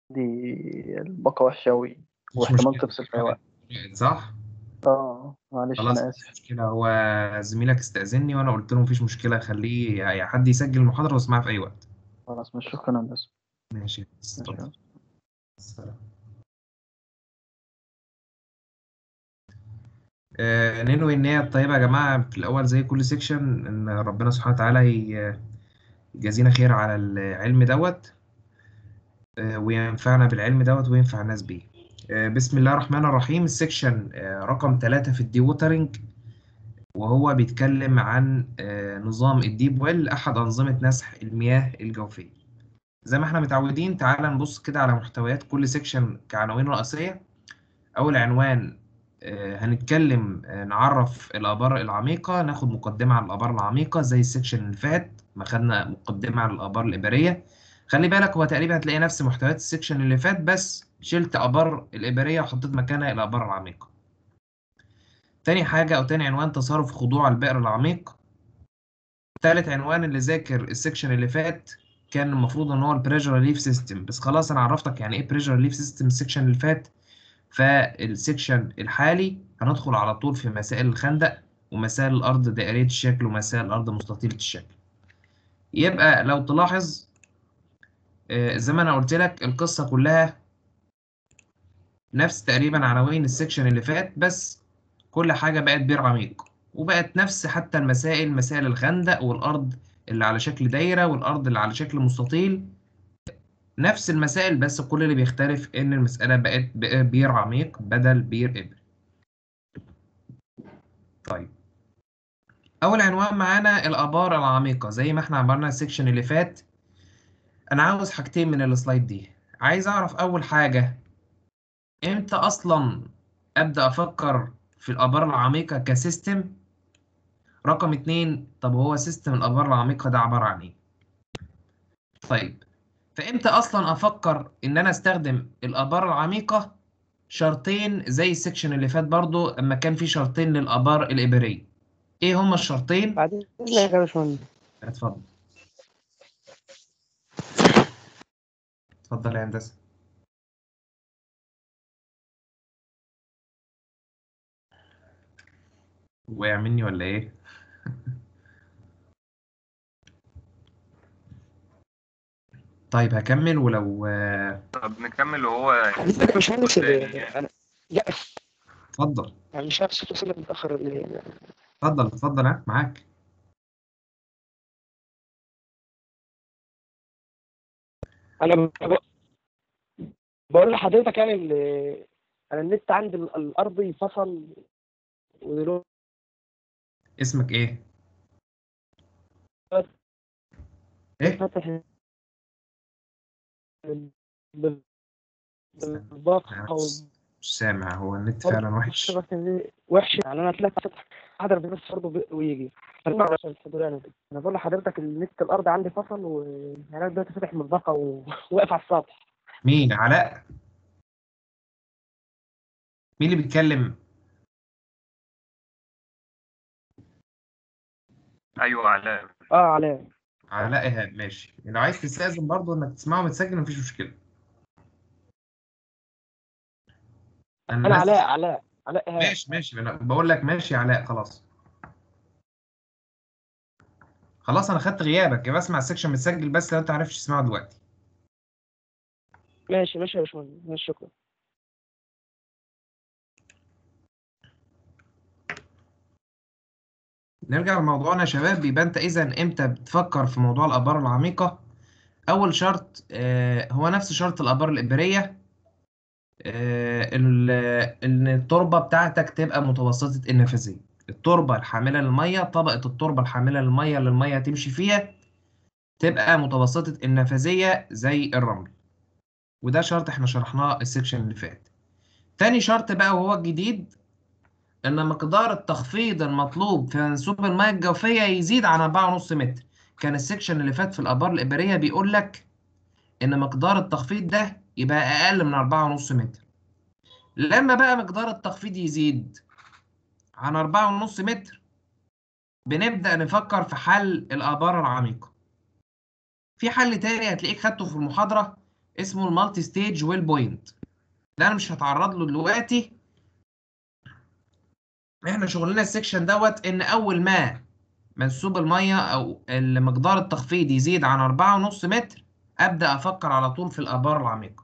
الباقة وحشة أوي مش واحتمال مشكلة تفصل في أي وقت صح؟ اه معلش خلاص أنا مفيش آسف مشكلة هو زميلك استأذني وأنا قلت له مفيش مشكلة خليه يعني حد يسجل المحاضرة واسمعها في أي وقت خلاص مش شكرا هندسة ماشي ماشي اتفضل السلام آه، ننوي النية الطيبة يا جماعة في الأول زي كل سيكشن إن ربنا سبحانه وتعالى ي- يجازينا خير على العلم دوت آه، وينفعنا بالعلم دوت وينفع الناس بيه آه، بسم الله الرحمن الرحيم السيكشن آه، رقم ثلاثة في الدي ووترنج وهو بيتكلم عن آه، نظام الديب ويل أحد أنظمة نسح المياه الجوفية زي ما احنا متعودين تعال نبص كده على محتويات كل سيكشن كعناوين رئيسية أول عنوان آه، هنتكلم آه، نعرف الآبار العميقة ناخد مقدمة عن الآبار العميقة زي السيكشن اللي فات ما خدنا مقدمة عن الآبار الإبرية خلي بالك هو تقريبا هتلاقي نفس محتويات السيكشن اللي فات بس شلت آبار الإبرية وحطيت مكانها الآبار العميقة تاني حاجة أو تاني عنوان تصرف خضوع البئر العميق تالت عنوان اللي ذاكر السيكشن اللي فات كان المفروض ان هو البريشر ريليف سيستم بس خلاص انا عرفتك يعني ايه بريشر ريليف سيستم السيكشن اللي فات فالسيكشن الحالي هندخل على طول في مسائل الخندق ومسائل الارض دائريه الشكل ومسائل الارض مستطيله الشكل يبقى لو تلاحظ آه، زي ما انا قلت لك القصه كلها نفس تقريبا عناوين السيكشن اللي فات بس كل حاجه بقت بير عميق وبقت نفس حتى المسائل مسائل الخندق والارض اللي على شكل دايره والارض اللي على شكل مستطيل نفس المسائل بس كل اللي بيختلف ان المساله بقت بقى بير عميق بدل بير ابر طيب اول عنوان معانا الابار العميقه زي ما احنا عملنا السيكشن اللي فات انا عاوز حاجتين من السلايد دي عايز اعرف اول حاجه امتى اصلا ابدا افكر في الابار العميقه كسيستم رقم اتنين طب هو سيستم الابار العميقه ده عباره عن ايه طيب فامتى اصلا افكر ان انا استخدم الابار العميقه شرطين زي السكشن اللي فات برضو اما كان في شرطين للابار الابريه ايه هما الشرطين بعد اذنك يا باشمهندس اتفضل اتفضل يا هندسه وقع مني ولا ايه طيب هكمل ولو آه، طب نكمل وهو حضرتك يا باشمهندس يعني انا لا اتفضل انا مش عارف صوت وصلك متاخر ليه اتفضل اتفضل ها معاك انا ب- بقول لحضرتك يعني ال- انا النت عندي ال- الارضي فصل ودلوقتي اسمك ايه ايه فاتح ال- الباقة مش سامع هو النت فعلا وحش وحش يعني انا هتلاقي فتح حضر بس برضه بي- ويجي خلينا على الحضور يعني انا بقول لحضرتك النت الارض عندي فصل و يعني انا دلوقتي فاتح من الباقة وواقف على السطح مين علاء مين اللي بيتكلم ايوه علاء اه علاء علاء ايهاب ماشي لو عايز تستأذن برضه انك تسمعه متسجل مفيش مشكلة انا بس- علاء علاء علاء إيهاب. ماشي ماشي انا بقول لك ماشي يا علاء خلاص خلاص انا خدت غيابك يبقى اسمع السكشن متسجل بس لو انت عارفش تسمعه دلوقتي ماشي ماشي يا باشمهندس ماشي شكرا نرجع لموضوعنا يا شباب يبقى انت اذا امتى بتفكر في موضوع الابار العميقه اول شرط آه، هو نفس شرط الابار الابريه آه، ال- ان التربه بتاعتك تبقى متوسطه النفاذيه التربه الحامله للميه طبقه التربه الحامله للميه اللي الميه تمشي فيها تبقى متوسطه النفاذيه زي الرمل وده شرط احنا شرحناه السكشن اللي فات تاني شرط بقى وهو الجديد ان مقدار التخفيض المطلوب في منسوب المياه الجوفيه يزيد عن 4.5 متر كان السكشن اللي فات في الابار الابريه بيقول لك ان مقدار التخفيض ده يبقى اقل من 4.5 متر لما بقى مقدار التخفيض يزيد عن 4.5 متر بنبدأ نفكر في حل الآبار العميقة في حل تاني هتلاقيك خدته في المحاضرة اسمه المالتي ستيج ويل بوينت ده انا مش هتعرض له دلوقتي احنا شغلنا السكشن دوت ان اول ما منسوب الميه او مقدار التخفيض يزيد عن أربعة ونص متر ابدا افكر على طول في الابار العميقه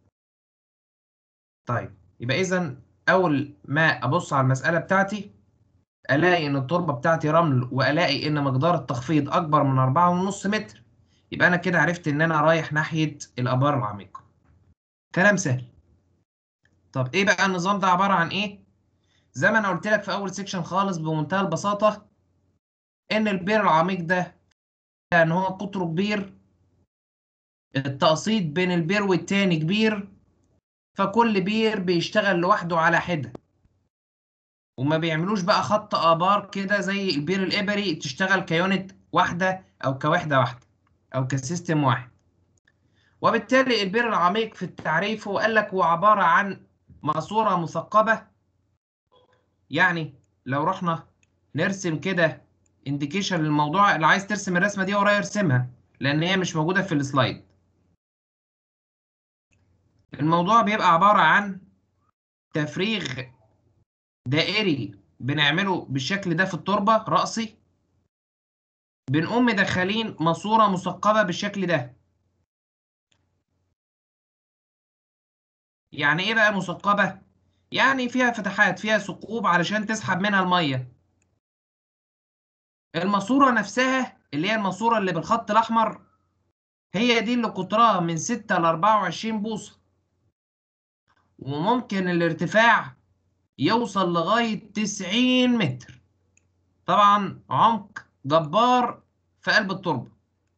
طيب يبقى اذا اول ما ابص على المساله بتاعتي الاقي ان التربه بتاعتي رمل والاقي ان مقدار التخفيض اكبر من أربعة ونص متر يبقى انا كده عرفت ان انا رايح ناحيه الابار العميقه كلام سهل طب ايه بقى النظام ده عباره عن ايه زي ما انا قلت لك في اول سيكشن خالص بمنتهى البساطه ان البير العميق ده ان هو قطره كبير التقسيط بين البير والتاني كبير فكل بير بيشتغل لوحده على حده وما بيعملوش بقى خط ابار كده زي البير الابري تشتغل كيونت واحده او كوحده واحده او كسيستم واحد وبالتالي البير العميق في التعريف هو قال لك هو عباره عن ماسوره مثقبه يعني لو رحنا نرسم كده انديكيشن للموضوع اللي عايز ترسم الرسمه دي ورايا ارسمها لان هي مش موجوده في السلايد الموضوع بيبقى عباره عن تفريغ دائري بنعمله بالشكل ده في التربه رأسي بنقوم مدخلين ماسوره مثقبه بالشكل ده يعني ايه بقى مثقبه يعني فيها فتحات فيها ثقوب علشان تسحب منها الميه الماسوره نفسها اللي هي الماسوره اللي بالخط الاحمر هي دي اللي قطرها من 6 ل 24 بوصه وممكن الارتفاع يوصل لغايه 90 متر طبعا عمق جبار في قلب التربه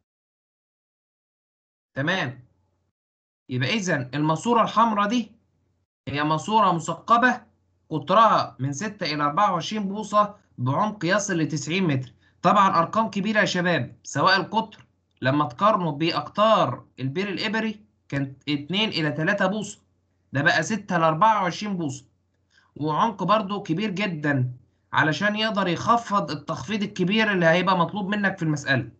تمام يبقى اذا الماسوره الحمراء دي هي ماسوره مثقبه قطرها من 6 الى 24 بوصه بعمق يصل ل 90 متر طبعا ارقام كبيره يا شباب سواء القطر لما تقارنه باقطار البير الابري كانت 2 الى 3 بوصه ده بقى 6 ل 24 بوصه وعمق برضو كبير جدا علشان يقدر يخفض التخفيض الكبير اللي هيبقى مطلوب منك في المساله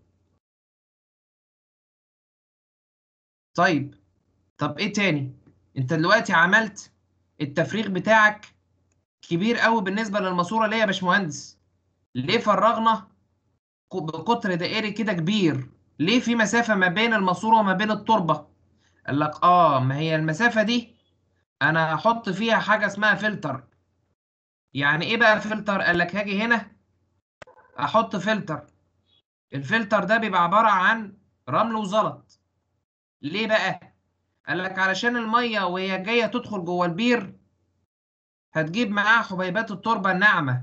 طيب طب ايه تاني انت دلوقتي عملت التفريغ بتاعك كبير قوي بالنسبه للماسوره ليه يا باشمهندس ليه فرغنا بقطر دائري كده كبير ليه في مسافه ما بين الماسوره وما بين التربه قال لك اه ما هي المسافه دي انا هحط فيها حاجه اسمها فلتر يعني ايه بقى فلتر قال لك هاجي هنا احط فلتر الفلتر ده بيبقى عباره عن رمل وزلط ليه بقى قال لك علشان الميه وهي جايه تدخل جوه البير هتجيب معاها حبيبات التربه الناعمه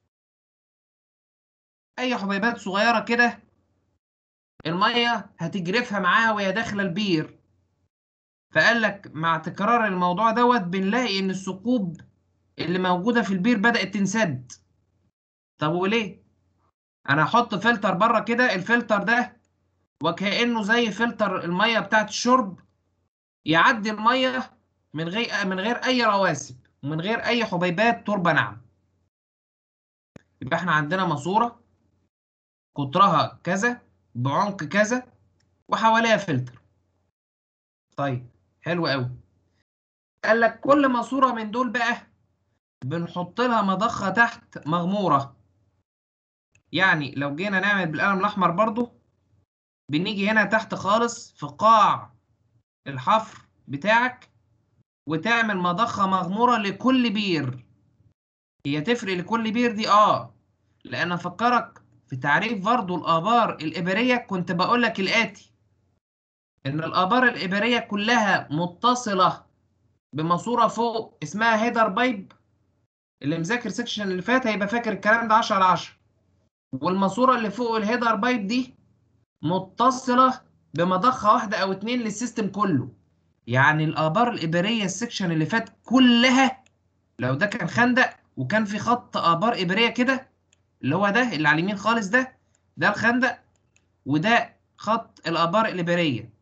اي حبيبات صغيره كده الميه هتجرفها معاها وهي داخله البير فقال لك مع تكرار الموضوع دوت بنلاقي ان الثقوب اللي موجوده في البير بدات تنسد طب وليه انا هحط فلتر بره كده الفلتر ده وكانه زي فلتر الميه بتاعت الشرب يعدي الميه من غير من غير اي رواسب ومن غير اي حبيبات تربه ناعمه يبقى احنا عندنا ماسوره قطرها كذا بعمق كذا وحواليها فلتر طيب حلو قوي قال لك كل ماسوره من دول بقى بنحط لها مضخه تحت مغموره يعني لو جينا نعمل بالقلم الاحمر برضو بنيجي هنا تحت خالص في قاع الحفر بتاعك وتعمل مضخه مغموره لكل بير هي تفرق لكل بير دي اه لان افكرك في تعريف برضو الابار الابريه كنت بقول لك الاتي ان الابار الابريه كلها متصله بماسوره فوق اسمها هيدر بايب اللي مذاكر سيكشن اللي فات هيبقى فاكر الكلام ده 10 على 10 والماسوره اللي فوق الهيدر بايب دي متصله بمضخه واحده او اتنين للسيستم كله يعني الابار الابريه السكشن اللي فات كلها لو ده كان خندق وكان في خط ابار ابريه كده اللي هو ده اللي على اليمين خالص ده ده الخندق وده خط الابار الابريه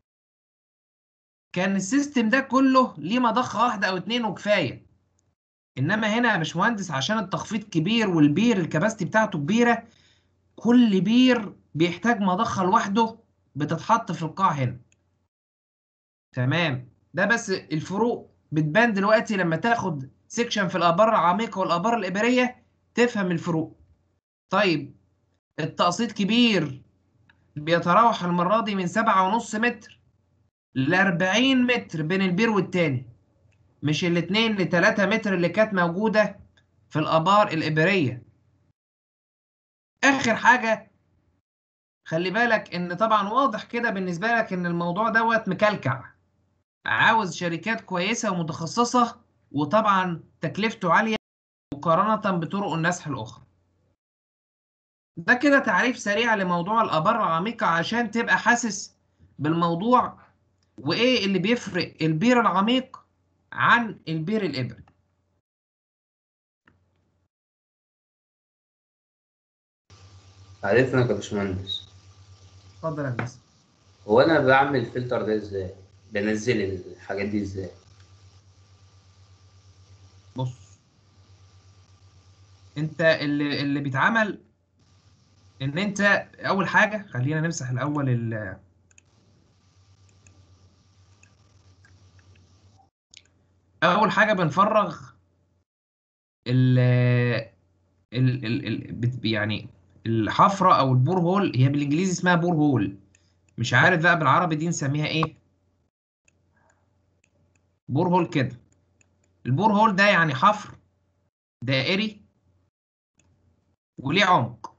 كان السيستم ده كله ليه مضخه واحده او اتنين وكفايه انما هنا يا باشمهندس عشان التخفيض كبير والبير الكباستي بتاعته كبيره كل بير بيحتاج مضخه لوحده بتتحط في القاع هنا تمام ده بس الفروق بتبان دلوقتي لما تاخد سيكشن في الآبار العميقة والآبار الإبرية تفهم الفروق طيب التقسيط كبير بيتراوح المرة دي من سبعة ونص متر لأربعين متر بين البير والتاني مش الاتنين لتلاتة متر اللي كانت موجودة في الآبار الإبرية آخر حاجة خلي بالك إن طبعا واضح كده بالنسبة لك إن الموضوع دوت مكلكع عاوز شركات كويسة ومتخصصة وطبعا تكلفته عالية مقارنة بطرق النسح الأخرى ده كده تعريف سريع لموضوع الآبار العميقة عشان تبقى حاسس بالموضوع وإيه اللي بيفرق البير العميق عن البير الإبري عرفنا يا باشمهندس اتفضل يا هندسة هو انا بعمل الفلتر ده ازاي بنزل الحاجات دي ازاي بص انت اللي اللي بيتعمل ان انت اول حاجه خلينا نمسح الاول ال اول حاجه بنفرغ ال ال ال ال بت- يعني الحفره او البور هول هي بالانجليزي اسمها بور هول مش عارف بقى بالعربي دي نسميها ايه بور هول كده البور هول ده يعني حفر دائري وليه عمق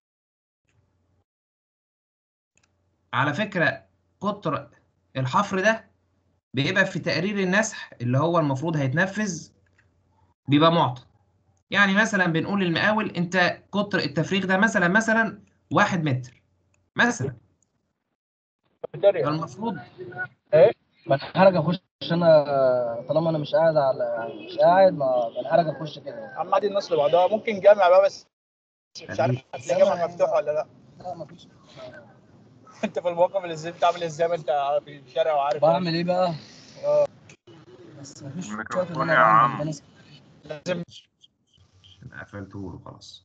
على فكرة قطر الحفر ده بيبقى في تقرير النسح اللي هو المفروض هيتنفذ بيبقى معطى يعني مثلا بنقول للمقاول انت قطر التفريغ ده مثلا مثلا واحد متر مثلا فالمفروض بنحرج اخش انا طالما انا مش قاعد على يعني مش قاعد ما بنحرج اخش كده عم عادي الناس لبعضها ممكن جامع بقى بس مش عارف هتلاقي جامع مفتوح ولا لا لا ما فيش انت في الموقف اللي ازاي بتعمل ازاي ما انت في الشارع وعارف بعمل ايه بقى؟ بس ما فيش وقت ان الميكروفون انا يا بعمل عم. ده ناس- لازم عشان قفلته له خلاص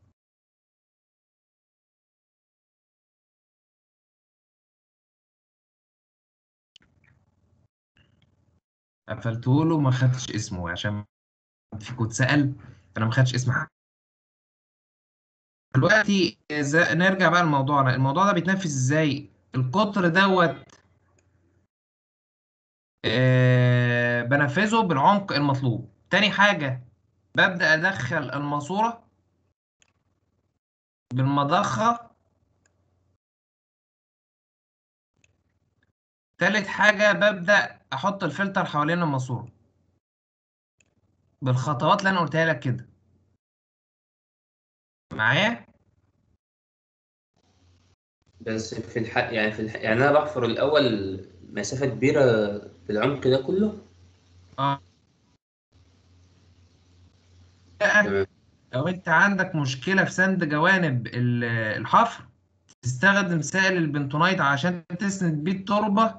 قفلته له ما خدتش اسمه عشان في كنت سأل انا ما خدتش اسم حد دلوقتي إذا نرجع بقى لموضوعنا الموضوع ده بيتنفذ ازاي القطر دوت آه بنفذه بالعمق المطلوب تاني حاجة ببدأ أدخل الماسورة بالمضخة تالت حاجة ببدأ أحط الفلتر حوالين الماسورة بالخطوات اللي أنا قلتها لك كده معايا؟ بس في الح... يعني في الح... يعني انا بحفر الاول مسافه كبيره بالعمق ده كله اه بقى تمام لو انت عندك مشكلة في سند جوانب ال- الحفر تستخدم سائل البنتونايت عشان تسند بيه التربة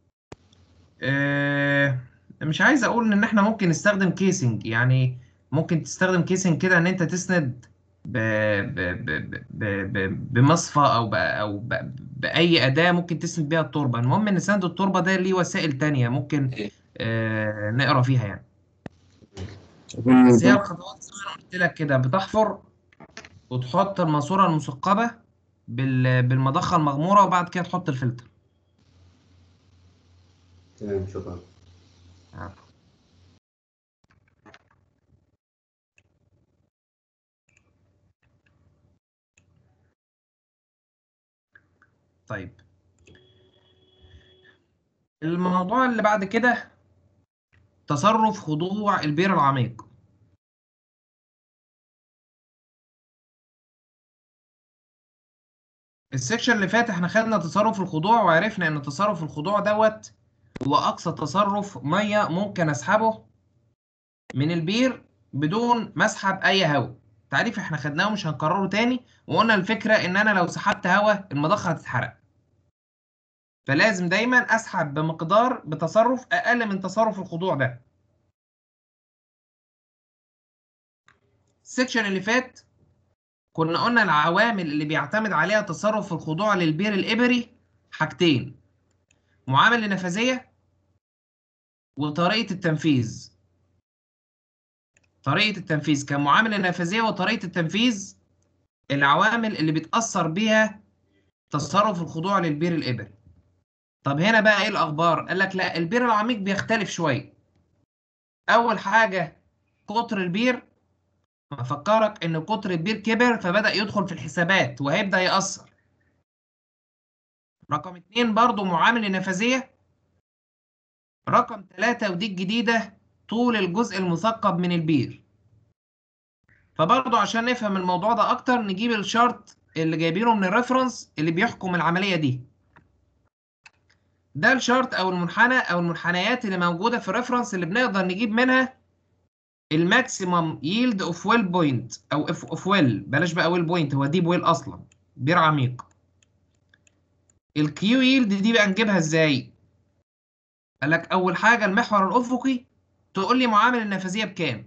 آه، مش عايز اقول ان احنا ممكن نستخدم كيسنج يعني ممكن تستخدم كيسنج كده ان انت تسند ب... ب... ب... ب... ب... بمصفى او ب... او ب... باي اداة ممكن تسند بيها التربة المهم ان سند التربة ده ليه وسائل تانية ممكن آه، نقرا فيها يعني بس هي الخطوات زي ما انا قلت لك كده بتحفر وتحط الماسورة المثقبة بال... بالمضخة المغمورة وبعد كده تحط الفلتر تمام شكرا طيب الموضوع اللي بعد كده تصرف خضوع البير العميق السكشن اللي فات احنا خدنا تصرف الخضوع وعرفنا ان تصرف الخضوع دوت هو اقصى تصرف ميه ممكن اسحبه من البير بدون مسحب اي هواء تعريف احنا خدناه ومش هنكرره تاني وقلنا الفكره ان انا لو سحبت هواء المضخه هتتحرق فلازم دايما اسحب بمقدار بتصرف اقل من تصرف الخضوع ده السكشن اللي فات كنا قلنا العوامل اللي بيعتمد عليها تصرف الخضوع للبير الإبري حاجتين معامل النفاذية وطريقة التنفيذ طريقة التنفيذ كمعاملة نفاذية وطريقة التنفيذ العوامل اللي بتأثر بيها تصرف الخضوع للبير الإبري طب هنا بقى ايه الأخبار؟ قال لك لا البير العميق بيختلف شوية أول حاجة قطر البير أفكرك إن قطر البير كبر فبدأ يدخل في الحسابات وهيبدأ يأثر رقم اتنين برضو معامل النفاذية رقم ثلاثة ودي الجديدة طول الجزء المثقب من البير فبرضو عشان نفهم الموضوع ده أكتر نجيب الشرط اللي جايبينه من الريفرنس اللي بيحكم العملية دي ده الشرط أو المنحنى أو المنحنيات اللي موجودة في الريفرنس اللي بنقدر نجيب منها الماكسيمم ييلد اوف ويل بوينت او اف اوف ويل بلاش بقى ويل بوينت هو ديب ويل اصلا بير عميق الكيو ييلد دي بقى نجيبها ازاي قال لك اول حاجه المحور الافقي تقول لي معامل النفاذيه بكام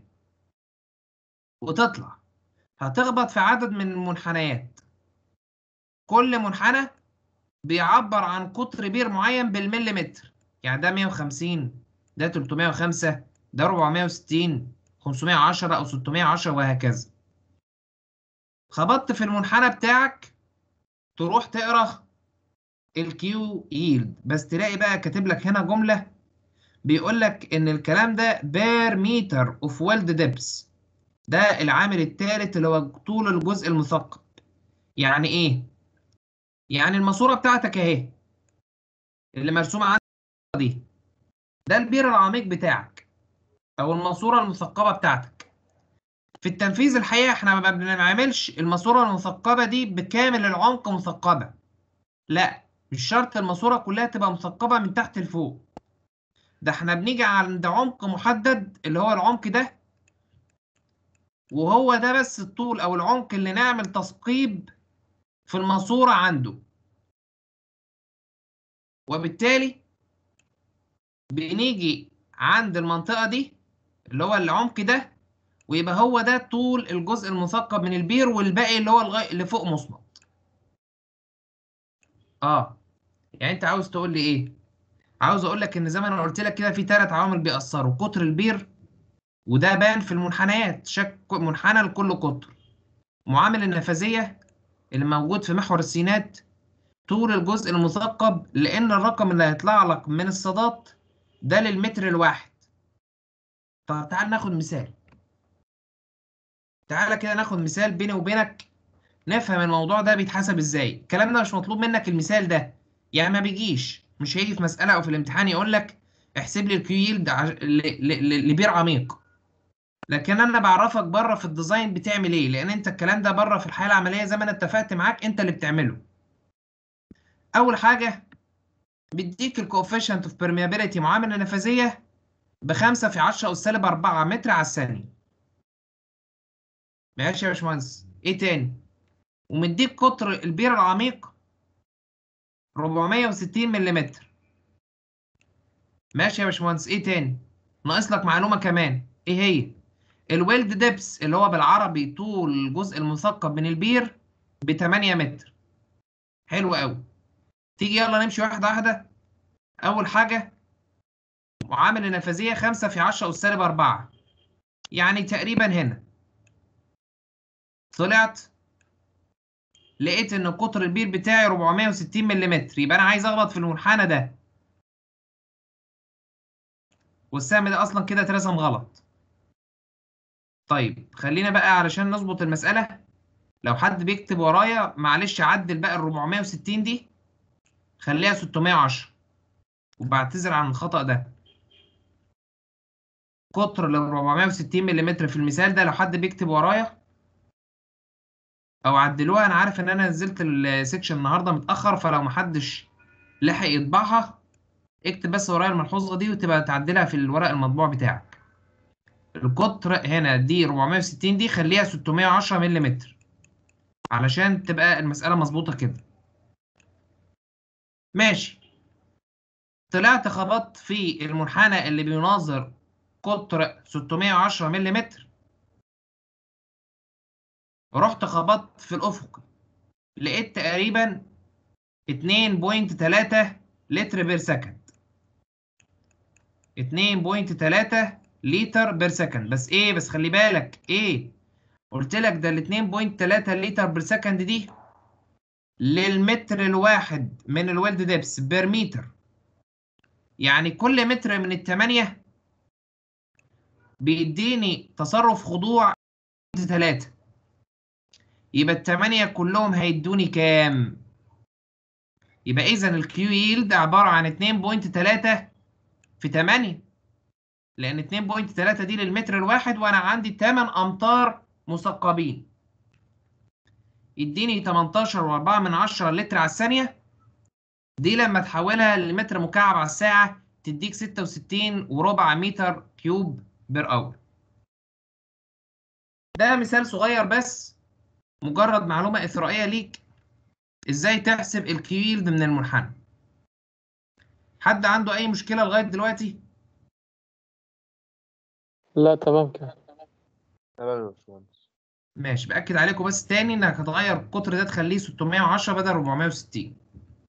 وتطلع هتخبط في عدد من المنحنيات كل منحنى بيعبر عن قطر بير معين بالمليمتر يعني ده 150 ده 305 ده 460 510 او 610 وهكذا خبطت في المنحنى بتاعك تروح تقرا الكيو ييلد بس تلاقي بقى كاتب لك هنا جمله بيقول لك ان الكلام ده بير متر اوف ويلد ديبس ده العامل الثالث اللي هو طول الجزء المثقب يعني ايه يعني الماسوره بتاعتك اهي اللي مرسومه عندك دي ده البير العميق بتاعك او الماسوره المثقبه بتاعتك في التنفيذ الحقيقه احنا ما بنعملش الماسوره المثقبه دي بكامل العمق مثقبه لا مش شرط الماسوره كلها تبقى مثقبه من تحت لفوق ده احنا بنيجي عند عمق محدد اللي هو العمق ده وهو ده بس الطول او العمق اللي نعمل تثقيب في الماسوره عنده وبالتالي بنيجي عند المنطقه دي اللي هو العمق ده ويبقى هو ده طول الجزء المثقب من البير والباقي اللي هو الغاية اللي فوق مصمت اه يعني انت عاوز تقول لي ايه عاوز اقول لك ان زي ما انا قلت لك كده في ثلاث عوامل بيأثروا قطر البير وده بان في المنحنيات شك منحنى لكل قطر معامل النفاذية اللي موجود في محور السينات طول الجزء المثقب لان الرقم اللي هيطلع لك من الصادات ده للمتر الواحد طب تعال ناخد مثال تعالى كده ناخد مثال بيني وبينك نفهم الموضوع ده بيتحسب ازاي الكلام ده مش مطلوب منك المثال ده يعني ما بيجيش مش هيجي في مسألة او في الامتحان يقول لك احسب لي الكيو ييلد لبير عميق لكن انا بعرفك بره في الديزاين بتعمل ايه لان انت الكلام ده بره في الحياة العملية زي ما انا اتفقت معاك انت اللي بتعمله اول حاجة بيديك الكوفيشنت اوف بيرميابيليتي معاملة نفاذية بخمسة في عشرة أس سالب أربعة متر على الثانية ماشي يا باشمهندس إيه تاني؟ ومديك قطر البير العميق 460 ملم ماشي يا باشمهندس إيه تاني؟ ناقص لك معلومة كمان إيه هي؟ الويلد ديبس اللي هو بالعربي طول الجزء المثقب من البير ب 8 متر حلو قوي تيجي يلا نمشي واحدة واحدة أول حاجة معامل النفاذية 5 في 10 أس سالب 4 يعني تقريبا هنا طلعت لقيت إن قطر البير بتاعي 460 ملم يبقى أنا عايز أخبط في المنحنى ده والسهم ده أصلا كده اترسم غلط طيب خلينا بقى علشان نظبط المسألة لو حد بيكتب ورايا معلش عدل بقى ال 460 دي خليها 610 وبعتذر عن الخطأ ده قطر ال 460 ملم في المثال ده لو حد بيكتب ورايا او عدلوها انا عارف ان انا نزلت السكشن النهارده متاخر فلو محدش لحق يطبعها اكتب بس ورايا الملحوظه دي وتبقى تعدلها في الورق المطبوع بتاعك القطر هنا دي 460 دي خليها 610 ملم علشان تبقى المساله مظبوطه كده ماشي طلعت خبطت في المنحنى اللي بيناظر قطر 610 ملم رحت خبطت في الأفق لقيت تقريبا 2.3 لتر بير سكند 2.3 لتر بير سكند بس ايه بس خلي بالك ايه قلت لك ده ال 2.3 لتر بير سكند دي للمتر الواحد من الويلد ديبس بير متر يعني كل متر من الثمانية بيديني تصرف خضوع 3 يبقى الثمانية كلهم هيدوني كام؟ يبقى إذا الكيو ييلد عبارة عن 2.3 في 8 لأن 2.3 دي للمتر الواحد وأنا عندي 8 أمتار مثقبين يديني 18 و4 من 10 لتر على الثانية دي لما تحولها لمتر مكعب على الساعة تديك 66 وربع متر كيوب بير اور ده مثال صغير بس مجرد معلومة إثرائية ليك إزاي تحسب الكيلد من المنحنى حد عنده أي مشكلة لغاية دلوقتي؟ لا تمام كده تمام يا باشمهندس ماشي بأكد عليكم بس تاني إنك هتغير القطر ده تخليه 610 بدل 460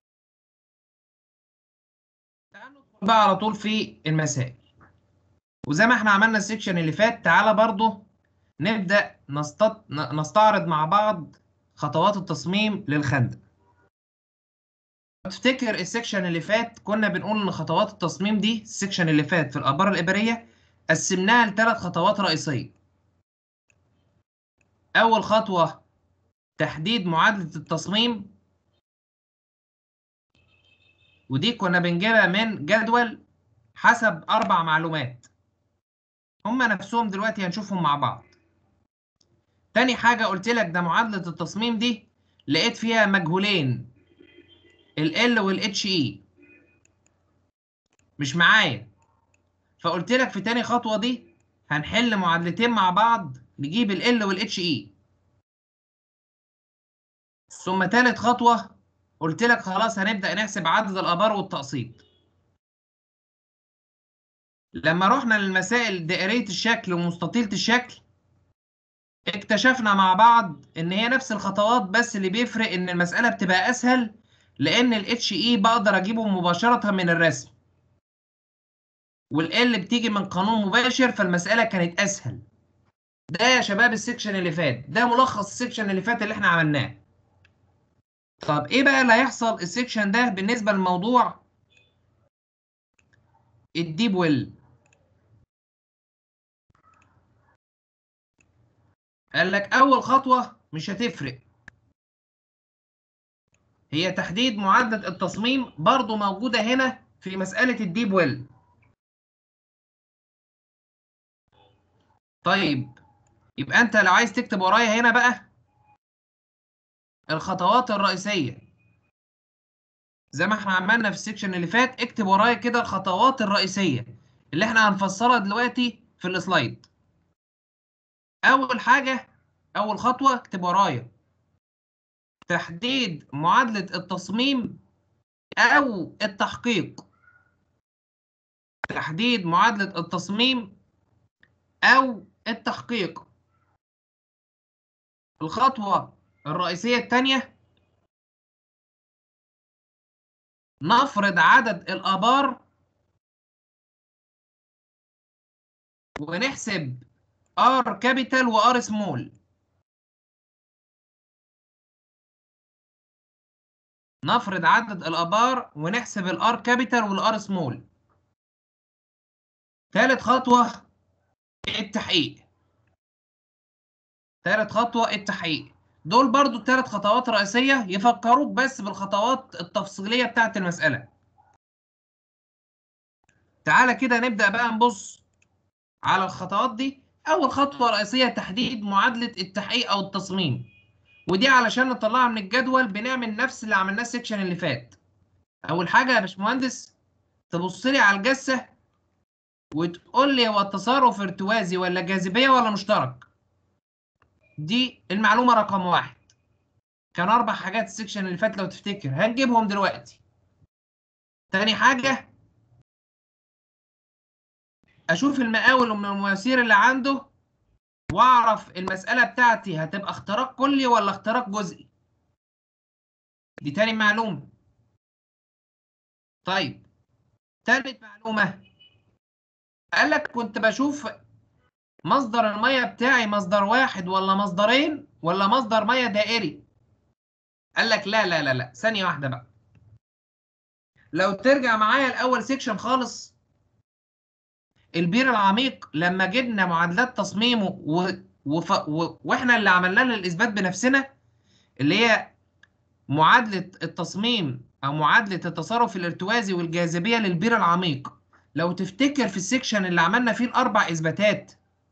تعالوا ندخل بقى على طول في المسائل وزي ما احنا عملنا السكشن اللي فات تعالى برضو نبدأ نستط... ن- نستعرض مع بعض خطوات التصميم للخندق تفتكر السكشن اللي فات كنا بنقول ان خطوات التصميم دي السكشن اللي فات في الآبار الإبرية قسمناها لثلاث خطوات رئيسية أول خطوة تحديد معادلة التصميم ودي كنا بنجيبها من جدول حسب أربع معلومات هما نفسهم دلوقتي هنشوفهم مع بعض تاني حاجة قلت لك ده معادلة التصميم دي لقيت فيها مجهولين ال L وال HE مش معايا فقلت لك في تاني خطوة دي هنحل معادلتين مع بعض نجيب ال L وال HE ثم تالت خطوة قلت لك خلاص هنبدأ نحسب عدد الآبار والتقسيط لما رحنا للمسائل دائرية الشكل ومستطيلة الشكل اكتشفنا مع بعض ان هي نفس الخطوات بس اللي بيفرق ان المسألة بتبقى اسهل لان ال HE بقدر اجيبه مباشرة من الرسم وال L بتيجي من قانون مباشر فالمسألة كانت اسهل ده يا شباب السكشن اللي فات ده ملخص السكشن اللي فات اللي احنا عملناه طب ايه بقى اللي هيحصل السكشن ده بالنسبة للموضوع الديب ويل قال لك اول خطوة مش هتفرق هي تحديد معادلة التصميم برضو موجودة هنا في مسألة الديب ويل طيب يبقى انت لو عايز تكتب ورايا هنا بقى الخطوات الرئيسية زي ما احنا عملنا في السكشن اللي فات اكتب ورايا كده الخطوات الرئيسية اللي احنا هنفسرها دلوقتي في السلايد اول حاجة اول خطوة اكتب ورايا تحديد معادلة التصميم او التحقيق تحديد معادلة التصميم او التحقيق الخطوة الرئيسية الثانية نفرض عدد الآبار ونحسب R كابيتال و R سمول نفرض عدد الآبار ونحسب ال R كابيتال وال R سمول ثالث خطوة التحقيق ثالث خطوة التحقيق دول برضو الثلاث خطوات رئيسية يفكروك بس بالخطوات التفصيلية بتاعت المسألة تعالى كده نبدأ بقى نبص على الخطوات دي أول خطوة رئيسية تحديد معادلة التحقيق أو التصميم ودي علشان نطلعها من الجدول بنعمل نفس اللي عملناه السكشن اللي فات أول حاجة يا باشمهندس تبص لي على الجثة وتقول لي هو التصرف ارتوازي ولا جاذبية ولا مشترك دي المعلومة رقم واحد كان أربع حاجات السكشن اللي فات لو تفتكر هنجيبهم دلوقتي تاني حاجة أشوف المقاول من المواسير اللي عنده وأعرف المسألة بتاعتي هتبقى اختراق كلي ولا اختراق جزئي دي تاني معلومة طيب تالت معلومة قال لك كنت بشوف مصدر الميه بتاعي مصدر واحد ولا مصدرين ولا مصدر ميه دائري قال لك لا لا لا لا ثانيه واحده بقى لو ترجع معايا الاول سيكشن خالص البير العميق لما جبنا معادلات تصميمه و... وف... و... واحنا اللي عملنا له الاثبات بنفسنا اللي هي معادله التصميم او معادله التصرف الارتوازي والجاذبيه للبير العميق لو تفتكر في السيكشن اللي عملنا فيه الاربع اثباتات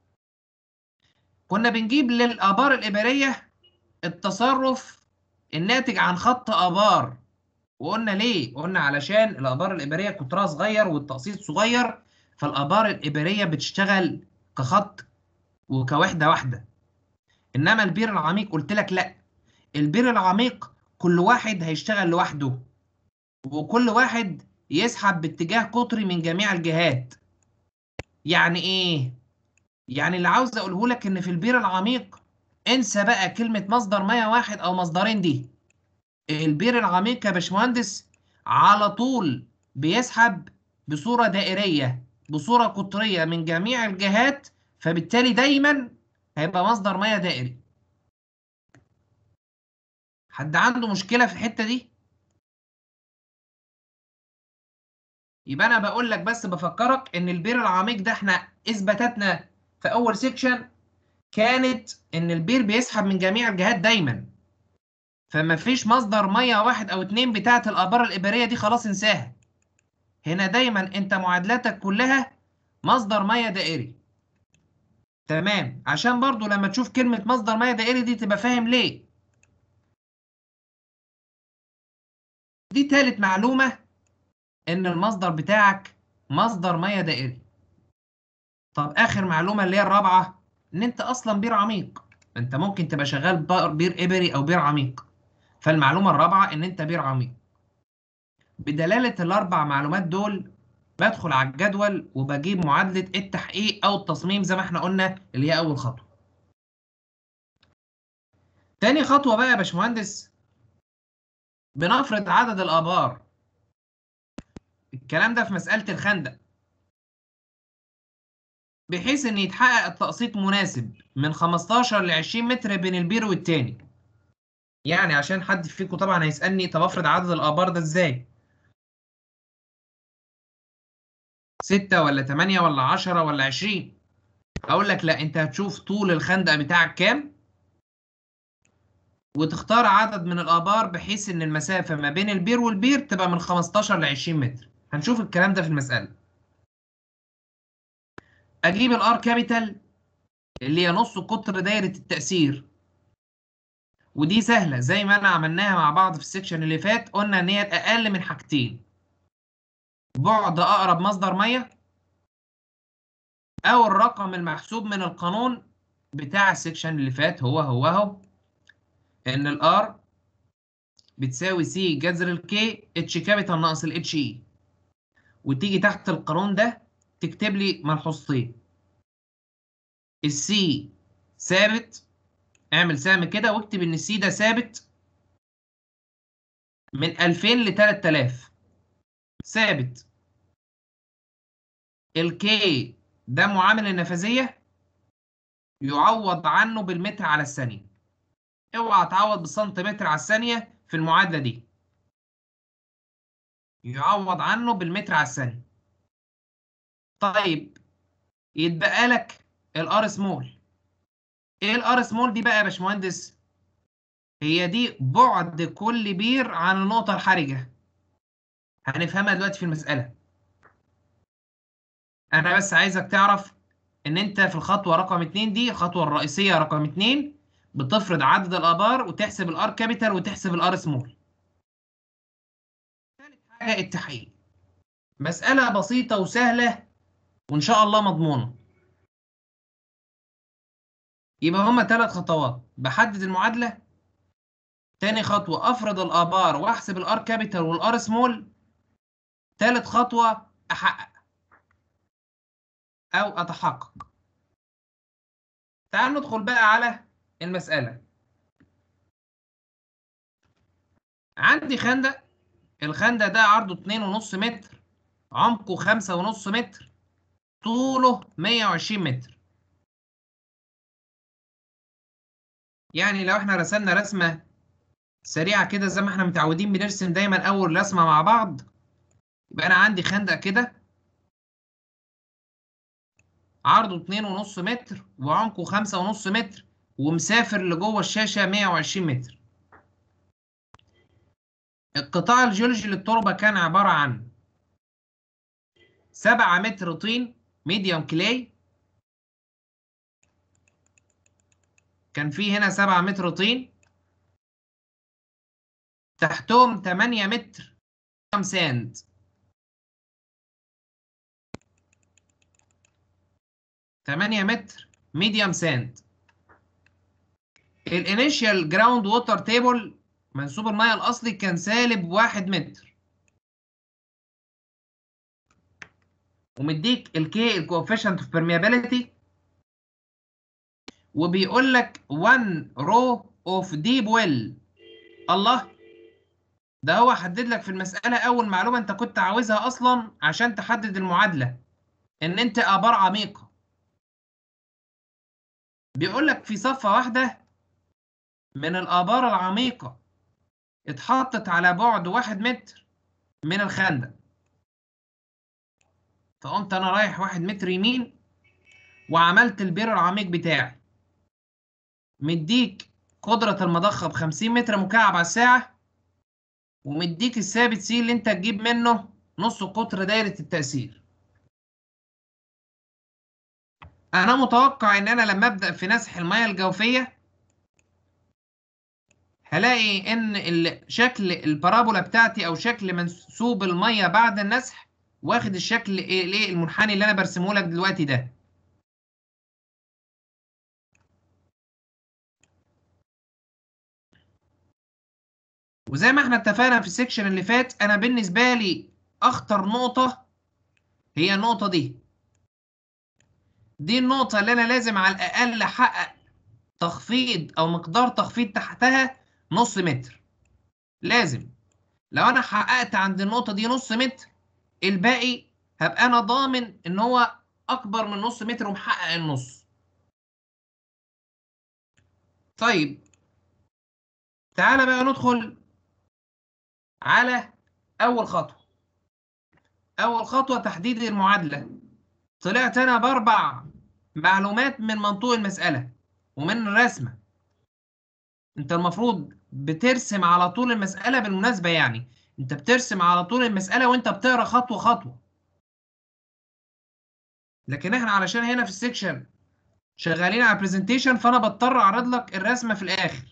كنا بنجيب للابار الابريه التصرف الناتج عن خط ابار وقلنا ليه قلنا علشان الابار الابريه قطرها صغير والتقسيط صغير فالابار الابريه بتشتغل كخط وكوحده واحده انما البير العميق قلت لك لا البير العميق كل واحد هيشتغل لوحده وكل واحد يسحب باتجاه قطري من جميع الجهات يعني ايه يعني اللي عاوز اقوله لك ان في البير العميق انسى بقى كلمة مصدر مياه واحد او مصدرين دي البير العميق يا باشمهندس على طول بيسحب بصورة دائرية بصورة قطرية من جميع الجهات فبالتالي دايما هيبقى مصدر مياه دائري حد عنده مشكلة في الحتة دي؟ يبقى انا بقول لك بس بفكرك ان البير العميق ده احنا اثباتاتنا في اول سيكشن كانت ان البير بيسحب من جميع الجهات دايما فما فيش مصدر ميه واحد او اتنين بتاعه الابار الابريه دي خلاص انساها هنا دايما انت معادلاتك كلها مصدر ميه دائري تمام عشان برضو لما تشوف كلمه مصدر ميه دائري دي تبقى فاهم ليه دي تالت معلومه ان المصدر بتاعك مصدر ميه دائري طب اخر معلومه اللي هي الرابعه ان انت اصلا بير عميق انت ممكن تبقى شغال بير ابري او بير عميق فالمعلومه الرابعه ان انت بير عميق بدلاله الاربع معلومات دول بدخل على الجدول وبجيب معادله التحقيق او التصميم زي ما احنا قلنا اللي هي اول خطوه تاني خطوه بقى يا باشمهندس بنفرض عدد الابار الكلام ده في مساله الخندق بحيث ان يتحقق التقسيط مناسب من 15 ل 20 متر بين البير والتاني يعني عشان حد فيكم طبعا هيسالني طب افرض عدد الابار ده ازاي 6 ولا 8 ولا 10 ولا 20 اقول لك لا انت هتشوف طول الخندق بتاعك كام وتختار عدد من الابار بحيث ان المسافه ما بين البير والبير تبقى من 15 ل 20 متر هنشوف الكلام ده في المساله اجيب الار كابيتال اللي هي نص قطر دايره التاثير ودي سهله زي ما انا عملناها مع بعض في السكشن اللي فات قلنا ان هي اقل من حاجتين بعد اقرب مصدر ميه او الرقم المحسوب من القانون بتاع السكشن اللي فات هو هو اهو ان الار بتساوي سي جذر الكي اتش كابيتال ناقص الاتش اي وتيجي تحت القانون ده تكتب لي ملحوظتين السي ثابت اعمل سهم كده واكتب ان السي ده ثابت من 2000 ل 3000 ثابت الكي ده معامل النفاذيه يعوض عنه بالمتر على الثانيه اوعى تعوض بالسنتيمتر على الثانيه في المعادله دي يعوض عنه بالمتر على الثانيه طيب يتبقى لك الار سمول ايه الار سمول دي بقى يا باشمهندس هي دي بعد كل بير عن النقطه الحرجه هنفهمها دلوقتي في المساله انا بس عايزك تعرف ان انت في الخطوه رقم 2 دي الخطوه الرئيسيه رقم 2 بتفرض عدد الابار وتحسب الار كابيتال وتحسب الار سمول ثالث حاجه التحقيق مساله بسيطه وسهله وان شاء الله مضمونه يبقى هما ثلاث خطوات بحدد المعادله تاني خطوه افرض الابار واحسب الار كابيتال والار سمول تالت خطوه احقق او اتحقق تعال ندخل بقى على المساله عندي خندق الخندق ده عرضه 2.5 متر عمقه 5.5 متر طوله 120 متر يعني لو احنا رسمنا رسمة سريعة كده زي ما احنا متعودين بنرسم دايما أول رسمة مع بعض يبقى أنا عندي خندق كده عرضه اتنين ونص متر وعمقه خمسة ونص متر ومسافر لجوه الشاشة 120 متر القطاع الجيولوجي للتربة كان عبارة عن سبعة متر طين ميديوم كلاي كان في هنا سبعة متر طين تحتهم تمانية متر ساند تمانية متر ميديوم ساند الانيشال جراوند ووتر تيبل منسوب المياه الاصلي كان سالب واحد متر ومديك الكي الكوفيشنت اوف permeability وبيقول لك 1 رو اوف ديب ويل الله ده هو حدد لك في المسألة أول معلومة أنت كنت عاوزها أصلا عشان تحدد المعادلة إن أنت آبار عميقة بيقول لك في صفة واحدة من الآبار العميقة اتحطت على بعد واحد متر من الخندق فقمت أنا رايح واحد متر يمين وعملت البير العميق بتاعي مديك قدرة المضخة بخمسين متر مكعب على الساعة ومديك الثابت سي اللي انت تجيب منه نص قطر دايرة التأثير أنا متوقع إن أنا لما أبدأ في نسح المياه الجوفية هلاقي إن ال- شكل البارابولا بتاعتي أو شكل منسوب المية بعد النسح واخد الشكل إيه الإيه المنحني اللي أنا برسمه لك دلوقتي ده وزي ما احنا اتفقنا في السكشن اللي فات انا بالنسبه لي اخطر نقطه هي النقطه دي دي النقطه اللي انا لازم على الاقل احقق تخفيض او مقدار تخفيض تحتها نص متر لازم لو انا حققت عند النقطه دي نص متر الباقي هبقى انا ضامن ان هو اكبر من نص متر ومحقق النص طيب تعالى بقى ندخل على أول خطوة أول خطوة تحديد المعادلة طلعت أنا بأربع معلومات من منطوق المسألة ومن الرسمة أنت المفروض بترسم على طول المسألة بالمناسبة يعني أنت بترسم على طول المسألة وأنت بتقرأ خطوة خطوة لكن إحنا علشان هنا في السكشن شغالين على برزنتيشن فأنا بضطر أعرض لك الرسمة في الآخر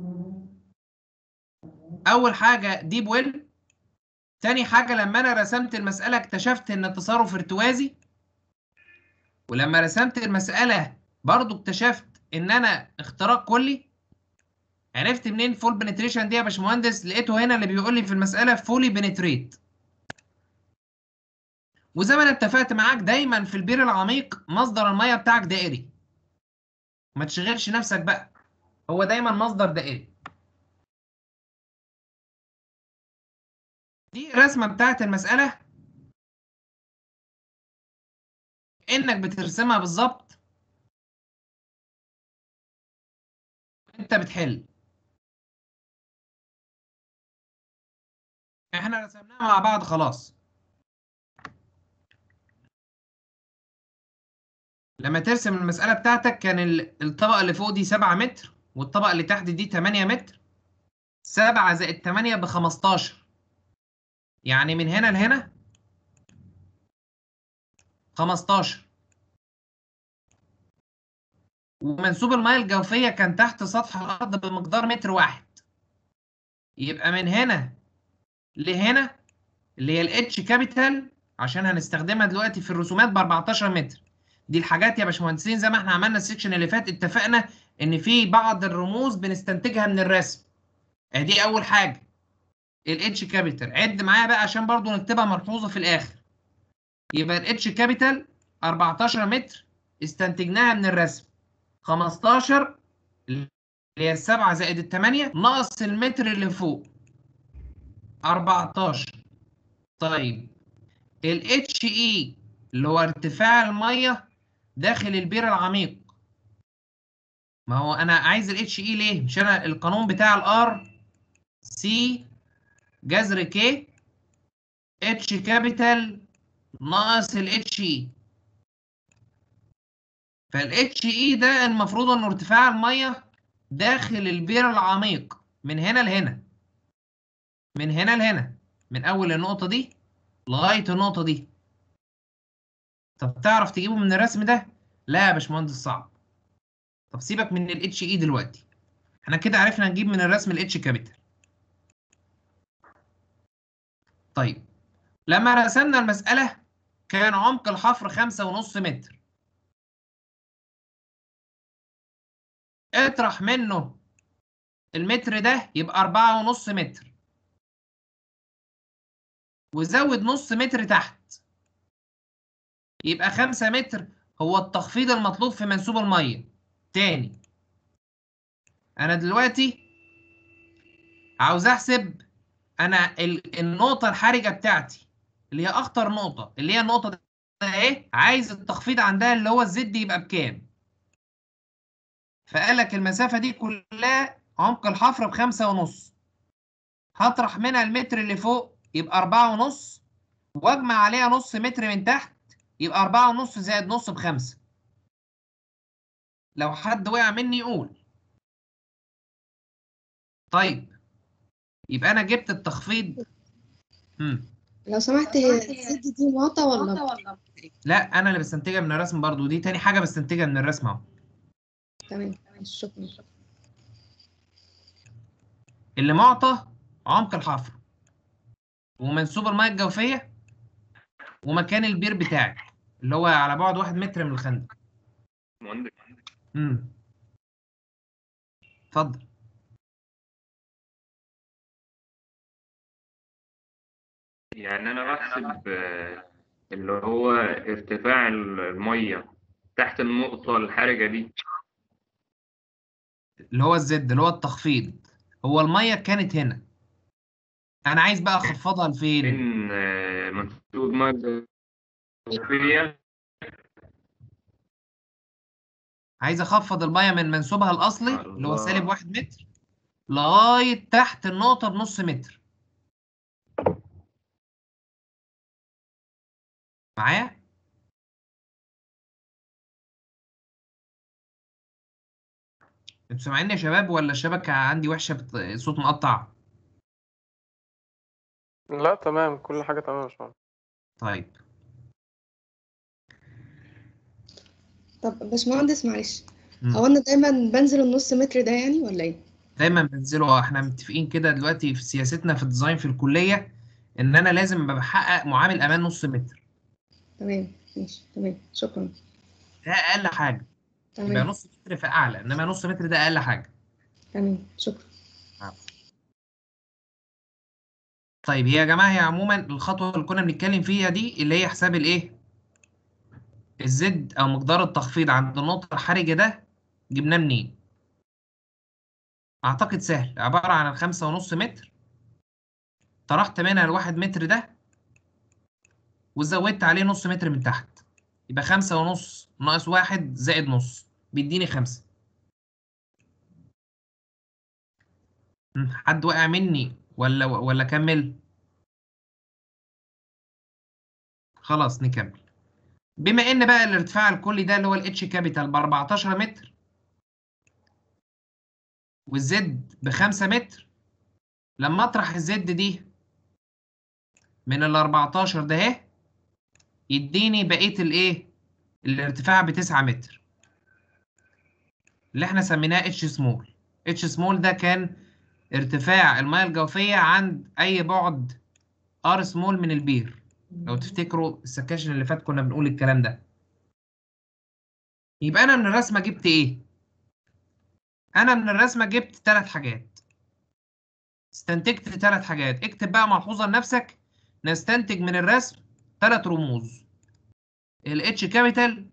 اول حاجه ديب ويل تاني حاجه لما انا رسمت المساله اكتشفت ان التصرف ارتوازي ولما رسمت المساله برضو اكتشفت ان انا اختراق كلي عرفت منين فول بنتريشن دي يا باشمهندس لقيته هنا اللي بيقول لي في المساله فولي بنتريت وزي ما انا اتفقت معاك دايما في البير العميق مصدر الميه بتاعك دائري ما تشغلش نفسك بقى هو دايما مصدر دائري دي الرسمة بتاعت المسألة إنك بترسمها بالظبط أنت بتحل إحنا رسمناها مع بعض خلاص لما ترسم المسألة بتاعتك كان ال- الطبقة اللي فوق دي 7 متر والطبقة اللي تحت دي 8 متر 7 زائد 8 ب 15 يعني من هنا لهنا 15 ومنسوب المياه الجوفية كان تحت سطح الأرض بمقدار متر واحد يبقى من هنا لهنا اللي هي الاتش كابيتال عشان هنستخدمها دلوقتي في الرسومات ب 14 متر دي الحاجات يا باشمهندسين زي ما احنا عملنا السكشن اللي فات اتفقنا ان في بعض الرموز بنستنتجها من الرسم ادي اول حاجه الاتش كابيتال عد معايا بقى عشان برضو نكتبها ملحوظه في الاخر يبقى الاتش كابيتال 14 متر استنتجناها من الرسم 15 اللي هي السبعة زائد الثمانية ناقص المتر اللي فوق 14 طيب ال HE اللي هو ارتفاع الميه داخل البير العميق ما هو انا عايز الاتش اي ليه مش انا القانون بتاع الار سي جذر كي اتش كابيتال ناقص الاتش اي فالاتش اي ده المفروض انه ارتفاع الميه داخل البير العميق من هنا لهنا من هنا لهنا من اول النقطه دي لغايه النقطه دي طب تعرف تجيبه من الرسم ده لا يا باشمهندس صعب طب سيبك من الاتش اي دلوقتي احنا كده عرفنا نجيب من الرسم الاتش كابيتال طيب لما رسمنا المسألة كان عمق الحفر خمسة ونص متر اطرح منه المتر ده يبقى أربعة ونص متر وزود نص متر تحت يبقى خمسة متر هو التخفيض المطلوب في منسوب المية تاني أنا دلوقتي عاوز أحسب أنا ال- النقطة الحرجة بتاعتي اللي هي أخطر نقطة اللي هي النقطة ده إيه عايز التخفيض عندها اللي هو الزد يبقى بكام فقال لك المسافة دي كلها عمق الحفر بخمسة ونص هطرح منها المتر اللي فوق يبقى أربعة ونص وأجمع عليها نص متر من تحت يبقى أربعة ونص زائد نص بخمسة لو حد وقع مني يقول طيب يبقى أنا جبت التخفيض مم. لو سمحت هي الزد دي نقطة ولا لا أنا اللي بستنتجها من الرسم برضو دي تاني حاجة بستنتجها من الرسم أهو تمام شكرا اللي معطى عمق الحفر ومنسوب المياه الجوفية ومكان البير بتاعك اللي هو على بعد واحد متر من الخندق مهندس امم اتفضل يعني انا بحسب آه، اللي هو ارتفاع الميه تحت النقطة الحرجة دي اللي هو الزد اللي هو التخفيض هو المية كانت هنا انا عايز بقى اخفضها لفين من آه، منسوب مية جوفية عايز اخفض المية من منسوبها الاصلي اللي هو سالب واحد متر لغاية تحت النقطة بنص متر معايا انتوا سامعيني يا شباب ولا الشبكة عندي وحشة بت- الصوت مقطع لا تمام كل حاجة تمام يا باشمهندس طيب طب باشمهندس معلش مم. هو انا دايما بنزل النص متر ده يعني ولا ايه؟ دايما بنزله اه احنا متفقين كده دلوقتي في سياستنا في الديزاين في الكلية ان انا لازم ابقى بحقق معامل امان نص متر تمام ماشي تمام شكرا ده اقل حاجة يبقى تمام نص متر في اعلى انما نص متر ده اقل حاجة تمام شكرا طيب هي يا جماعة هي عموما الخطوة اللي كنا بنتكلم فيها دي اللي هي حساب الايه الزد او مقدار التخفيض عند النقطة الحرجة ده جبناه منين اعتقد سهل عبارة عن الخمسة ونص متر طرحت منها الواحد متر ده وزودت عليه نص متر من تحت يبقى خمسة ونص ناقص واحد زائد نص بيديني خمسة مم، حد وقع مني ولا ولا كمل خلاص نكمل بما ان بقى الارتفاع الكلي ده اللي هو الاتش كابيتال ب 14 متر والزد ب 5 متر لما اطرح الزد دي من ال 14 ده اهي يديني بقيه الايه الارتفاع ب 9 متر اللي احنا سميناه اتش سمول اتش سمول ده كان ارتفاع المياه الجوفيه عند اي بعد ار سمول من البير لو تفتكروا السكاشن اللي فات كنا بنقول الكلام ده يبقى انا من الرسمه جبت ايه انا من الرسمه جبت ثلاث حاجات استنتجت ثلاث حاجات اكتب بقى ملحوظه لنفسك نستنتج من الرسم ثلاث رموز الاتش كابيتال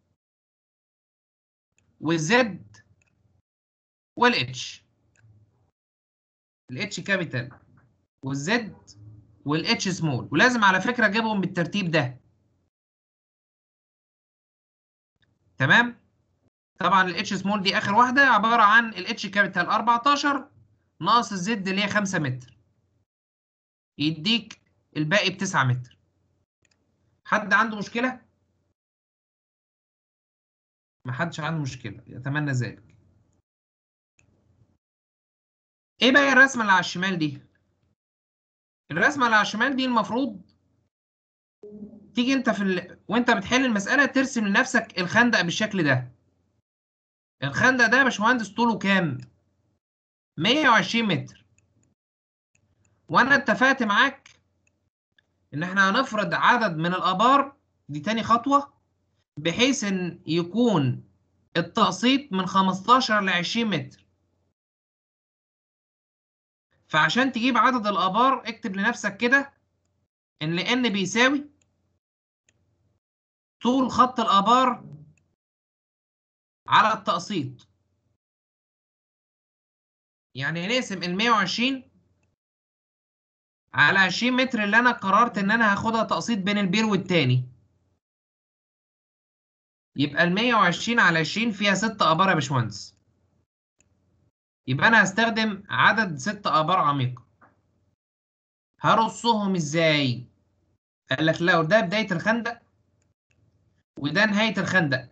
والزد والاتش الاتش كابيتال والزد والاتش سمول ولازم على فكره اجيبهم بالترتيب ده تمام طبعا الاتش سمول دي اخر واحده عباره عن الاتش كابيتال 14 ناقص الزد اللي هي 5 متر يديك الباقي ب 9 متر حد عنده مشكله ما حدش عنده مشكله يتمنى ذلك ايه بقى الرسمه اللي على الشمال دي الرسمه اللي على الشمال دي المفروض تيجي انت في ال... وانت بتحل المساله ترسم لنفسك الخندق بالشكل ده الخندق ده يا باشمهندس طوله كام 120 متر وانا اتفقت معاك ان احنا هنفرض عدد من الابار دي تاني خطوه بحيث ان يكون التقسيط من 15 ل 20 متر فعشان تجيب عدد الابار اكتب لنفسك كده ان لان بيساوي طول خط الابار على التقسيط يعني نقسم ال 120 على 20 متر اللي انا قررت ان انا هاخدها تقسيط بين البير والتاني يبقى ال 120 على 20 فيها 6 ابار يا باشمهندس يبقى انا هستخدم عدد 6 ابار عميقه هرصهم ازاي قال لك لو ده بدايه الخندق وده نهايه الخندق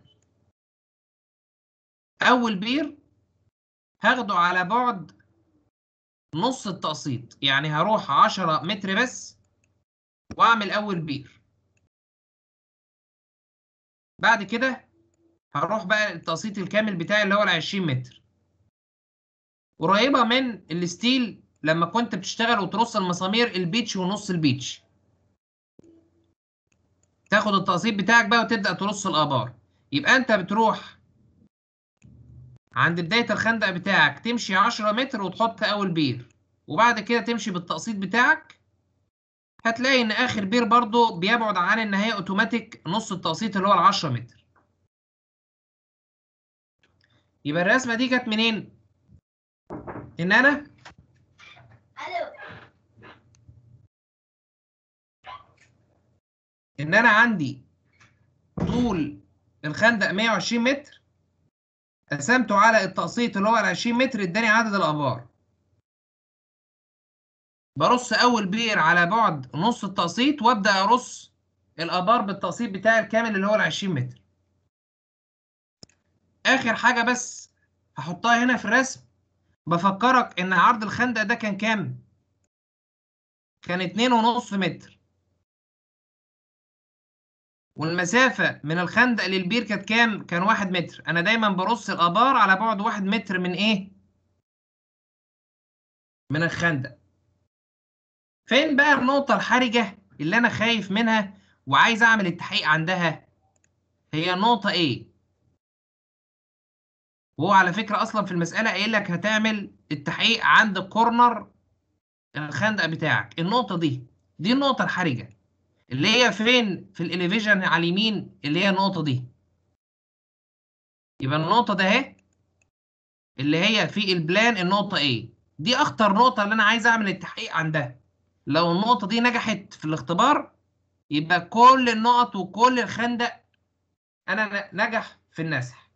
اول بير هاخده على بعد نص التقسيط يعني هروح 10 متر بس واعمل اول بير بعد كده هروح بقى التقسيط الكامل بتاعي اللي هو ال 20 متر قريبه من الستيل لما كنت بتشتغل وترص المسامير البيتش ونص البيتش تاخد التقسيط بتاعك بقى وتبدا ترص الابار يبقى انت بتروح عند بدايه الخندق بتاعك تمشي 10 متر وتحط اول بير وبعد كده تمشي بالتقسيط بتاعك هتلاقي ان اخر بير برضو بيبعد عن النهايه اوتوماتيك نص التقسيط اللي هو ال 10 متر يبقى الرسمه دي جت منين ان انا ان انا عندي طول الخندق 120 متر قسمته على التقسيط اللي هو ال 20 متر اداني عدد الابار برص اول بير على بعد نص التقسيط وابدا ارص الابار بالتقسيط بتاعي الكامل اللي هو ال 20 متر اخر حاجه بس هحطها هنا في الرسم بفكرك ان عرض الخندق ده كان كام كان اتنين ونص متر والمسافة من الخندق للبير كانت كام؟ كان واحد متر، أنا دايما برص الآبار على بعد واحد متر من إيه؟ من الخندق. فين بقى النقطة الحرجة اللي أنا خايف منها وعايز أعمل التحقيق عندها؟ هي النقطة إيه؟ وهو على فكرة أصلا في المسألة قايل لك هتعمل التحقيق عند كورنر الخندق بتاعك، النقطة دي، دي النقطة الحرجة. اللي هي فين في الاليفيجن على اليمين اللي هي النقطه دي يبقى النقطه ده اهي اللي هي في البلان النقطه A دي اخطر نقطه اللي انا عايز اعمل التحقيق عندها لو النقطه دي نجحت في الاختبار يبقى كل النقط وكل الخندق انا نجح في النسح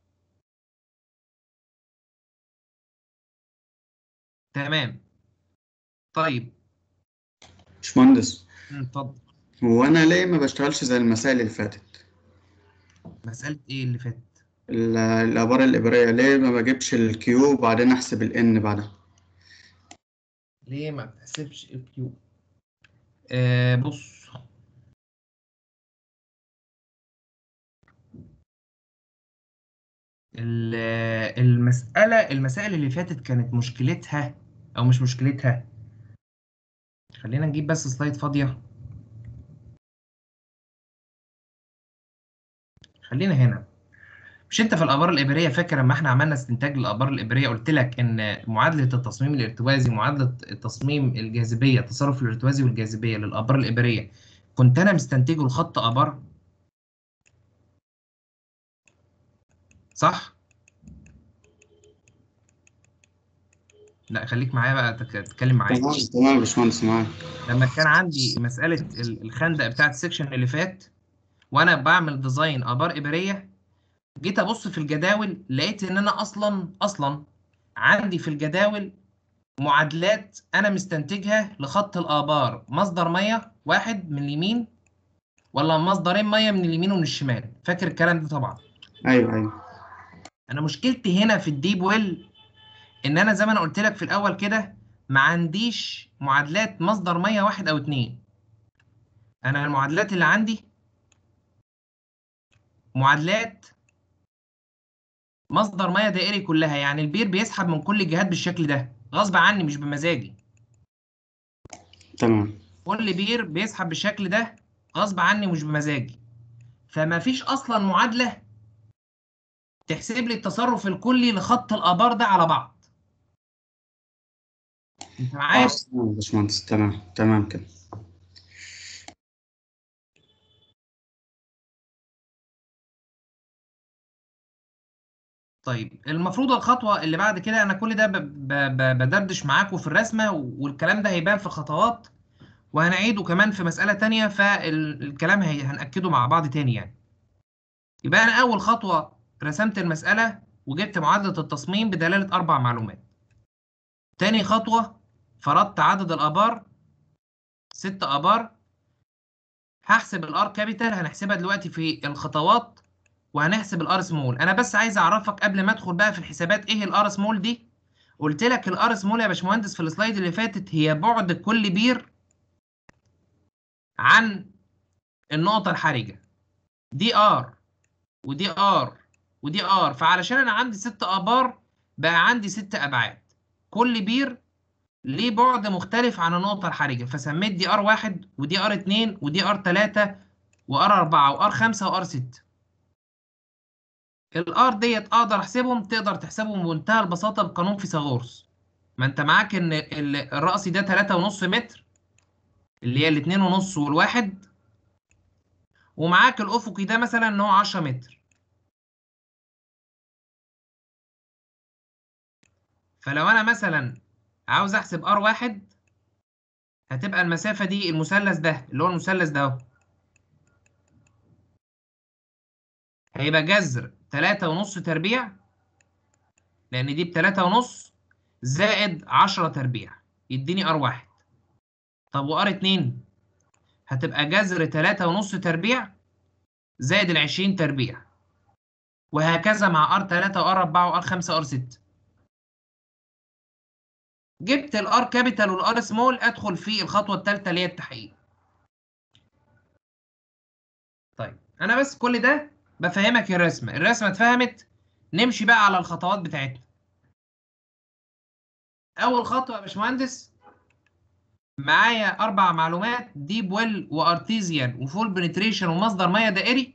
تمام طيب باشمهندس اتفضل هو انا ليه ما بشتغلش زي المسائل اللي فاتت مساله ايه اللي فاتت ال- الابار الابريه ليه ما بجيبش الكيو وبعدين احسب الان بعدها ليه ما بتحسبش الكيو آه بص ال- المسألة المسائل اللي فاتت كانت مشكلتها أو مش مشكلتها خلينا نجيب بس سلايد فاضية خلينا هنا مش انت في الآبار الإبرية فاكر لما احنا عملنا استنتاج للآبار الإبرية قلت لك إن معادلة التصميم الارتوازي معادلة التصميم الجاذبية التصرف الارتوازي والجاذبية للآبار الإبرية كنت أنا مستنتجه لخط آبار صح؟ لا خليك معايا بقى تك- تتكلم معايا تمام تمام يا باشمهندس معاك لما كان عندي مسألة ال- الخندق بتاعت السكشن اللي فات وأنا بعمل ديزاين آبار إبرية جيت ابص في الجداول لقيت ان انا اصلا اصلا عندي في الجداول معادلات انا مستنتجها لخط الابار مصدر ميه واحد من اليمين ولا مصدرين ميه من اليمين ومن الشمال فاكر الكلام ده طبعا ايوه ايوه انا مشكلتي هنا في الديب ويل ان انا زي ما انا قلت لك في الاول كده ما عنديش معادلات مصدر ميه واحد او اتنين انا المعادلات اللي عندي معادلات مصدر ميه دائري كلها يعني البير بيسحب من كل الجهات بالشكل ده غصب عني مش بمزاجي تمام كل بير بيسحب بالشكل ده غصب عني مش بمزاجي فما فيش اصلا معادله تحسب لي التصرف الكلي لخط الابار ده على بعض انت معايا اه تمام يا باشمهندس تمام تمام كده طيب المفروض الخطوه اللي بعد كده انا كل ده ب- ب- ب- بدردش معاكم في الرسمه والكلام ده هيبان في خطوات وهنعيده كمان في مساله تانية فالكلام هي هنأكده مع بعض تاني يعني يبقى انا اول خطوه رسمت المساله وجبت معادله التصميم بدلاله اربع معلومات تاني خطوه فرضت عدد الابار ست ابار هحسب الار كابيتال هنحسبها دلوقتي في الخطوات وهنحسب الار سمول انا بس عايز اعرفك قبل ما ادخل بقى في الحسابات ايه الار سمول دي قلت لك الار سمول يا باشمهندس في السلايد اللي فاتت هي بعد كل بير عن النقطه الحرجه دي ار ودي ار ودي ار فعلشان انا عندي ست ابار بقى عندي ست ابعاد كل بير ليه بعد مختلف عن النقطة الحرجة فسميت دي ار واحد ودي ار اتنين ودي ار تلاتة وار اربعة وار خمسة وار ستة الار ديت اقدر احسبهم تقدر تحسبهم بمنتهى البساطة بقانون فيثاغورس ما انت معاك ان ال- الرأسي ده تلاتة ونص متر اللي هي الاتنين ونص والواحد ومعاك الافقي ده مثلا ان هو عشرة متر فلو انا مثلا عاوز احسب ار واحد هتبقى المسافة دي المثلث ده اللي هو المثلث ده اهو هيبقى جذر تلاتة ونص تربيع لأن دي بتلاتة ونص زائد عشرة تربيع يديني ار واحد طب وار اتنين هتبقى جذر تلاتة ونص تربيع زائد العشرين تربيع وهكذا مع ار تلاتة وار أربعة وار خمسة وار ستة جبت الار كابيتال والار سمول ادخل في الخطوه الثالثه اللي هي التحقيق طيب انا بس كل ده بفهمك الرسمه الرسمه اتفهمت نمشي بقى على الخطوات بتاعتنا اول خطوه يا باشمهندس معايا اربع معلومات ديب ويل وارتيزيان وفول بنتريشن ومصدر ميه دائري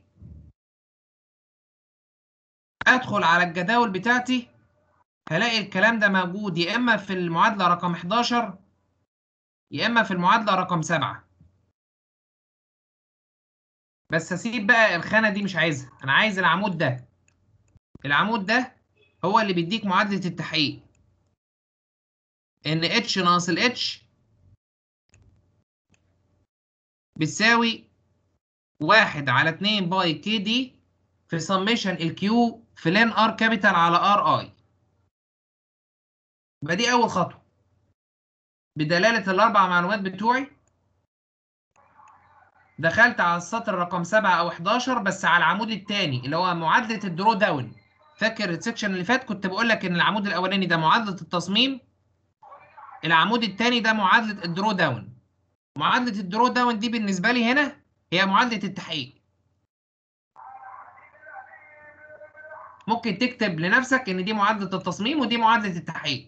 ادخل على الجداول بتاعتي هلاقي الكلام ده موجود يا اما في المعادله رقم 11 يا اما في المعادله رقم 7 بس هسيب بقى الخانه دي مش عايزها انا عايز العمود ده العمود ده هو اللي بيديك معادله التحقيق ان اتش ناقص الاتش بتساوي واحد على اتنين باي كي دي في سميشن الكيو في لين ار كابيتال على ار اي يبقى دي أول خطوة بدلالة الأربع معلومات بتوعي دخلت على السطر رقم 7 أو 11 بس على العمود الثاني اللي هو معادلة الدرو داون فاكر السكشن اللي فات كنت بقول لك إن العمود الأولاني ده معادلة التصميم العمود الثاني ده معادلة الدرو داون معادلة الدرو داون دي بالنسبة لي هنا هي معادلة التحقيق ممكن تكتب لنفسك إن دي معادلة التصميم ودي معادلة التحقيق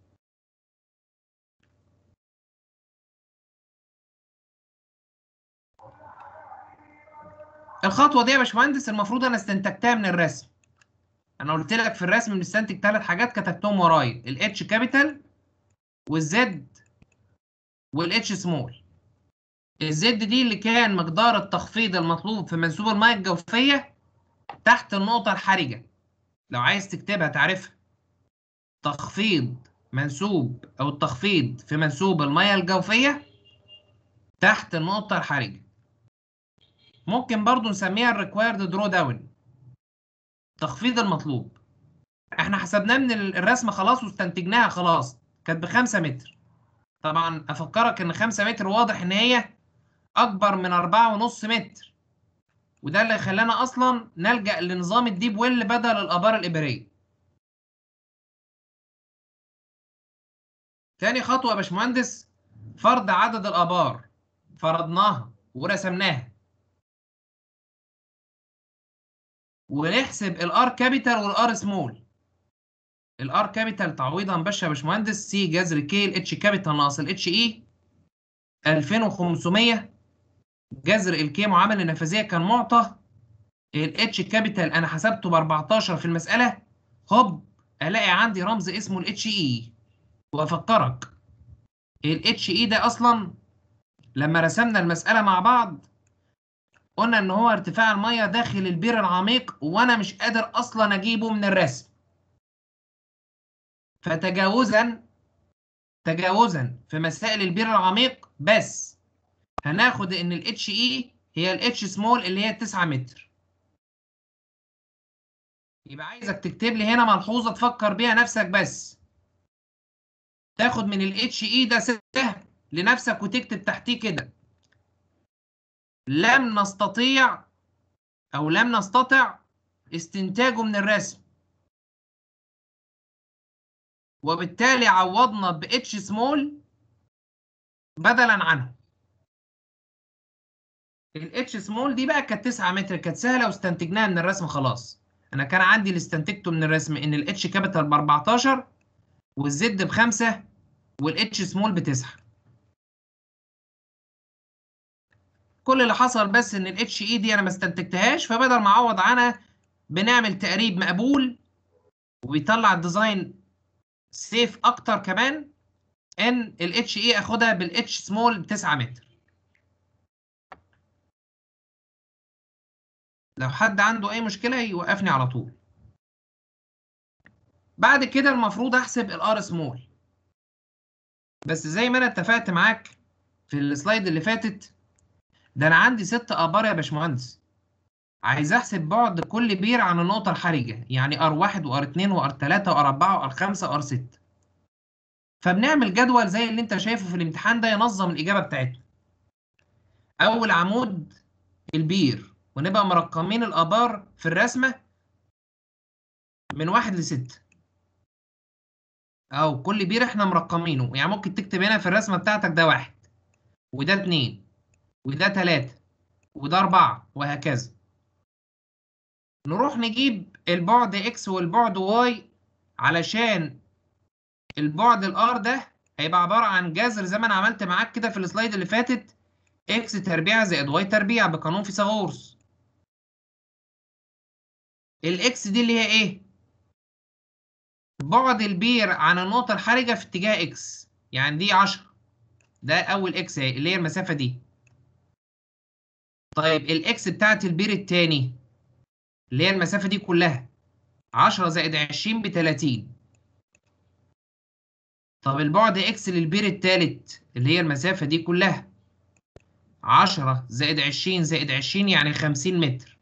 الخطوه دي يا باشمهندس المفروض انا استنتجتها من الرسم انا قلت لك في الرسم بنستنتج ثلاث حاجات كتبتهم ورايا الاتش كابيتال والزد والاتش سمول الزد دي اللي كان مقدار التخفيض المطلوب في منسوب الميه الجوفيه تحت النقطه الحرجه لو عايز تكتبها تعرفها تخفيض منسوب او التخفيض في منسوب الميه الجوفيه تحت النقطه الحرجه ممكن برضو نسميها الريكوايرد درو داون تخفيض المطلوب احنا حسبناه من ال- الرسمه خلاص واستنتجناها خلاص كانت بخمسة متر طبعا افكرك ان خمسة متر واضح ان هي اكبر من أربعة ونص متر وده اللي خلانا اصلا نلجأ لنظام الديب ويل بدل الابار الابريه تاني خطوه يا باشمهندس فرض عدد الابار فرضناها ورسمناها ونحسب الار كابيتال والار سمول الار كابيتال تعويضا باشا يا باشمهندس سي جذر كي الاتش كابيتال ناقص الاتش اي 2500 جذر الكي معامل النفاذيه كان معطى الاتش كابيتال انا حسبته ب 14 في المساله هوب الاقي عندي رمز اسمه الاتش اي وافكرك الاتش اي ده اصلا لما رسمنا المساله مع بعض قلنا ان هو ارتفاع الميه داخل البير العميق وانا مش قادر اصلا اجيبه من الرسم فتجاوزا تجاوزا في مسائل البير العميق بس هناخد ان الاتش اي هي الاتش سمول اللي هي 9 متر يبقى عايزك تكتب لي هنا ملحوظه تفكر بيها نفسك بس تاخد من الاتش اي ده سهم لنفسك وتكتب تحتيه كده لم نستطيع او لم نستطع استنتاجه من الرسم وبالتالي عوضنا ب اتش سمول بدلا عنه الاتش سمول دي بقى كانت 9 متر كانت سهله واستنتجناها من الرسم خلاص انا كان عندي اللي استنتجته من الرسم ان الاتش كابيتال ب 14 والزد بخمسة والاتش سمول بتسعة كل اللي حصل بس ان الاتش اي دي انا ما استنتجتهاش فبدل ما اعوض عنها بنعمل تقريب مقبول وبيطلع الديزاين سيف اكتر كمان ان الاتش اي اخدها بالاتش سمول ب 9 متر لو حد عنده اي مشكله يوقفني على طول بعد كده المفروض احسب الار سمول بس زي ما انا اتفقت معاك في السلايد اللي فاتت ده انا عندي ست ابار يا باشمهندس عايز احسب بعد كل بير عن النقطه الحرجه يعني ار 1 وار 2 وار 3 وار 4 وار 5 وار 6 فبنعمل جدول زي اللي انت شايفه في الامتحان ده ينظم الاجابه بتاعتنا اول عمود البير ونبقى مرقمين الابار في الرسمه من واحد لستة او كل بير احنا مرقمينه يعني ممكن تكتب هنا في الرسمه بتاعتك ده واحد وده اتنين وده تلاتة وده أربعة وهكذا نروح نجيب البعد إكس والبعد واي علشان البعد الآر ده هيبقى عبارة عن جذر زي ما أنا عملت معاك كده في السلايد اللي فاتت إكس تربيع زائد واي تربيع بقانون فيثاغورس الإكس دي اللي هي إيه؟ بعد البير عن النقطة الحرجة في اتجاه إكس يعني دي 10 ده أول إكس أهي اللي هي المسافة دي طيب الاكس بتاعت البير التاني اللي هي المسافة دي كلها 10 زائد 20 ب 30 طب البعد اكس للبير التالت اللي هي المسافة دي كلها 10 زائد 20 زائد 20 يعني 50 متر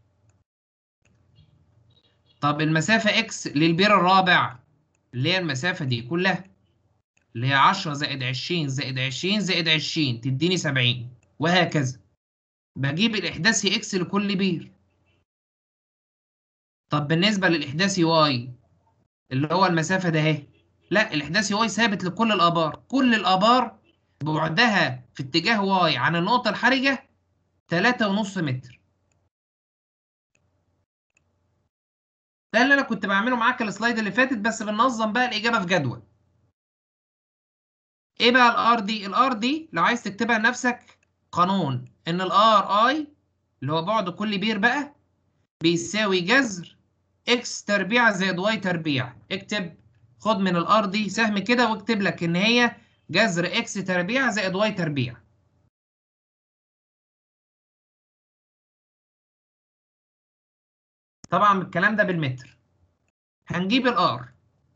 طب المسافة اكس للبير الرابع اللي هي المسافة دي كلها اللي هي 10 زائد 20 زائد 20 زائد 20 تديني 70 وهكذا بجيب الإحداثي إكس لكل بير طب بالنسبة للإحداثي واي اللي هو المسافة ده اهي لا الإحداثي واي ثابت لكل الآبار كل الآبار بعدها في اتجاه واي عن النقطة الحرجة تلاتة ونص متر ده اللي أنا كنت بعمله معاك السلايد اللي فاتت بس بننظم بقى الإجابة في جدول إيه بقى الآر دي؟ الآر دي لو عايز تكتبها لنفسك قانون ان الار اي اللي هو بعد كل بير بقى بيساوي جذر اكس تربيع زائد واي تربيع اكتب خد من الار دي سهم كده واكتب لك ان هي جذر اكس تربيع زائد واي تربيع طبعا الكلام ده بالمتر هنجيب الار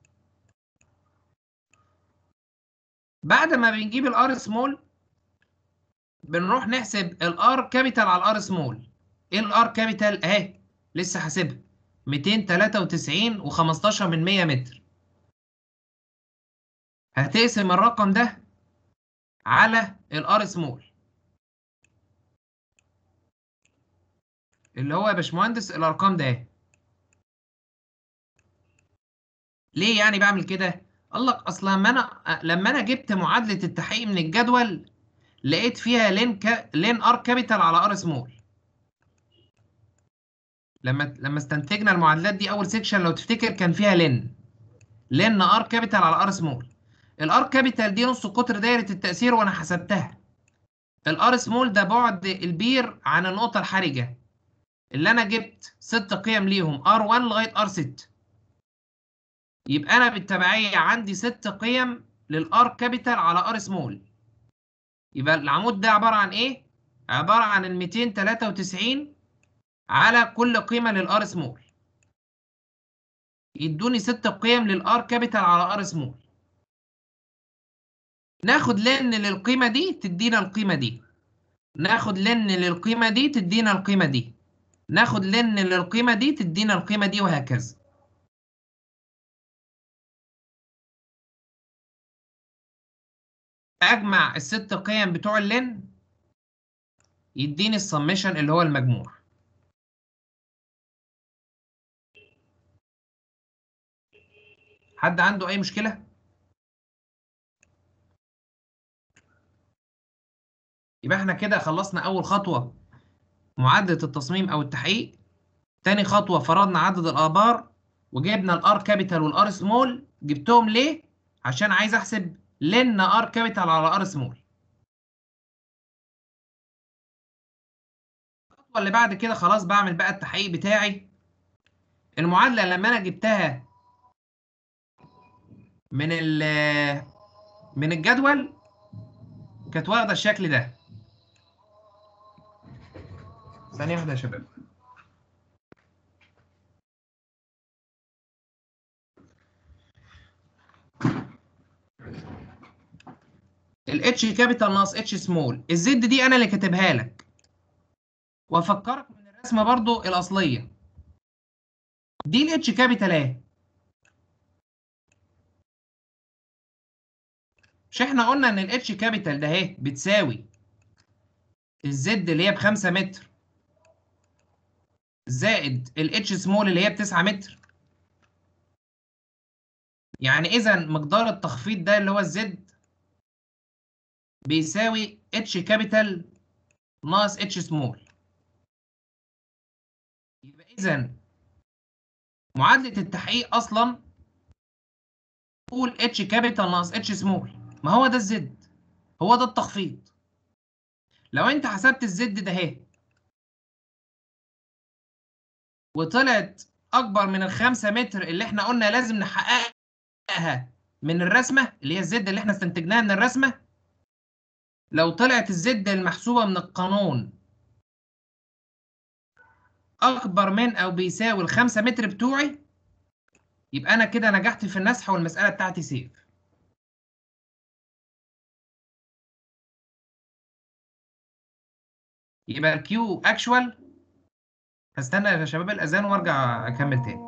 بعد ما بنجيب الار سمول بنروح نحسب الار كابيتال على الار سمول ايه الار كابيتال اهي لسه حاسبها 293 و15 من 100 متر هتقسم الرقم ده على الار سمول اللي هو يا باشمهندس الارقام ده اهي. ليه يعني بعمل كده قال لك اصل لما انا لما انا جبت معادله التحقيق من الجدول لقيت فيها لين ك... لين ار كابيتال على ار سمول لما لما استنتجنا المعادلات دي اول سيكشن لو تفتكر كان فيها لين لين ار كابيتال على ار سمول الار كابيتال دي نص قطر دايره التاثير وانا حسبتها الار سمول ده بعد البير عن النقطه الحرجه اللي انا جبت ست قيم ليهم R1 لغايه R6 يبقى انا بالتبعيه عندي ست قيم للار كابيتال على ار سمول يبقى العمود ده عباره عن ايه عباره عن ال 293 على كل قيمه للار سمول يدوني ست قيم للار كابيتال على ار سمول ناخد لن للقيمه دي تدينا القيمه دي ناخد لن للقيمه دي تدينا القيمه دي ناخد لن للقيمة دي تدينا القيمة دي وهكذا أجمع الست قيم بتوع اللن يديني السمشن اللي هو المجموع حد عنده أي مشكلة؟ يبقى احنا كده خلصنا أول خطوة معادلة التصميم أو التحقيق تاني خطوة فرضنا عدد الآبار وجبنا الار كابيتال والار سمول جبتهم ليه؟ عشان عايز أحسب لن ار كابيتال على ار سمول الخطوة اللي بعد كده خلاص بعمل بقى التحقيق بتاعي المعادلة لما أنا جبتها من من الجدول كانت واخدة الشكل ده ثانية واحدة يا شباب الاتش كابيتال ناقص اتش سمول الزد دي انا اللي كاتبها لك وافكرك من الرسمه برضو الاصليه دي الاتش كابيتال اهي مش احنا قلنا ان الاتش كابيتال ده اهي بتساوي الزد اللي هي ب 5 متر زائد الاتش سمول اللي هي ب 9 متر يعني اذا مقدار التخفيض ده اللي هو الزد بيساوي اتش كابيتال ناقص اتش سمول يبقى اذا معادله التحقيق اصلا تقول اتش كابيتال ناقص اتش سمول ما هو ده الزد هو ده التخفيض لو انت حسبت الزد ده اهي وطلعت اكبر من الخمسة متر اللي احنا قلنا لازم نحققها من الرسمه اللي هي الزد اللي احنا استنتجناها من الرسمه لو طلعت الزد المحسوبة من القانون أكبر من أو بيساوي الخمسة متر بتوعي يبقى أنا كده نجحت في النسح والمسألة بتاعتي سيف يبقى الكيو اكشوال هستنى يا شباب الأذان وأرجع أكمل تاني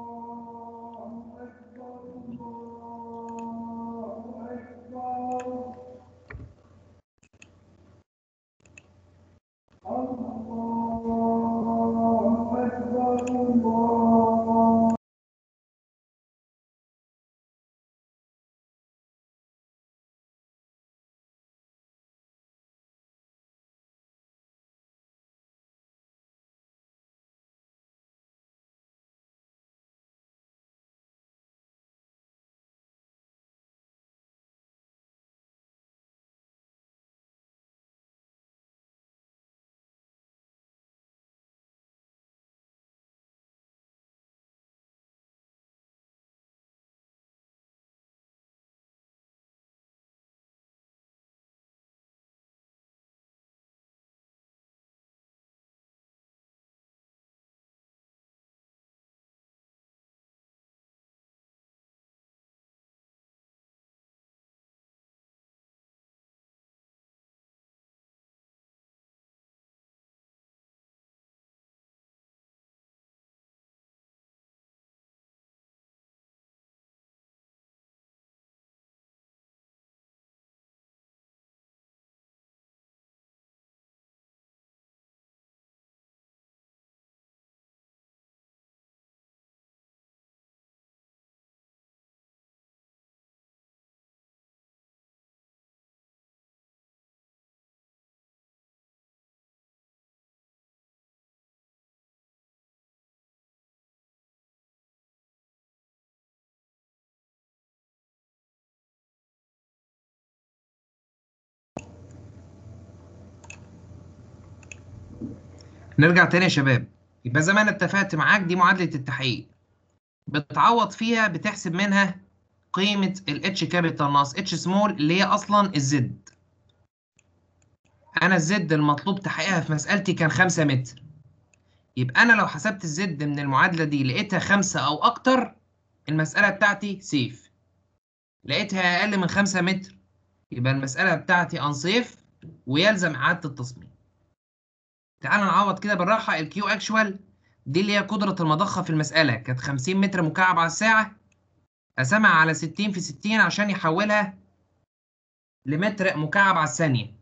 نرجع تاني يا شباب يبقى زي ما انا اتفقت معاك دي معادلة التحقيق بتعوض فيها بتحسب منها قيمة ال H كابيتال ناقص H سمول اللي هي أصلا الزد أنا الزد المطلوب تحقيقها في مسألتي كان 5 متر يبقى أنا لو حسبت الزد من المعادلة دي لقيتها 5 أو أكتر المسألة بتاعتي سيف لقيتها أقل من 5 متر يبقى المسألة بتاعتي أنصيف ويلزم إعادة التصميم تعال نعوض كده بالراحة الكيو اكشوال دي اللي هي قدرة المضخة في المسألة كانت 50 متر مكعب على الساعة قسمها على 60 في 60 عشان يحولها لمتر مكعب على الثانية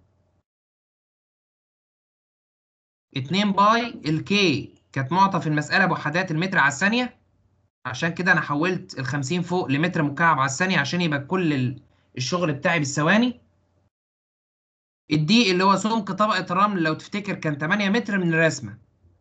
2 باي الكي كانت معطى في المسألة بوحدات المتر على الثانية عشان كده أنا حولت ال 50 فوق لمتر مكعب على الثانية عشان يبقى كل ال- الشغل بتاعي بالثواني الدي اللي هو سمك طبقة الرمل لو تفتكر كان 8 متر من الرسمة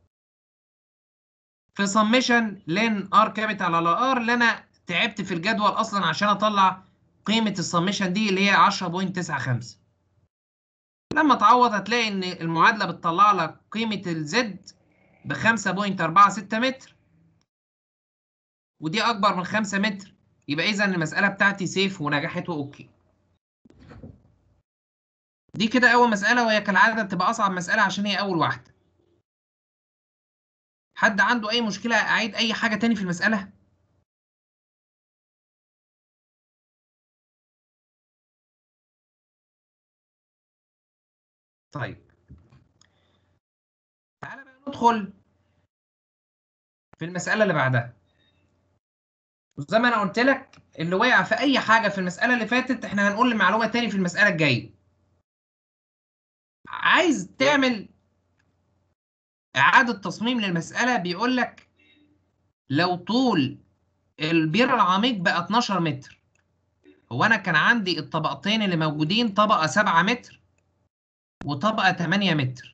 في سميشن لين ار كابيتال على ار اللي انا تعبت في الجدول اصلا عشان اطلع قيمة السميشن دي اللي هي 10.95 لما تعوض هتلاقي ان المعادلة بتطلع لك قيمة الزد ب 5.46 متر ودي اكبر من 5 متر يبقى اذا المسألة بتاعتي سيف ونجحت واوكي دي كده اول مسألة وهي كالعادة بتبقى اصعب مسألة عشان هي اول واحدة حد عنده اي مشكلة اعيد اي حاجة تاني في المسألة طيب تعالى بقى ندخل في المسألة اللي بعدها وزي ما انا قلت لك اللي وقع في اي حاجة في المسألة اللي فاتت احنا هنقول المعلومة تاني في المسألة الجاية عايز تعمل إعادة تصميم للمسألة بيقول لك لو طول البير العميق بقى 12 متر هو أنا كان عندي الطبقتين اللي موجودين طبقة 7 متر وطبقة 8 متر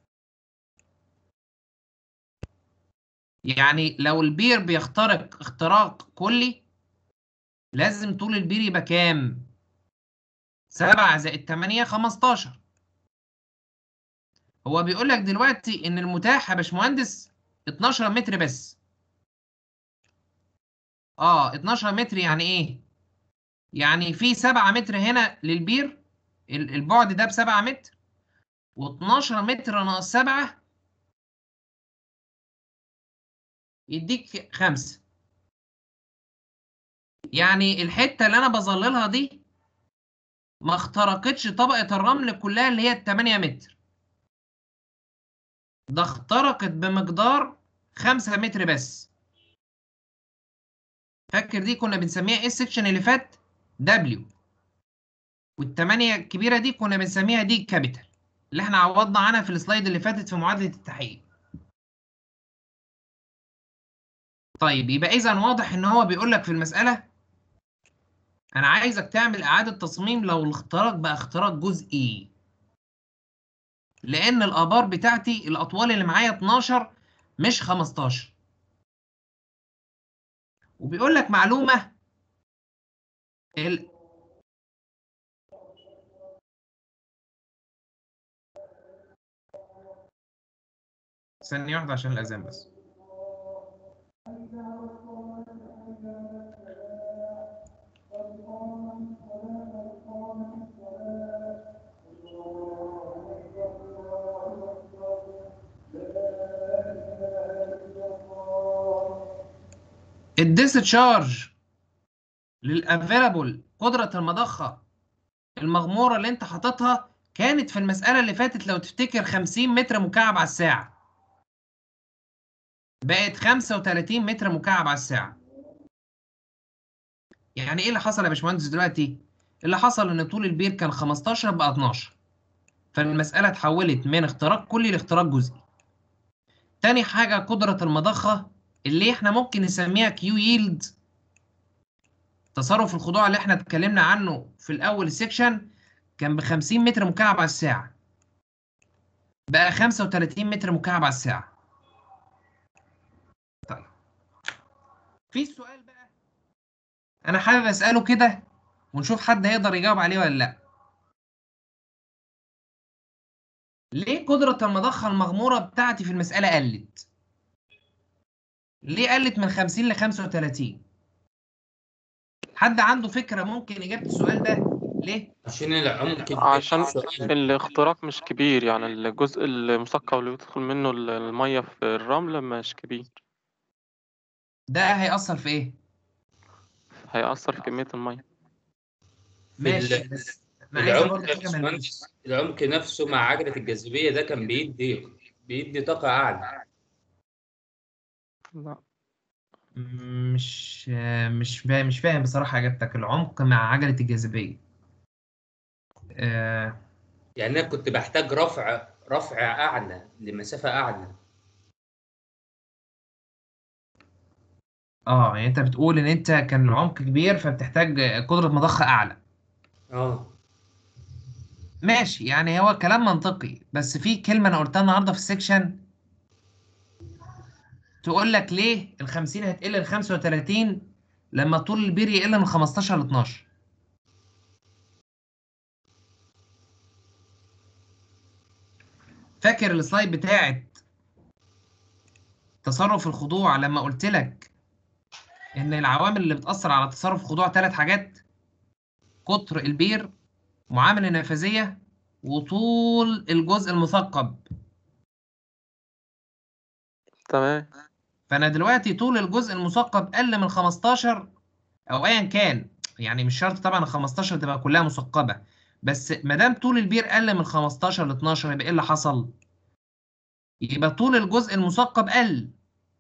يعني لو البير بيخترق اختراق كلي لازم طول البير يبقى كام؟ 7 زائد 8 15 هو بيقول لك دلوقتي ان المتاح يا باشمهندس 12 متر بس اه 12 متر يعني ايه يعني في 7 متر هنا للبير ال- البعد ده ب 7 متر و12 متر ناقص 7 يديك 5 يعني الحته اللي انا بظللها دي ما اخترقتش طبقه الرمل كلها اللي هي ال 8 متر ده اخترقت بمقدار 5 متر بس فاكر دي كنا بنسميها ايه السكشن اللي فات دبليو والثمانية الكبيرة دي كنا بنسميها دي كابيتال اللي احنا عوضنا عنها في السلايد اللي فاتت في معادلة التحقيق طيب يبقى اذا واضح ان هو بيقول لك في المسألة انا عايزك تعمل اعادة تصميم لو الاختراق بقى اختراق جزئي لان الابار بتاعتي الاطوال اللي معايا 12 مش 15 وبيقول لك معلومه ال... ثانية واحدة عشان الأذان بس الديسشارج للافيلابل قدرة المضخة المغمورة اللي انت حاططها كانت في المسألة اللي فاتت لو تفتكر 50 متر مكعب على الساعة بقت 35 متر مكعب على الساعة يعني ايه اللي حصل يا باشمهندس دلوقتي؟ اللي حصل ان طول البير كان 15 بقى 12 فالمسألة اتحولت من اختراق كلي لاختراق جزئي تاني حاجة قدرة المضخة اللي احنا ممكن نسميها كيو ييلد تصرف الخضوع اللي احنا اتكلمنا عنه في الاول سيكشن كان ب 50 متر مكعب على الساعة بقى 35 متر مكعب على الساعة طيب في سؤال بقى انا حابب اسأله كده ونشوف حد هيقدر يجاوب عليه ولا لا ليه قدرة المضخة المغمورة بتاعتي في المسألة قلت؟ ليه قلت من 50 ل 35 حد عنده فكرة ممكن إجابة السؤال ده ليه؟ عشان العمق عشان السؤال الاختراق مش كبير يعني الجزء المثقب اللي بيدخل منه ال- المية في الرمل مش كبير ده هيأثر في إيه؟ هيأثر في كمية المية في ماشي ال- بس أنا عايز العمق برضه يا حاجة ملموسة باشمهندس العمق نفسه مع عجلة الجاذبية ده كان بيدي بيدي طاقة أعلى لا مش مش فاهم مش فاهم بصراحة إجابتك العمق مع عجلة الجاذبية آه يعني أنا كنت بحتاج رفع رفع أعلى لمسافة أعلى اه يعني انت بتقول ان انت كان العمق كبير فبتحتاج قدرة مضخة اعلى اه ماشي يعني هو كلام منطقي بس في كلمة انا قلتها النهاردة في السكشن تقول لك ليه ال 50 هتقل ل 35 لما طول البير يقل من 15 ل 12 فاكر السلايد بتاعت تصرف الخضوع لما قلت لك ان العوامل اللي بتأثر على تصرف الخضوع ثلاث حاجات قطر البير معامل النفاذية وطول الجزء المثقب تمام فانا دلوقتي طول الجزء المثقب قل من 15 او ايا كان يعني مش شرط طبعا ال 15 تبقى كلها مثقبه بس ما دام طول البير قل من 15 ل 12 يبقى ايه اللي حصل؟ يبقى طول الجزء المثقب قل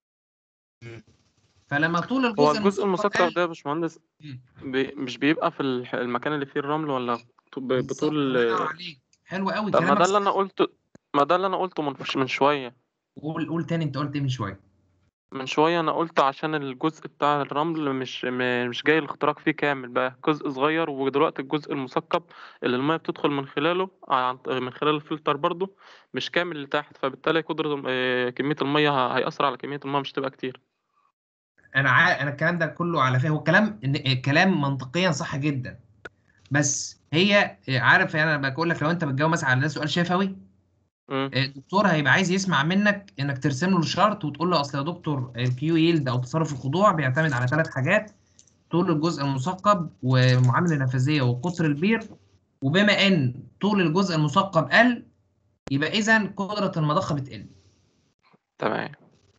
فلما طول الجزء هو الجزء المثقب المثقب قل ده يا باشمهندس بي مش بيبقى في الح- المكان اللي فيه الرمل ولا ط- ب- بالظبط بطول الله ينور عليك حلو قوي طب ما كلامك ده اللي انا صح قلته ما ده اللي انا قلته من من شوية قول قول تاني انت قلت ايه من شويه من شوية أنا قلت عشان الجزء بتاع الرمل مش م- مش جاي الاختراق فيه كامل بقى جزء صغير ودلوقتي الجزء المثقب اللي المية بتدخل من خلاله عن من خلال الفلتر برضو مش كامل لتحت فبالتالي قدرة آه، كمية المية ه- هيأثر على كمية المية مش تبقى كتير انا عا... انا الكلام ده كله على فكره هو الكلام إن- الكلام منطقيا صح جدا بس هي عارف يعني انا بقول لك لو انت بتجاوب مثلا على سؤال شفوي مم. الدكتور هيبقى عايز يسمع منك انك ترسم له الشرط وتقول له اصل يا دكتور الكيو ييلد او تصرف الخضوع بيعتمد على ثلاث حاجات طول الجزء المثقب ومعامله نفاذيه وقطر البير وبما ان طول الجزء المثقب قل يبقى اذا قدره المضخه بتقل تمام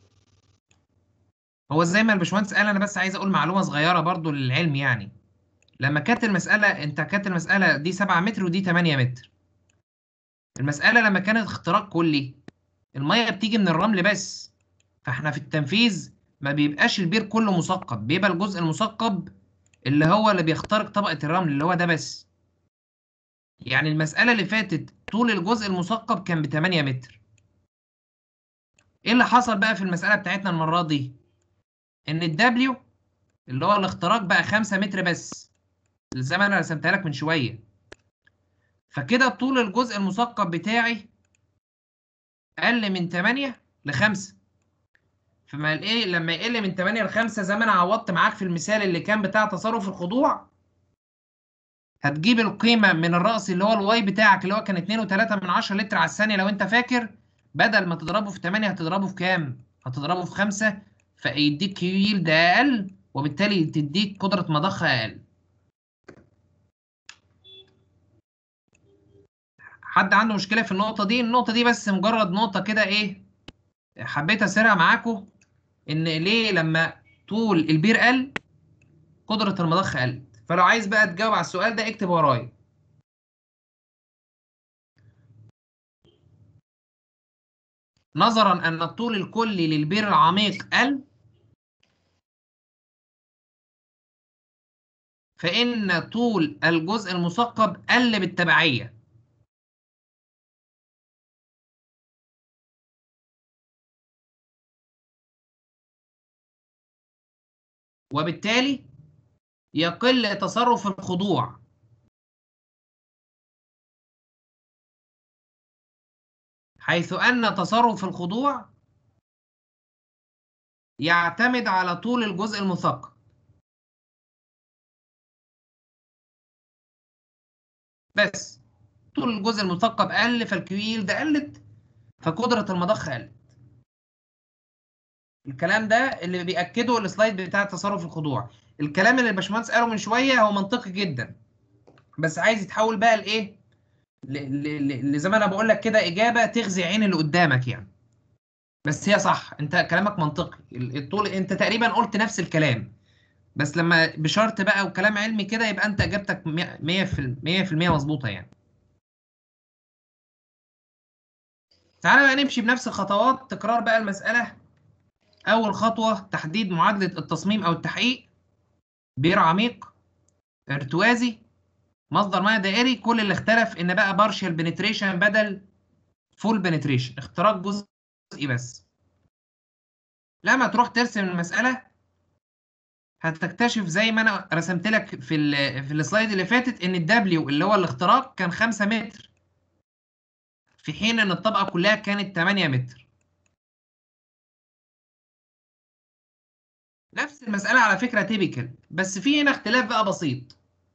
هو زي ما الباشمهندس قال انا بس عايز اقول معلومه صغيره برضو للعلم يعني لما كانت المساله انت كانت المساله دي 7 متر ودي 8 متر المساله لما كانت اختراق كلي الميه بتيجي من الرمل بس فاحنا في التنفيذ ما بيبقاش البير كله مثقب بيبقى الجزء المثقب اللي هو اللي بيخترق طبقه الرمل اللي هو ده بس يعني المساله اللي فاتت طول الجزء المثقب كان ب 8 متر ايه اللي حصل بقى في المساله بتاعتنا المره دي ان الدبليو اللي هو الاختراق بقى 5 متر بس زي ما انا رسمتها لك من شويه فكده طول الجزء المثقب بتاعي قل من 8 ل 5 فما الايه لما يقل من 8 ل 5 زي ما انا عوضت معاك في المثال اللي كان بتاع تصرف الخضوع هتجيب القيمه من الرأس اللي هو الواي بتاعك اللي هو كان 2.3 من 10 لتر على الثانيه لو انت فاكر بدل ما تضربه في 8 هتضربه في كام؟ هتضربه في 5 فيديك كيو ييلد اقل وبالتالي تديك قدره مضخه اقل. حد عنده مشكله في النقطه دي؟ النقطه دي بس مجرد نقطه كده ايه حبيت اسيرها معاكم ان ليه لما طول البير قل قدره المضخه قلت فلو عايز بقى تجاوب على السؤال ده اكتب ورايا نظرا ان الطول الكلي للبير العميق قل فان طول الجزء المثقب قل بالتبعيه وبالتالي يقل تصرف الخضوع حيث أن تصرف الخضوع يعتمد على طول الجزء المثقب بس طول الجزء المثقب قل فالكيو ده قلت فقدره المضخه قلت الكلام ده اللي بيأكده السلايد بتاع تصرف الخضوع الكلام اللي الباشمهندس قاله من شويه هو منطقي جدا بس عايز يتحول بقى لايه ل- ل- ل- زي ما انا بقول لك كده اجابه تغزي عين اللي قدامك يعني بس هي صح انت كلامك منطقي ال- الطول انت تقريبا قلت نفس الكلام بس لما بشرط بقى وكلام علمي كده يبقى انت اجابتك 100% مظبوطه يعني تعالى بقى نمشي بنفس الخطوات تكرار بقى المسألة أول خطوة تحديد معادلة التصميم أو التحقيق بير عميق ارتوازي مصدر ميه دائري كل اللي اختلف إن بقى بارشال بنتريشن بدل فول بنتريشن اختراق جزئي بس لما تروح ترسم المسألة هتكتشف زي ما أنا رسمت لك في ال في السلايد اللي فاتت إن الدبليو اللي هو الاختراق كان 5 متر في حين ان الطبقه كلها كانت 8 متر نفس المساله على فكره تيبيكال بس في هنا اختلاف بقى بسيط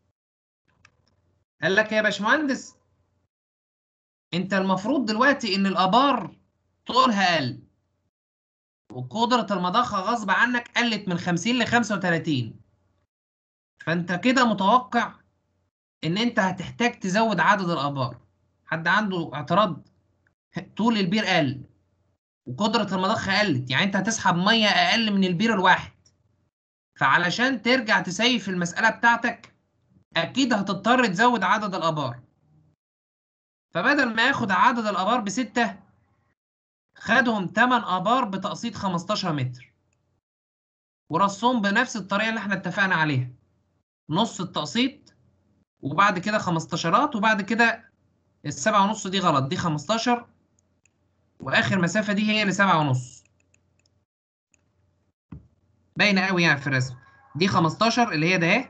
قال لك يا باشمهندس انت المفروض دلوقتي ان الابار طولها قل وقدره المضخه غصب عنك قلت من 50 ل 35 فانت كده متوقع ان انت هتحتاج تزود عدد الابار حد عنده اعتراض طول البير قل وقدرة المضخة قلت يعني انت هتسحب مية اقل من البير الواحد فعلشان ترجع تسيف المسألة بتاعتك اكيد هتضطر تزود عدد الابار فبدل ما ياخد عدد الابار بستة خدهم 8 ابار بتقسيط 15 متر ورصهم بنفس الطريقة اللي احنا اتفقنا عليها نص التقسيط وبعد كده 15 وبعد كده السبعة ونص دي غلط دي 15 واخر مسافة دي هي اللي سبعة ونص باينة قوي يعني في الرسم دي 15 اللي هي ده اهي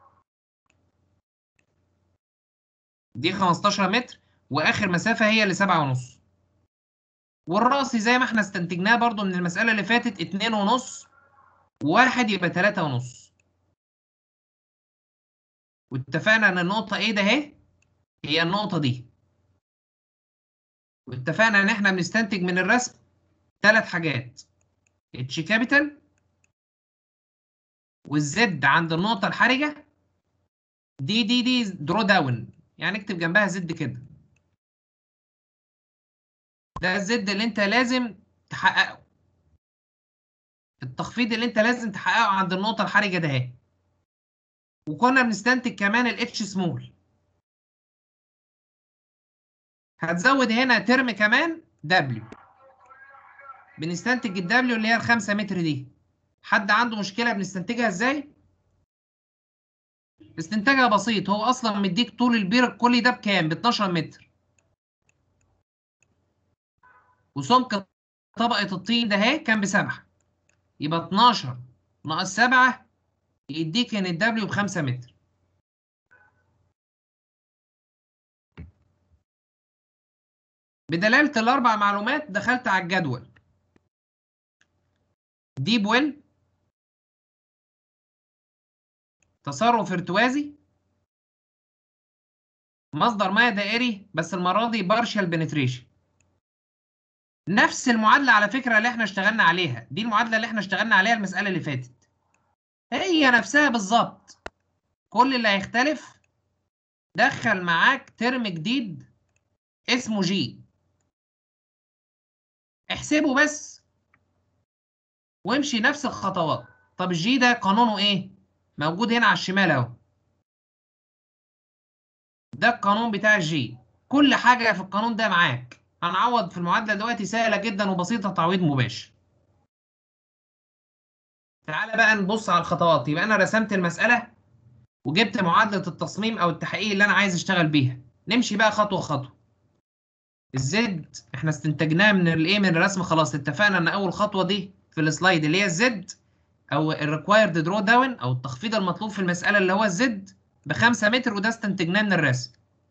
دي 15 متر واخر مسافة هي اللي سبعة ونص والرأس زي ما احنا استنتجناه برضو من المسألة اللي فاتت اتنين ونص واحد يبقى تلاتة ونص واتفقنا ان النقطة ايه ده اهي هي النقطة دي واتفقنا ان احنا بنستنتج من الرسم ثلاث حاجات اتش كابيتال والزد عند النقطة الحرجة دي دي دي درو داون يعني اكتب جنبها زد كده ده الزد اللي انت لازم تحققه التخفيض اللي انت لازم تحققه عند النقطة الحرجة ده اهي وكنا بنستنتج كمان الاتش سمول هتزود هنا ترم كمان دبليو بنستنتج الدبليو اللي هي الخمسة متر دي حد عنده مشكلة بنستنتجها ازاي؟ استنتاجها بسيط هو اصلا مديك طول البير الكلي ده بكام؟ ب 12 متر وسمك طبقة الطين ده اهي كان بسبعة يبقى 12 ناقص 7 يديك ان الدبليو بخمسة متر بدلالة الأربع معلومات دخلت على الجدول ديب ويل تصرف ارتوازي مصدر ميه دائري بس المرة دي بارشال بنتريشن نفس المعادلة على فكرة اللي احنا اشتغلنا عليها دي المعادلة اللي احنا اشتغلنا عليها المسألة اللي فاتت هي نفسها بالظبط كل اللي هيختلف دخل معاك ترم جديد اسمه جي احسبه بس وامشي نفس الخطوات طب الجي ده قانونه ايه موجود هنا على الشمال اهو ده القانون بتاع الجي كل حاجة في القانون ده معاك هنعوض في المعادلة دلوقتي سهلة جدا وبسيطة تعويض مباشر تعالى بقى نبص على الخطوات يبقى انا رسمت المسألة وجبت معادلة التصميم او التحقيق اللي انا عايز اشتغل بيها نمشي بقى خطوة خطوة الزد احنا استنتجناه من الايه من الرسم خلاص اتفقنا ان اول خطوة دي في السلايد اللي هي الزد او الريكوايرد درو داون او التخفيض المطلوب في المسألة اللي هو الزد بخمسة متر وده استنتجناه من الرسم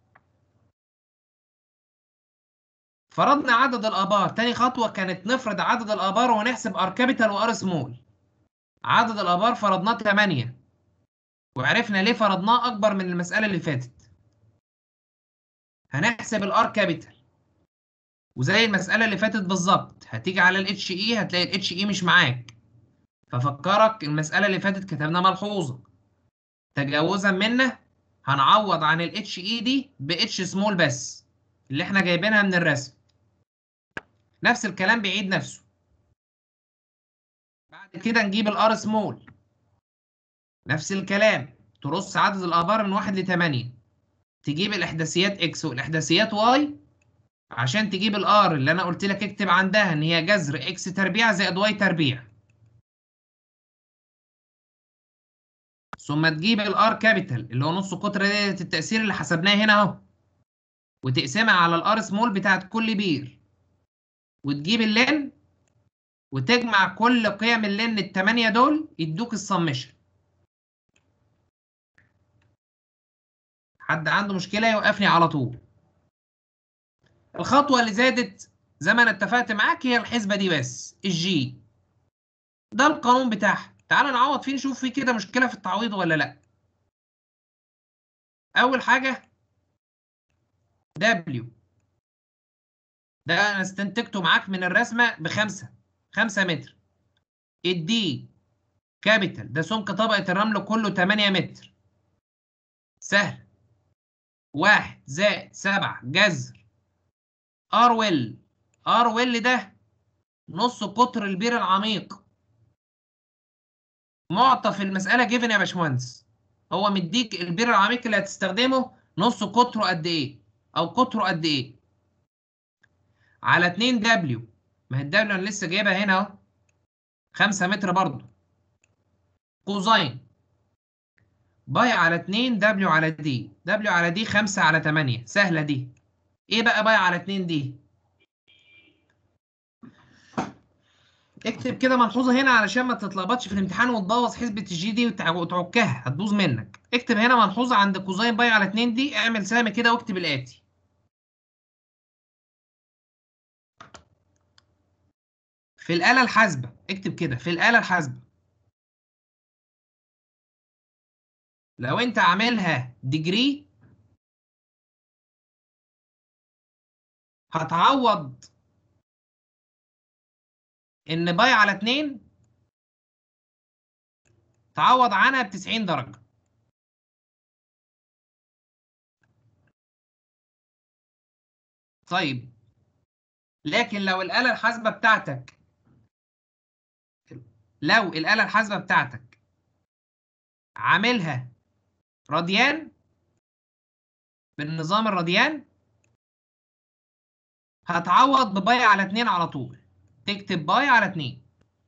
فرضنا عدد الابار تاني خطوة كانت نفرض عدد الابار ونحسب ار كابيتال وار سمول عدد الابار فرضناه 8 وعرفنا ليه فرضناه اكبر من المسألة اللي فاتت هنحسب الار كابيتال وزي المسألة اللي فاتت بالظبط هتيجي على الاتش اي هتلاقي الاتش اي مش معاك ففكرك المسألة اللي فاتت كتبنا ملحوظة تجاوزا منا هنعوض عن الاتش اي دي باتش سمول بس اللي احنا جايبينها من الرسم نفس الكلام بيعيد نفسه بعد كده نجيب الار سمول نفس الكلام ترص عدد الابار من واحد لتمانية تجيب الاحداثيات اكس والاحداثيات واي عشان تجيب الار اللي انا قلت لك اكتب عندها ان هي جذر اكس تربيع زائد واي تربيع ثم تجيب الار كابيتال اللي هو نص قطر دايره التاثير اللي حسبناه هنا اهو وتقسمها على الار سمول بتاعت كل بير وتجيب اللين وتجمع كل قيم اللين الثمانيه دول يدوك السمشن حد عنده مشكله يوقفني على طول الخطوه اللي زادت زي ما انا اتفقت معاك هي الحسبه دي بس الجي ده القانون بتاعها تعال نعوض فيه نشوف فيه كده مشكله في التعويض ولا لا اول حاجه دبليو ده انا استنتجته معاك من الرسمه بخمسة خمسة متر الدي كابيتال ده سمك طبقه الرمل كله 8 متر سهل واحد زائد سبعة جذر ار ويل ار ويل ده نص قطر البير العميق معطى في المسألة جيفن يا باشمهندس هو مديك البير العميق اللي هتستخدمه نص قطره قد ايه او قطره قد ايه على 2 دبليو ما هي الدبليو انا لسه جايبها هنا اهو 5 متر برضه كوزين باي على 2 دبليو على دي دبليو على دي 5 على 8 سهلة دي ايه بقى باي على 2 دي اكتب كده ملحوظة هنا علشان ما تتلخبطش في الامتحان وتبوظ حسبة الجي دي وتع- وتعكها هتبوظ منك اكتب هنا ملحوظة عند كوزين باي على 2 دي اعمل سهم كده واكتب الآتي في الآلة الحاسبة اكتب كده في الآلة الحاسبة لو انت عاملها ديجري هتعوض ان باي على 2 تعوض عنها ب 90 درجة طيب لكن لو الآلة الحاسبة بتاعتك لو الآلة الحاسبة بتاعتك عاملها راديان بالنظام الراديان هتعوض بباي على 2 على طول تكتب باي على 2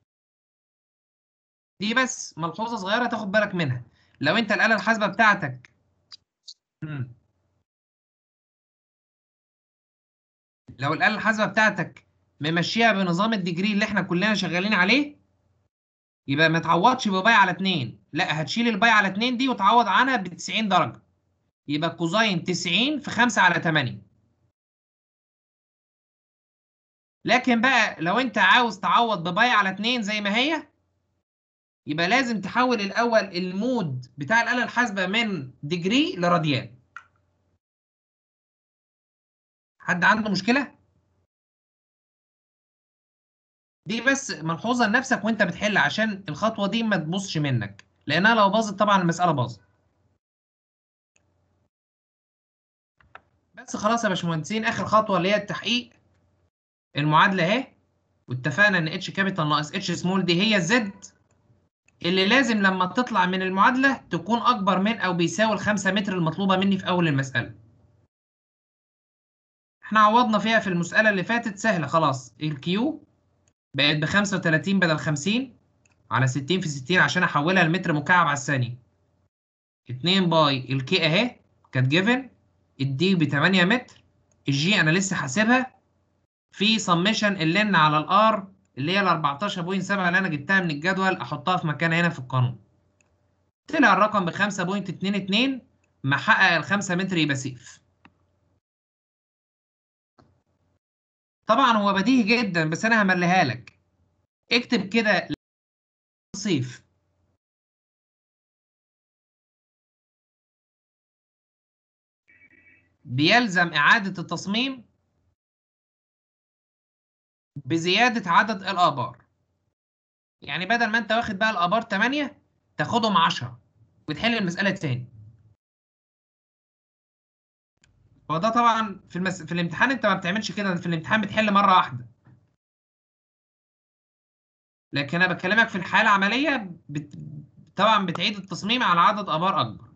دي بس ملحوظة صغيرة تاخد بالك منها لو انت الآلة الحاسبة بتاعتك مم. لو الآلة الحاسبة بتاعتك ممشيها بنظام الديجري اللي احنا كلنا شغالين عليه يبقى ما تعوضش بباي على 2 لا هتشيل الباي على 2 دي وتعوض عنها ب 90 درجة يبقى كوزين 90 في 5 على 8 لكن بقى لو انت عاوز تعوض بباي على 2 زي ما هي يبقى لازم تحول الاول المود بتاع الآلة الحاسبة من ديجري لراديان حد عنده مشكلة؟ دي بس ملحوظة لنفسك وانت بتحل عشان الخطوة دي ما تبصش منك لانها لو باظت طبعا المسألة باظت بس خلاص يا باشمهندسين اخر خطوة اللي هي التحقيق المعادلة اهي واتفقنا ان اتش كابيتال ناقص اتش سمول دي هي الزد اللي لازم لما تطلع من المعادلة تكون اكبر من او بيساوي الخمسة متر المطلوبة مني في اول المسألة احنا عوضنا فيها في المسألة اللي فاتت سهلة خلاص الكيو بقت ب 35 بدل 50 على 60 في 60 عشان احولها لمتر مكعب على الثانية 2 باي الكي اهي كانت جيفن الدي ب 8 متر الجي انا لسه حاسبها في سمشن اللين على الار اللي هي ال 14.7 اللي انا جبتها من الجدول احطها في مكانها هنا في القانون طلع الرقم ب 5.22 محقق ال 5 متر يبقى سيف طبعا هو بديهي جدا بس انا همليها لك اكتب كده صيف بيلزم إعادة التصميم بزيادة عدد الآبار يعني بدل ما أنت واخد بقى الآبار 8 تاخدهم 10 وتحل المسألة تاني هو ده طبعا في المس... في الامتحان انت ما بتعملش كده في الامتحان بتحل مره واحده لكن انا بكلمك في الحاله العمليه بت... طبعا بتعيد التصميم على عدد ابار اكبر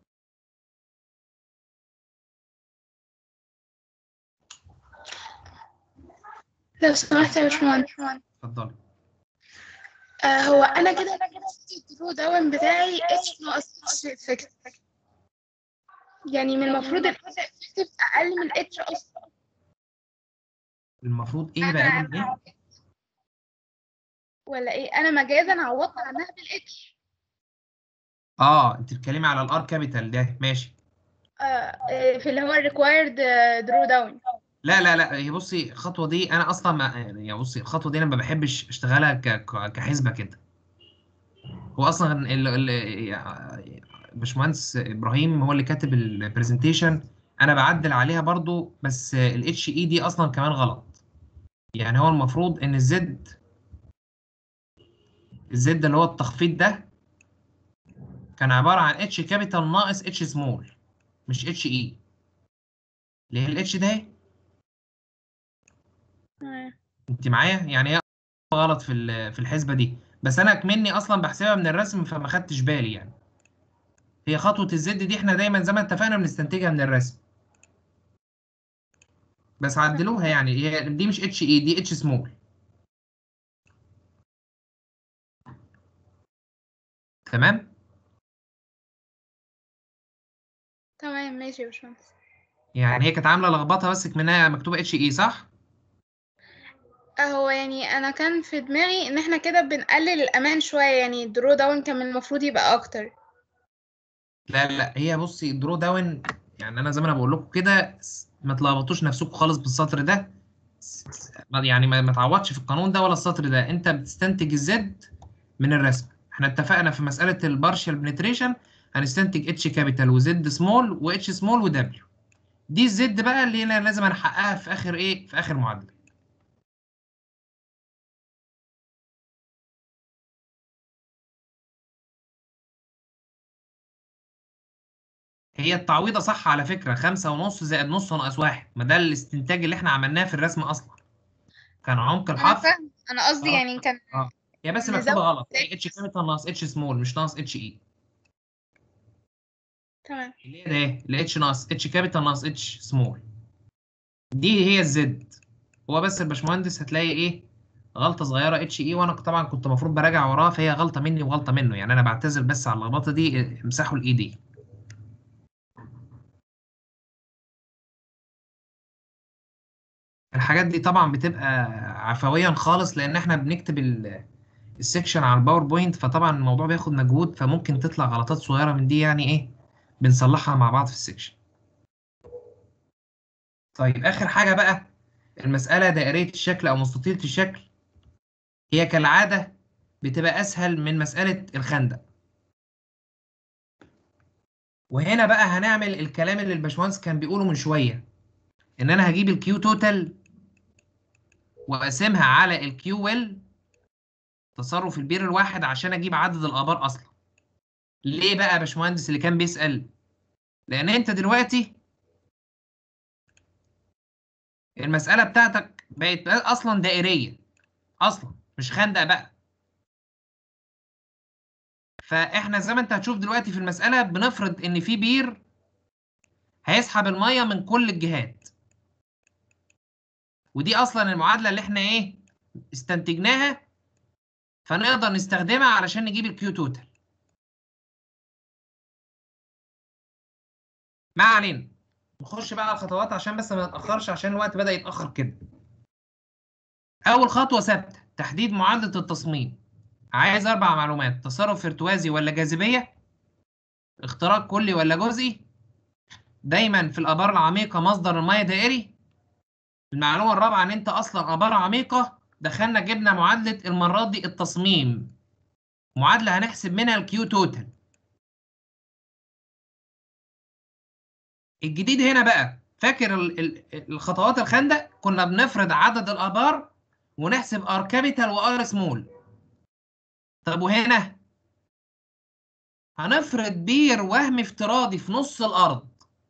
لو سمحت يا باشمهندس اتفضل آه هو انا كده الدرو داون بتاعي اتش ناقص اتش افكت يعني من المفروض الاتش افكت اقل من الاتش اصلا المفروض ايه بقى من ايه ولا ايه انا مجازا عوضت عنها بالاتش اه انت بتتكلمي على الار كابيتال ده ماشي آه آه، في اللي هو الريكوايرد درو داون لا لا لا هي بصي الخطوه دي انا اصلا ما يعني بصي الخطوه دي انا ما بحبش اشتغلها ك... ك- كحسبه كده هو اصلا ال... ال... باشمهندس ابراهيم هو اللي كاتب البرزنتيشن انا بعدل عليها برضو بس الاتش اي دي اصلا كمان غلط يعني هو المفروض ان الزد الزد اللي هو التخفيض ده كان عباره عن اتش كابيتال ناقص اتش سمول مش اتش اي اللي هي الاتش ده اهي. انت معايا يعني هي غلط في ال- في الحسبه دي بس انا كمني اصلا بحسبها من الرسم فما خدتش بالي يعني هي خطوه الزد دي احنا دايما زي ما اتفقنا بنستنتجها من الرسم بس عدلوها يعني هي دي مش اتش اي دي اتش سمول تمام تمام ماشي يا باشمهندس يعني هي كانت عامله لخبطه بس منها مكتوبه اتش اي صح آه، هو يعني انا كان في دماغي ان احنا كده بنقلل الامان شويه يعني الدرو داون كان من المفروض يبقى اكتر لا لا هي بصي الدرو داون يعني انا زي ما انا بقول لكم كده ما تلخبطوش نفسكم خالص بالسطر ده ما- يعني ما ما تعوضش في القانون ده ولا السطر ده انت بتستنتج الزد من الرسم احنا اتفقنا في مساله البارشال بنتريشن هنستنتج اتش كابيتال وزد سمول واتش سمول ودبليو دي الزد بقى اللي انا لازم احققها في اخر ايه في اخر معادله هي التعويضه صح على فكره خمسة ونص زائد نص ناقص واحد ما ده الاستنتاج اللي احنا عملناه في الرسم اصلا كان عمق انا الحرف فاهم انا قصدي آه. يعني كان اه هي بس نزود مكتوبه غلط زائد اتش كابيتال ناقص اتش سمول مش ناقص اتش اي تمام اللي هي ده ايه الاتش ناقص اتش كابيتال ناقص اتش سمول دي هي الزد هو بس الباشمهندس هتلاقي ايه غلطه صغيره اتش اي وانا طبعا كنت المفروض براجع وراها فهي غلطه مني وغلطه منه يعني انا بعتذر بس على اللخبطه دي امسحوا الاي دي الحاجات دي طبعا بتبقى عفويا خالص لان احنا بنكتب ال- السكشن على الباوربوينت فطبعا الموضوع بياخد مجهود فممكن تطلع غلطات صغيره من دي يعني ايه بنصلحها مع بعض في السكشن طيب اخر حاجه بقى المساله دائريه الشكل او مستطيله الشكل هي كالعاده بتبقى اسهل من مساله الخندق وهنا بقى هنعمل الكلام اللي الباشمهندس كان بيقوله من شويه ان انا هجيب الكيو توتال واقسمها على الكيو ويل تصرف البير الواحد عشان اجيب عدد الابار اصلا ليه بقى يا باشمهندس اللي كان بيسال لان انت دلوقتي المساله بتاعتك بقت اصلا دائريه اصلا مش خندق بقى فاحنا زي ما انت هتشوف دلوقتي في المساله بنفرض ان في بير هيسحب الميه من كل الجهات ودي اصلا المعادله اللي احنا ايه استنتجناها فنقدر نستخدمها علشان نجيب الكيو توتال ما علينا نخش بقى على الخطوات عشان بس ما نتاخرش عشان الوقت بدا يتاخر كده اول خطوه ثابته تحديد معادله التصميم عايز اربع معلومات تصرف ارتوازي ولا جاذبيه اختراق كلي ولا جزئي دايما في الابار العميقه مصدر الميه دائري المعلومه الرابعه ان انت اصلا ابار عميقه دخلنا جبنا معادله المره دي التصميم معادله هنحسب منها الكيو توتال الجديد هنا بقى فاكر ال- ال- الخطوات الخندق كنا بنفرض عدد الابار ونحسب ار كابيتال وار سمول طب وهنا هنفرض بير وهمي افتراضي في نص الارض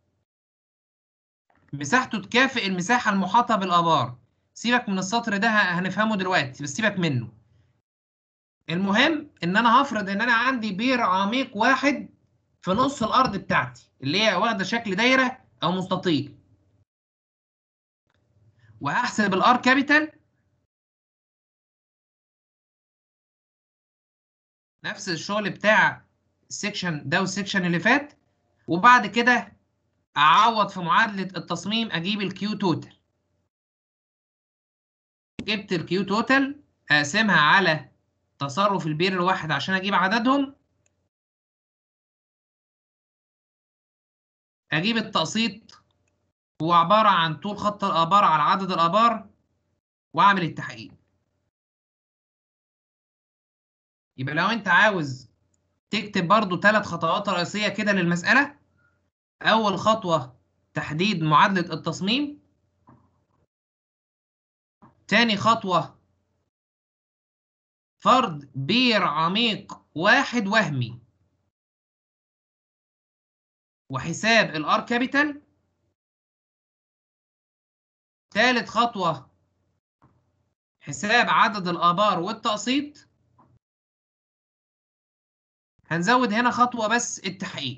مساحته تكافئ المساحه المحاطه بالابار سيبك من السطر ده ه- هنفهمه دلوقتي بس سيبك منه المهم ان انا هفرض ان انا عندي بير عميق واحد في نص الارض بتاعتي اللي هي واخده شكل دايره او مستطيل وهحسب الار كابيتال نفس الشغل بتاع السكشن ده والسكشن اللي فات وبعد كده اعوض في معادله التصميم اجيب الكيو توتال جبت الكيو توتال اقسمها على تصرف البير الواحد عشان اجيب عددهم اجيب التقسيط هو عباره عن طول خط الابار على عدد الابار واعمل التحقيق يبقى لو انت عاوز تكتب برضو ثلاث خطوات رئيسيه كده للمساله اول خطوه تحديد معادله التصميم تاني خطوه فرض بير عميق واحد وهمي وحساب الار كابيتال تالت خطوة حساب عدد الآبار والتقسيط هنزود هنا خطوة بس التحقيق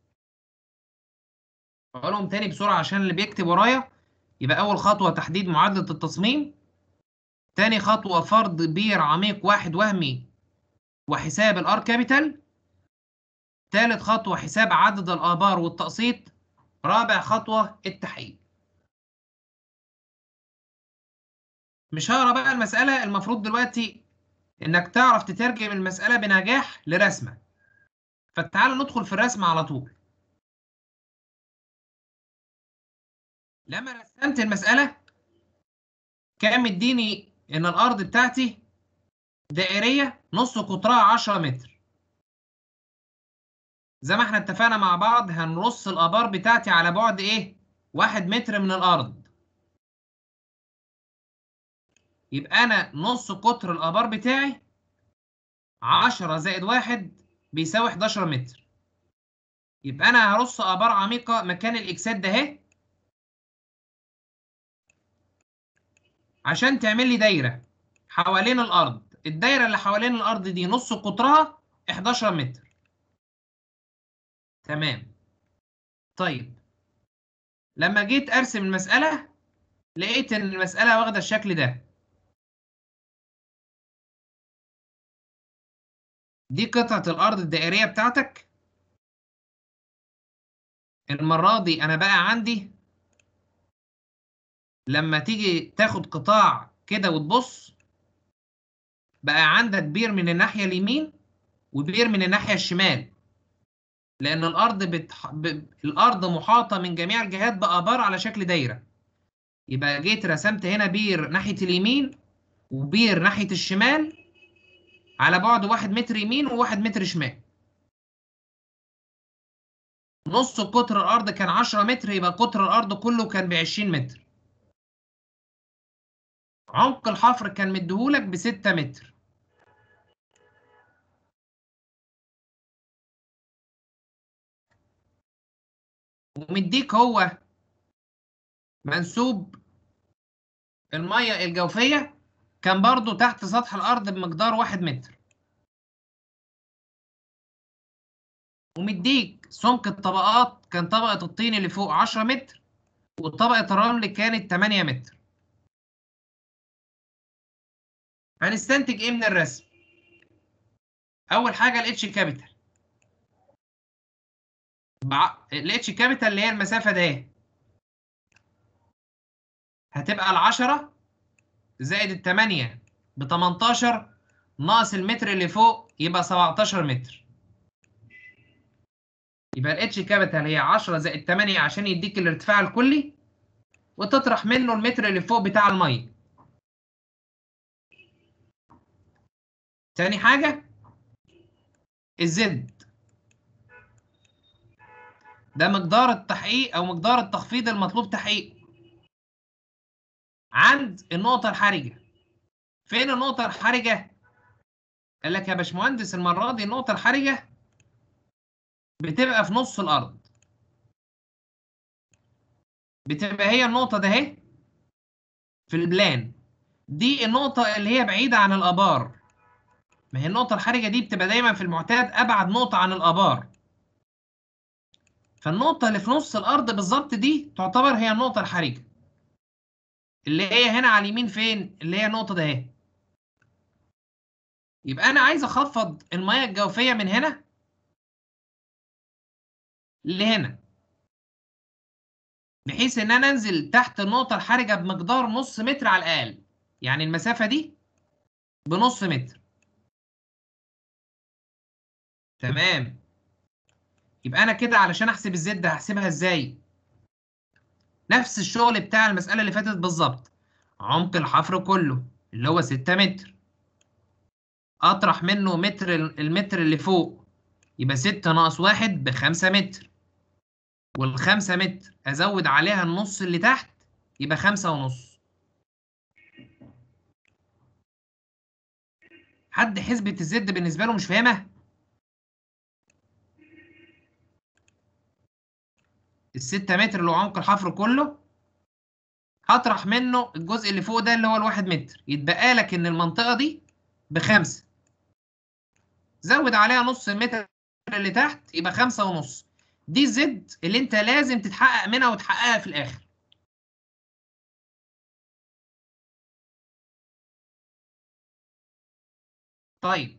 أقولهم تاني بسرعة عشان اللي بيكتب ورايا يبقى أول خطوة تحديد معادلة التصميم تاني خطوة فرض بير عميق واحد وهمي وحساب الار كابيتال تالت خطوة حساب عدد الآبار والتقسيط رابع خطوة التحقيق مش هقرا بقى المسألة المفروض دلوقتي إنك تعرف تترجم المسألة بنجاح لرسمة فتعال ندخل في الرسمة على طول لما رسمت المسألة كان مديني إن الأرض بتاعتي دائرية نص قطرها 10 متر زي ما احنا اتفقنا مع بعض هنرص الآبار بتاعتي على بعد إيه؟ واحد متر من الأرض يبقى أنا نص قطر الآبار بتاعي 10 زائد واحد بيساوي 11 متر يبقى أنا هرص آبار عميقة مكان الإكسات ده أهي عشان تعمل لي دايرة حوالين الأرض الدايرة اللي حوالين الأرض دي نص قطرها 11 متر تمام طيب لما جيت أرسم المسألة لقيت إن المسألة واخدة الشكل ده دي قطعة الأرض الدائرية بتاعتك المرة دي أنا بقى عندي لما تيجي تاخد قطاع كده وتبص بقى عندك بير من الناحية اليمين وبير من الناحية الشمال لأن الأرض بتح... ب... الأرض محاطة من جميع الجهات بآبار على شكل دايرة يبقى جيت رسمت هنا بير ناحية اليمين وبير ناحية الشمال على بعد واحد متر يمين وواحد متر شمال نص قطر الأرض كان 10 متر يبقى قطر الأرض كله كان ب 20 متر عمق الحفر كان مديهولك ب 6 متر ومديك هو منسوب المية الجوفية كان برضو تحت سطح الأرض بمقدار واحد متر ومديك سمك الطبقات كان طبقة الطين اللي فوق 10 متر وطبقة الرمل كانت 8 متر هنستنتج ايه من الرسم اول حاجه الاتش كابيتال الاتش كابيتال اللي هي المسافه ده هتبقى العشرة زائد التمانية ب 18 ناقص المتر اللي فوق يبقى 17 متر يبقى الاتش كابيتال هي 10 زائد 8 عشان يديك الارتفاع الكلي وتطرح منه المتر اللي فوق بتاع الميه تاني حاجة الزد ده مقدار التحقيق او مقدار التخفيض المطلوب تحقيقه عند النقطة الحرجة فين النقطة الحرجة؟ قال لك يا باشمهندس المرة دي النقطة الحرجة بتبقى في نص الأرض بتبقى هي النقطة ده اهي في البلان دي النقطة اللي هي بعيدة عن الآبار ما هي النقطة الحرجة دي بتبقى دايما في المعتاد أبعد نقطة عن الآبار فالنقطة اللي في نص الأرض بالظبط دي تعتبر هي النقطة الحرجة اللي هي هنا على اليمين فين؟ اللي هي النقطة ده اهي يبقى أنا عايز أخفض المياه الجوفية من هنا لهنا بحيث إن أنا أنزل تحت النقطة الحرجة بمقدار نص متر على الأقل يعني المسافة دي بنص متر تمام يبقى أنا كده علشان أحسب الزد هحسبها إزاي؟ نفس الشغل بتاع المسألة اللي فاتت بالظبط عمق الحفر كله اللي هو 6 متر أطرح منه متر المتر اللي فوق يبقى 6 ناقص 1 بخمسة متر والخمسة متر أزود عليها النص اللي تحت يبقى خمسة ونص حد حسبة الزد بالنسبة له مش فاهمة؟ الستة متر اللي هو عمق الحفر كله هطرح منه الجزء اللي فوق ده اللي هو الواحد متر يتبقى لك ان المنطقة دي بخمسة زود عليها نص المتر اللي تحت يبقى خمسة ونص دي الزد اللي انت لازم تتحقق منها وتحققها في الاخر طيب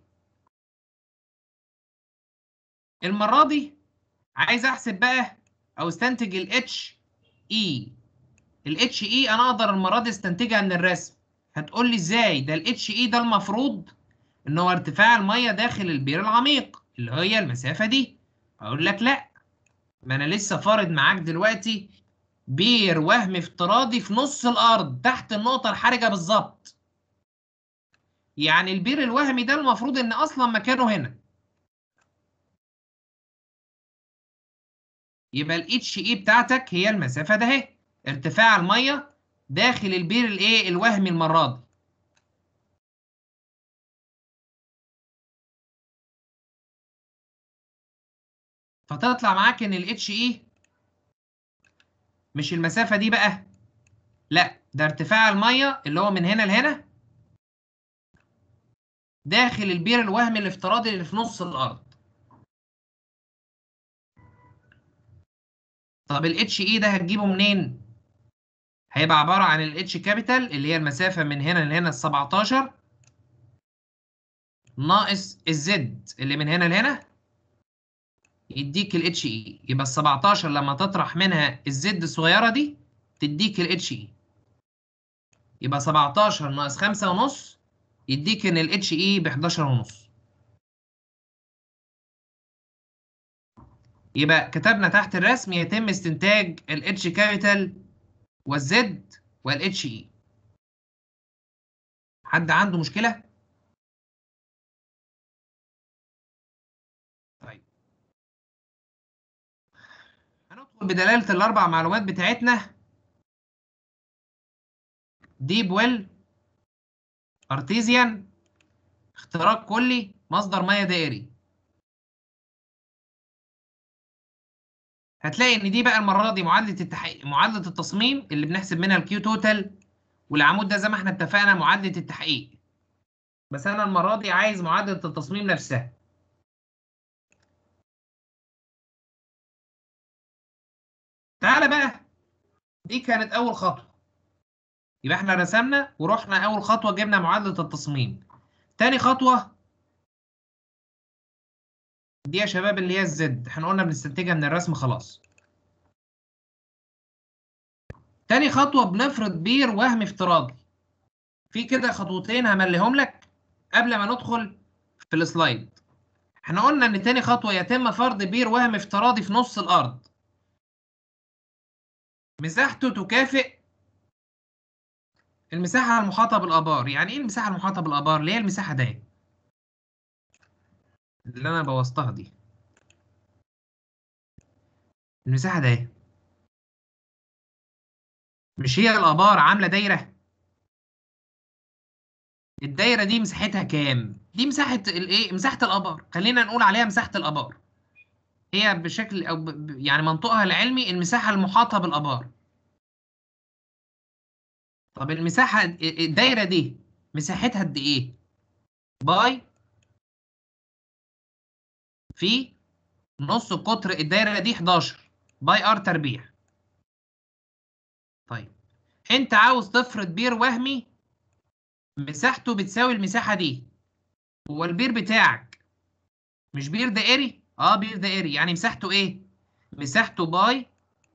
المرة دي عايز احسب بقى او استنتج ال اتش اي ال اتش اي انا اقدر المره دي استنتجها من الرسم هتقول لي ازاي ده ال اتش اي ده المفروض ان هو ارتفاع الميه داخل البير العميق اللي هي المسافه دي اقول لك لا ما انا لسه فارض معاك دلوقتي بير وهمي افتراضي في نص الارض تحت النقطه الحرجه بالظبط يعني البير الوهمي ده المفروض ان اصلا مكانه هنا يبقى الاتش اي بتاعتك هي المسافه ده اهي ارتفاع الميه داخل البير الايه الوهمي المره دي فتطلع معاك ان الاتش اي مش المسافه دي بقى لا ده ارتفاع الميه اللي هو من هنا لهنا داخل البير الوهمي الافتراضي اللي في نص الارض طب الاتش اي ده هتجيبه منين؟ هيبقى عبارة عن الاتش كابيتال اللي هي المسافة من هنا لهنا ال 17 ناقص الزد اللي من هنا لهنا يديك الاتش اي يبقى ال 17 لما تطرح منها الزد الصغيرة دي تديك الاتش اي يبقى 17 ناقص 5 ونص يديك ان الاتش اي ب 11 ونص يبقى كتبنا تحت الرسم يتم استنتاج الاتش كابيتال والزد والاتش اي حد عنده مشكلة؟ طيب هندخل بدلالة الأربع معلومات بتاعتنا ديب ويل ارتيزيان اختراق كلي مصدر ميه دائري هتلاقي ان دي بقى المره دي معادله التحقيق معادله التصميم اللي بنحسب منها الكيو توتال والعمود ده زي ما احنا اتفقنا معادله التحقيق بس انا المره دي عايز معادله التصميم نفسها تعالى بقى دي كانت اول خطوه يبقى احنا رسمنا ورحنا اول خطوه جبنا معادله التصميم تاني خطوه دي يا شباب اللي هي الزد احنا قلنا بنستنتجها من الرسم خلاص تاني خطوه بنفرض بير وهمي افتراضي في كده خطوتين همليهم لك قبل ما ندخل في السلايد احنا قلنا ان تاني خطوه يتم فرض بير وهمي افتراضي في نص الارض مساحته تكافئ المساحة المحاطة بالآبار يعني إيه المساحة المحاطة بالآبار؟ اللي هي المساحة دي اللي أنا بوظتها دي المساحة ده ايه مش هي الآبار عاملة دايرة الدايرة دي مساحتها كام دي مساحة الايه مساحة الآبار خلينا نقول عليها مساحة الآبار هي بشكل او ب... ب- يعني منطقها العلمي المساحة المحاطة بالآبار طب المساحة الدايرة دي مساحتها قد ايه باي في نص قطر الدايرة دي 11 باي ار تربيع طيب انت عاوز تفرض بير وهمي مساحته بتساوي المساحة دي هو البير بتاعك مش بير دائري اه بير دائري يعني مساحته ايه مساحته باي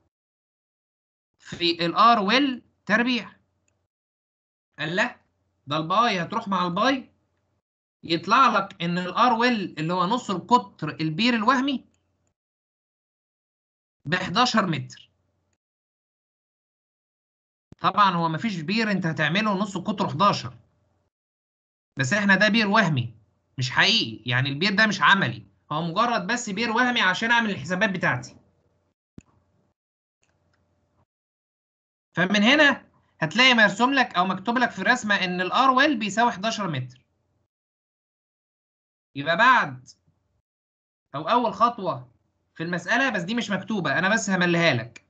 في الار ويل تربيع قال لا ده الباي هتروح مع الباي يطلع لك ان الار ويل اللي هو نص القطر البير الوهمي ب 11 متر طبعا هو مفيش بير انت هتعمله نص قطره 11 بس احنا ده بير وهمي مش حقيقي يعني البير ده مش عملي هو مجرد بس بير وهمي عشان اعمل الحسابات بتاعتي فمن هنا هتلاقي مرسوم لك او مكتوب لك في الرسمه ان الار ويل بيساوي 11 متر يبقى بعد او اول خطوه في المساله بس دي مش مكتوبه انا بس همليها لك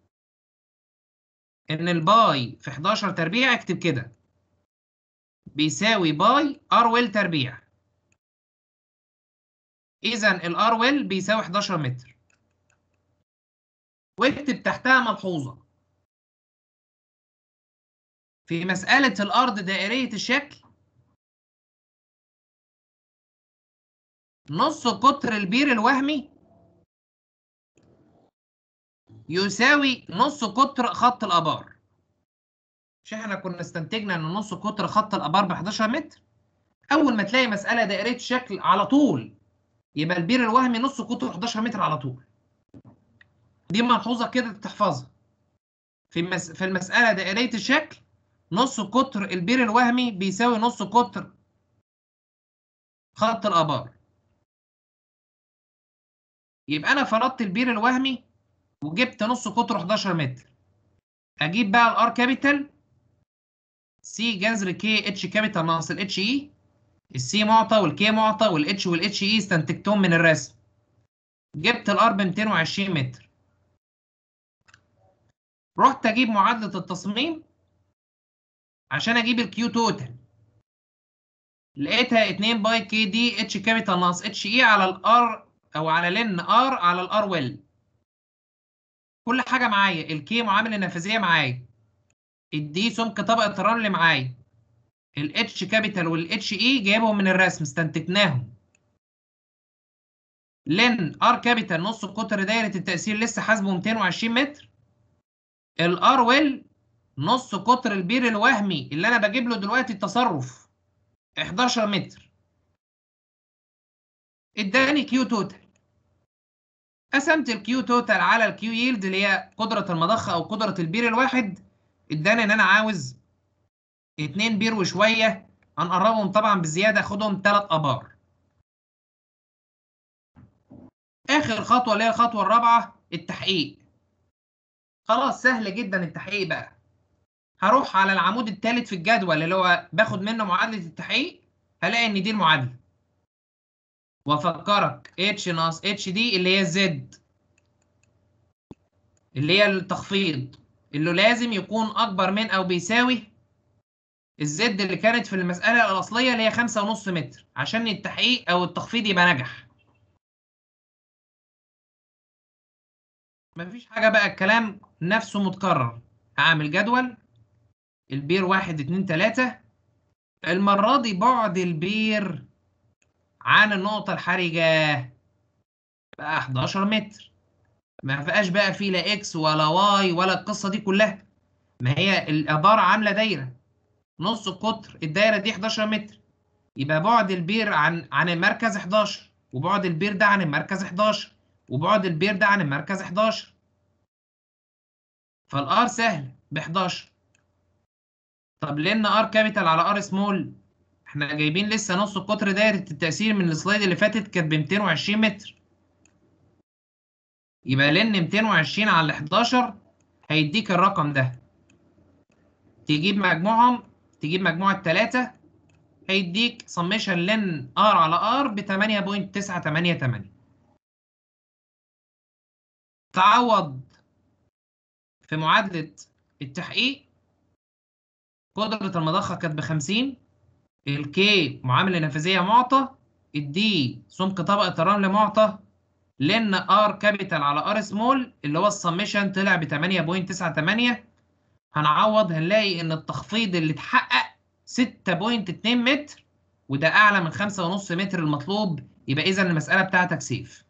ان الباي في 11 تربيع اكتب كده بيساوي باي ار ويل تربيع اذا الار ويل بيساوي 11 متر واكتب تحتها ملحوظه في مساله الارض دائريه الشكل نص قطر البير الوهمي يساوي نص قطر خط الابار مش احنا كنا استنتجنا ان نص قطر خط الابار ب 11 متر اول ما تلاقي مساله دائريه الشكل على طول يبقى البير الوهمي نص قطره 11 متر على طول دي ملحوظه كده تحفظها في مس... في المساله دائريه الشكل نص قطر البير الوهمي بيساوي نص قطر خط الابار يبقى انا فرضت البير الوهمي وجبت نص قطره 11 متر اجيب بقى الار كابيتال سي جذر كي اتش كابيتال ناقص الاتش اي السي معطى والكي معطى والاتش والاتش اي استنتجتهم من الرسم جبت الار ب 220 متر رحت اجيب معادله التصميم عشان اجيب الكيو توتال لقيتها 2 باي كي دي اتش كابيتال ناقص اتش اي على الار او على لن ار على الار ويل كل حاجه معايا الكي معامل النفاذيه معايا الدي سمك طبقه الرمل معايا الاتش كابيتال والاتش اي جايبهم من الرسم استنتجناهم لن ار كابيتال نص قطر دايره التاثير لسه حاسبه 220 متر الار ويل نص قطر البير الوهمي اللي انا بجيب له دلوقتي التصرف 11 متر اداني كيو توتال قسمت الكيو توتال على الكيو ييلد اللي هي قدره المضخه او قدره البير الواحد اداني ان انا عاوز اتنين بير وشويه هنقربهم طبعا بزياده اخدهم تلات ابار اخر خطوه اللي هي الخطوه الرابعه التحقيق خلاص سهل جدا التحقيق بقى هروح على العمود الثالث في الجدول اللي هو باخد منه معادله التحقيق هلاقي ان دي المعادله وافكرك اتش ناقص اتش دي اللي هي الزد اللي هي التخفيض اللي لازم يكون اكبر من او بيساوي الزد اللي كانت في المساله الاصليه اللي هي خمسة ونص متر عشان التحقيق او التخفيض يبقى نجح مفيش حاجه بقى الكلام نفسه متكرر هعمل جدول البير واحد اتنين تلاتة المرة دي بعد البير عن النقطة الحرجة بقى 11 متر ما بقاش بقى فيه لا اكس ولا واي ولا القصة دي كلها ما هي العبارة عاملة دايرة نص القطر الدايرة دي 11 متر يبقى بعد البير عن عن المركز 11 وبعد البير ده عن المركز 11 وبعد البير ده عن المركز 11 فالار سهل ب 11 طب لان ار كابيتال على ار سمول احنا جايبين لسه نص قطر دايره التاثير من السلايد اللي فاتت كانت ب 220 متر يبقى لن 220 على 11 هيديك الرقم ده تجيب مجموعهم تجيب مجموع التلاتة هيديك سميشن لن ار على ار ب 8.988 تعوض في معادلة التحقيق قدرة المضخة كانت ب 50 الكي معاملة نفاذية معطى الدي سمك طبقة الرمل معطى لن ار كابيتال على ار سمول اللي هو السميشن طلع ب 8.98 هنعوض هنلاقي ان التخفيض اللي اتحقق 6.2 متر وده اعلى من 5.5 متر المطلوب يبقى اذا المسألة بتاعتك سيف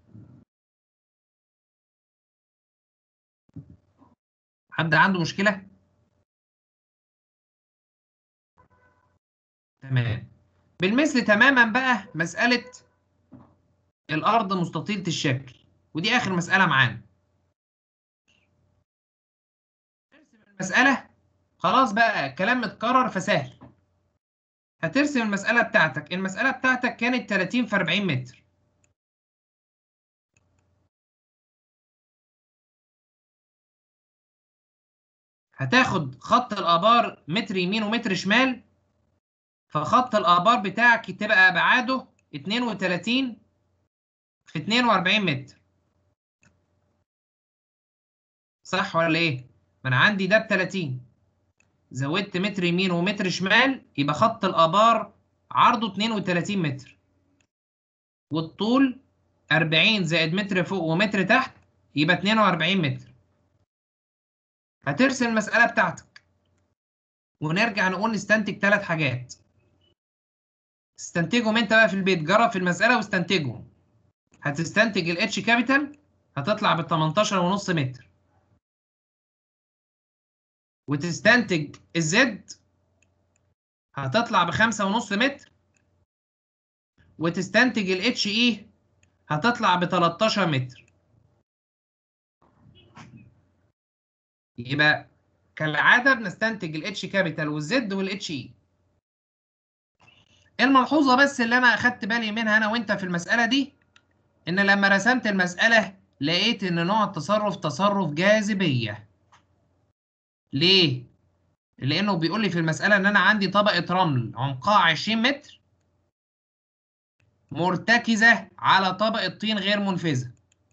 حد عنده مشكلة؟ تمام بالمثل تماما بقى مسألة الأرض مستطيلة الشكل ودي آخر مسألة معانا المسألة خلاص بقى كلام متكرر فسهل هترسم المسألة بتاعتك المسألة بتاعتك كانت 30 في 40 متر هتاخد خط الآبار متر يمين ومتر شمال فخط الآبار بتاعك تبقى أبعاده 32 في 42 متر صح ولا إيه؟ ما أنا عندي ده ب 30 زودت متر يمين ومتر شمال يبقى خط الآبار عرضه 32 متر والطول 40 زائد متر فوق ومتر تحت يبقى 42 متر هترسم المسألة بتاعتك ونرجع نقول نستنتج ثلاث حاجات استنتجهم انت بقى في البيت جرب في المسألة واستنتجهم هتستنتج الاتش كابيتال هتطلع بال 18 ونص متر وتستنتج الزد هتطلع بخمسة ونص متر وتستنتج الاتش اي هتطلع ب 13 متر يبقى كالعادة بنستنتج الاتش كابيتال والزد والاتش اي الملحوظة بس اللي أنا أخدت بالي منها أنا وأنت في المسألة دي إن لما رسمت المسألة لقيت إن نوع التصرف تصرف جاذبية. ليه؟ لأنه بيقول لي في المسألة إن أنا عندي طبقة رمل عمقها 20 متر مرتكزة على طبقة طين غير منفذة.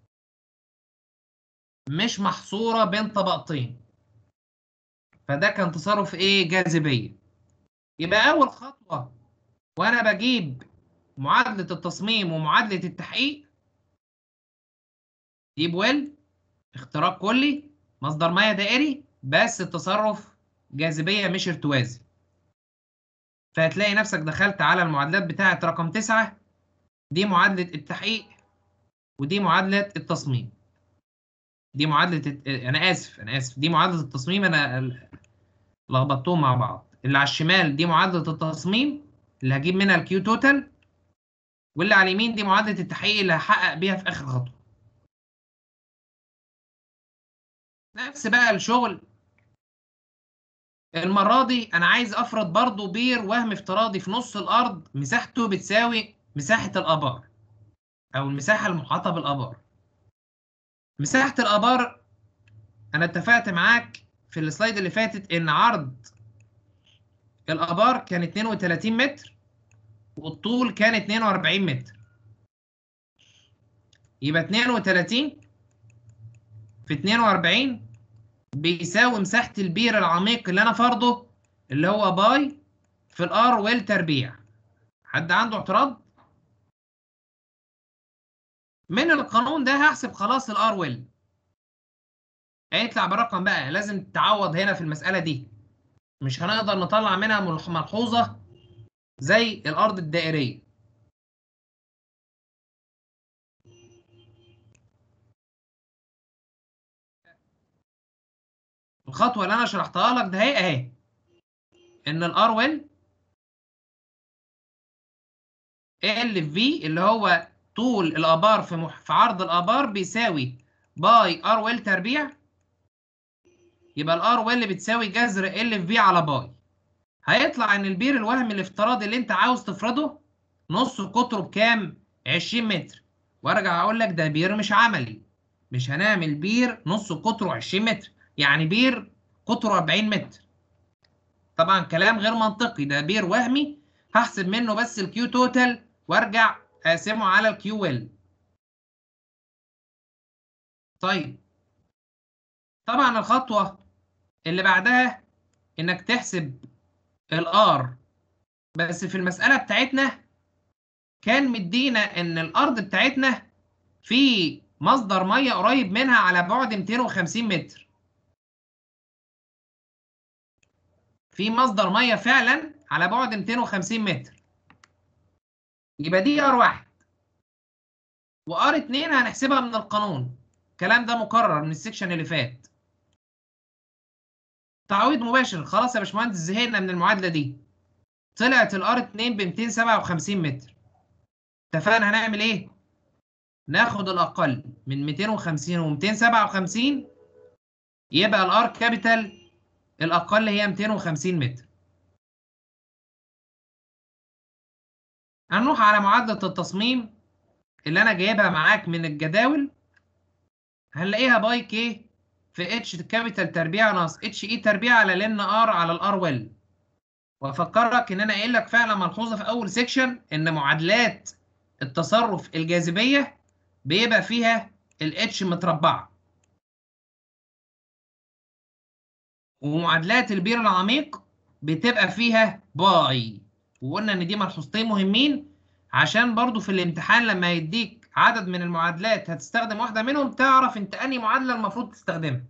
مش محصورة بين طبقتين. فده كان تصرف إيه؟ جاذبية. يبقى أول خطوة وانا بجيب معادلة التصميم ومعادلة التحقيق ديب ويل اختراق كلي مصدر مياه دائري بس التصرف جاذبية مش ارتوازي فهتلاقي نفسك دخلت على المعادلات بتاعة رقم تسعة دي معادلة التحقيق ودي معادلة التصميم دي معادلة الت... أنا آسف أنا آسف دي معادلة التصميم أنا لخبطتهم مع بعض اللي على الشمال دي معادلة التصميم اللي هجيب منها الكيو توتال واللي على اليمين دي معادلة التحقيق اللي هحقق بيها في آخر خطوة. نفس بقى الشغل المرة دي أنا عايز أفرض برضو بير وهم افتراضي في نص الأرض مساحته بتساوي مساحة الآبار أو المساحة المحاطة بالآبار. مساحة الآبار أنا اتفقت معاك في السلايد اللي فاتت إن عرض الآبار كان 32 متر والطول كان 42 متر يبقى 32 في 42 بيساوي مساحة البير العميق اللي أنا فرضه اللي هو باي في الآر ويل تربيع حد عنده اعتراض؟ من القانون ده هحسب خلاص الآر ويل هيطلع برقم بقى لازم تعوض هنا في المسألة دي مش هنقدر نطلع منها ملحوظة زي الأرض الدائرية الخطوة اللي أنا شرحتها لك ده هي أهي إن الآر ويل ال في اللي هو طول الآبار في مح... في عرض الآبار بيساوي باي ار ويل تربيع يبقى الار ويل بتساوي جذر ال في على باي هيطلع ان البير الوهمي الافتراضي اللي انت عاوز تفرضه نص قطره بكام 20 متر وارجع اقول لك ده بير مش عملي مش هنعمل بير نص قطره 20 متر يعني بير قطره 40 متر طبعا كلام غير منطقي ده بير وهمي هحسب منه بس الكيو توتال وارجع اقسمه على الكيو ويل طيب طبعا الخطوة اللي بعدها انك تحسب الار بس في المسألة بتاعتنا كان مدينا ان الارض بتاعتنا في مصدر مية قريب منها على بعد 250 متر في مصدر مية فعلا على بعد 250 متر يبقى دي ار واحد وار اتنين هنحسبها من القانون الكلام ده مكرر من السكشن اللي فات تعويض مباشر خلاص يا باشمهندس زهقنا من المعادله دي طلعت الار 2 ب 257 متر اتفقنا هنعمل ايه ناخد الاقل من 250 و 257 يبقى الار كابيتال الاقل هي 250 متر هنروح على معادله التصميم اللي انا جايبها معاك من الجداول هنلاقيها باي كي في اتش كابيتال تربيع ناقص اتش اي تربيع على لن ار على الار ويل وافكرك ان انا قايل لك فعلا ملحوظه في اول سيكشن ان معادلات التصرف الجاذبيه بيبقى فيها الاتش متربعه ومعادلات البير العميق بتبقى فيها باي وقلنا ان دي ملحوظتين مهمين عشان برضو في الامتحان لما يديك عدد من المعادلات هتستخدم واحدة منهم تعرف انت انهي معادلة المفروض تستخدمها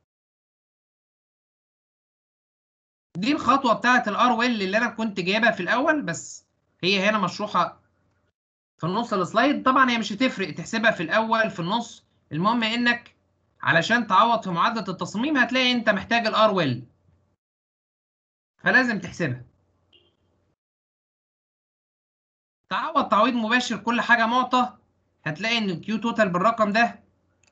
دي الخطوة بتاعة الار ويل اللي انا كنت جايبها في الاول بس هي هنا مشروحة في النص السلايد طبعا هي مش هتفرق تحسبها في الاول في النص المهم انك علشان تعوض في معادلة التصميم هتلاقي انت محتاج الار ويل فلازم تحسبها تعوض تعويض مباشر كل حاجة معطى هتلاقي ان الكيو توتال بالرقم ده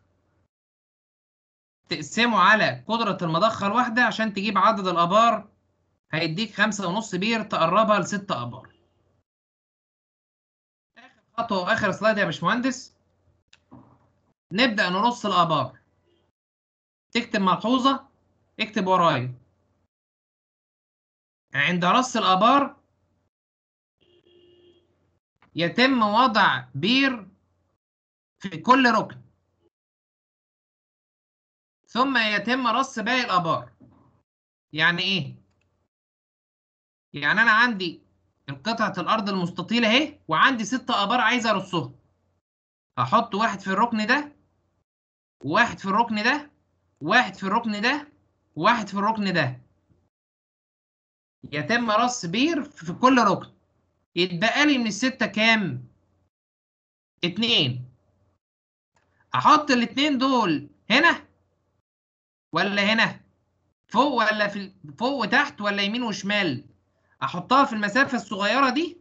تقسمه على قدرة المضخة الواحدة عشان تجيب عدد الآبار هيديك خمسة ونص بير تقربها لست آبار. آخر خطوة وآخر سلايد يا باشمهندس نبدأ نرص الآبار. تكتب ملحوظة اكتب ورايا. عند رص الآبار يتم وضع بير في كل ركن ثم يتم رص باقي الآبار يعني إيه؟ يعني أنا عندي قطعة الأرض المستطيلة أهي وعندي ست آبار عايز أرصهم هحط واحد في الركن ده وواحد في الركن ده واحد في الركن ده وواحد في الركن ده يتم رص بير في كل ركن يتبقى لي من الستة كام؟ اتنين احط الاتنين دول هنا ولا هنا فوق ولا في فوق وتحت ولا يمين وشمال احطها في المسافة الصغيرة دي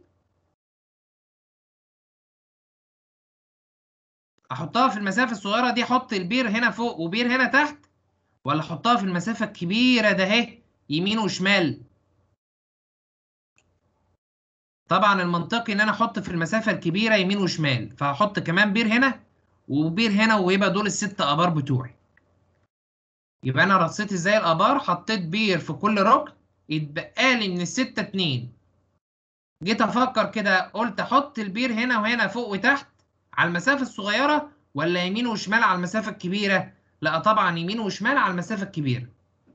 احطها في المسافة الصغيرة دي احط البير هنا فوق وبير هنا تحت ولا احطها في المسافة الكبيرة ده اهي يمين وشمال طبعا المنطقي ان انا احط في المسافة الكبيرة يمين وشمال فهحط كمان بير هنا وبير هنا ويبقى دول الست ابار بتوعي يبقى انا رصيت ازاي الابار حطيت بير في كل ركن يتبقى لي من الستة اتنين جيت افكر كده قلت احط البير هنا وهنا فوق وتحت على المسافة الصغيرة ولا يمين وشمال على المسافة الكبيرة لا طبعا يمين وشمال على المسافة الكبيرة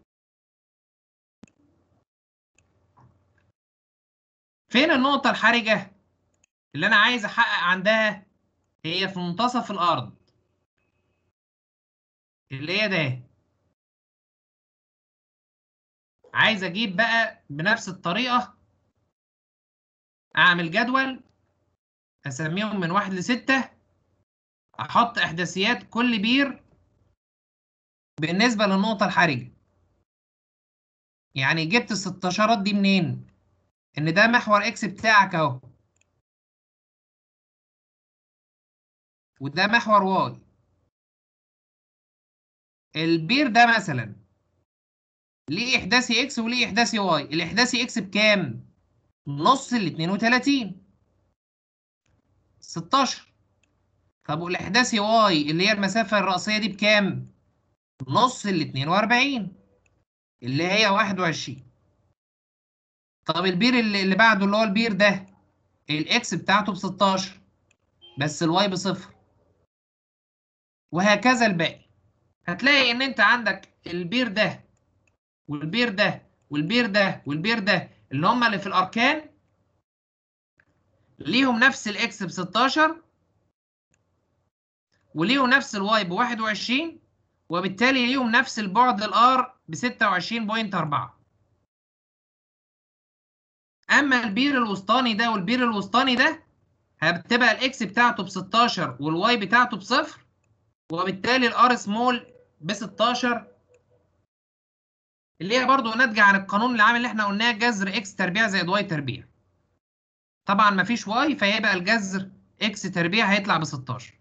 فين النقطة الحرجة اللي أنا عايز أحقق عندها هي في منتصف الأرض اللي هي ده عايز أجيب بقى بنفس الطريقة أعمل جدول أسميهم من واحد لستة أحط إحداثيات كل بير بالنسبة للنقطة الحرجة يعني جبت الستاشرات دي منين؟ ان ده محور اكس بتاعك اهو وده محور واي البير ده مثلا ليه احداثي اكس وليه احداثي واي الاحداثي اكس بكام نص ال 32 16 طب والاحداثي واي اللي هي المسافه الرئيسيه دي بكام نص ال 42 اللي هي 21 طب البير اللي, اللي بعده اللي هو البير ده الاكس بتاعته ب 16 بس الواي بصفر وهكذا الباقي هتلاقي ان انت عندك البير ده والبير ده والبير ده والبير ده اللي هم اللي في الاركان ليهم نفس الاكس ب 16 وليهم نفس الواي ب 21 وبالتالي ليهم نفس البعد الار ب 26.4 اما البير الوسطاني ده والبير الوسطاني ده هتبقى الاكس بتاعته ب 16 والواي بتاعته بصفر وبالتالي الار سمول ب 16 اللي هي برضو ناتجه عن القانون العام اللي احنا قلناه جذر اكس تربيع زائد واي تربيع طبعا مفيش واي فهيبقى الجذر اكس تربيع هيطلع ب 16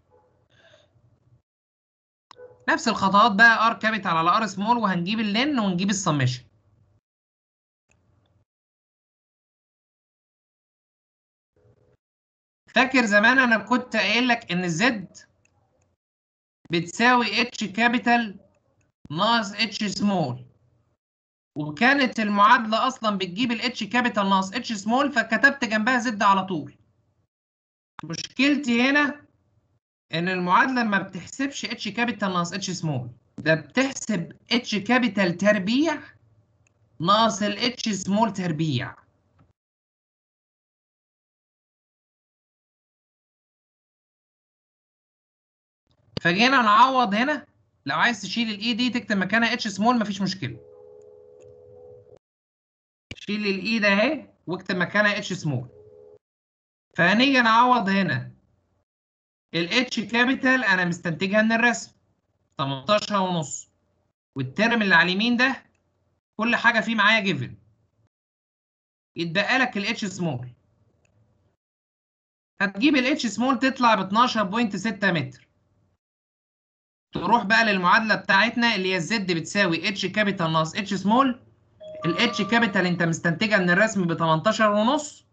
نفس الخطوات بقى ار كابيتال على ار سمول وهنجيب اللين ونجيب السمشن فاكر زمان انا كنت قايل لك ان الزد بتساوي اتش كابيتال ناقص اتش سمول وكانت المعادله اصلا بتجيب الاتش كابيتال ناقص اتش سمول فكتبت جنبها زد على طول مشكلتي هنا ان المعادله ما بتحسبش اتش كابيتال ناقص اتش سمول ده بتحسب اتش كابيتال تربيع ناقص الاتش سمول تربيع فجينا نعوض هنا لو عايز تشيل الاي دي تكتب مكانها اتش سمول مفيش مشكله شيل الاي ده اهي واكتب مكانها اتش سمول فهنيجي نعوض هنا الاتش كابيتال انا مستنتجها من الرسم 18 ونص والترم اللي على اليمين ده كل حاجه فيه معايا جيفن يتبقى لك الاتش سمول هتجيب الاتش سمول تطلع ب 12.6 متر تروح بقى للمعادله بتاعتنا اللي هي الزد بتساوي اتش كابيتال ناقص اتش سمول الاتش كابيتال انت مستنتجها من الرسم ب 18 ونص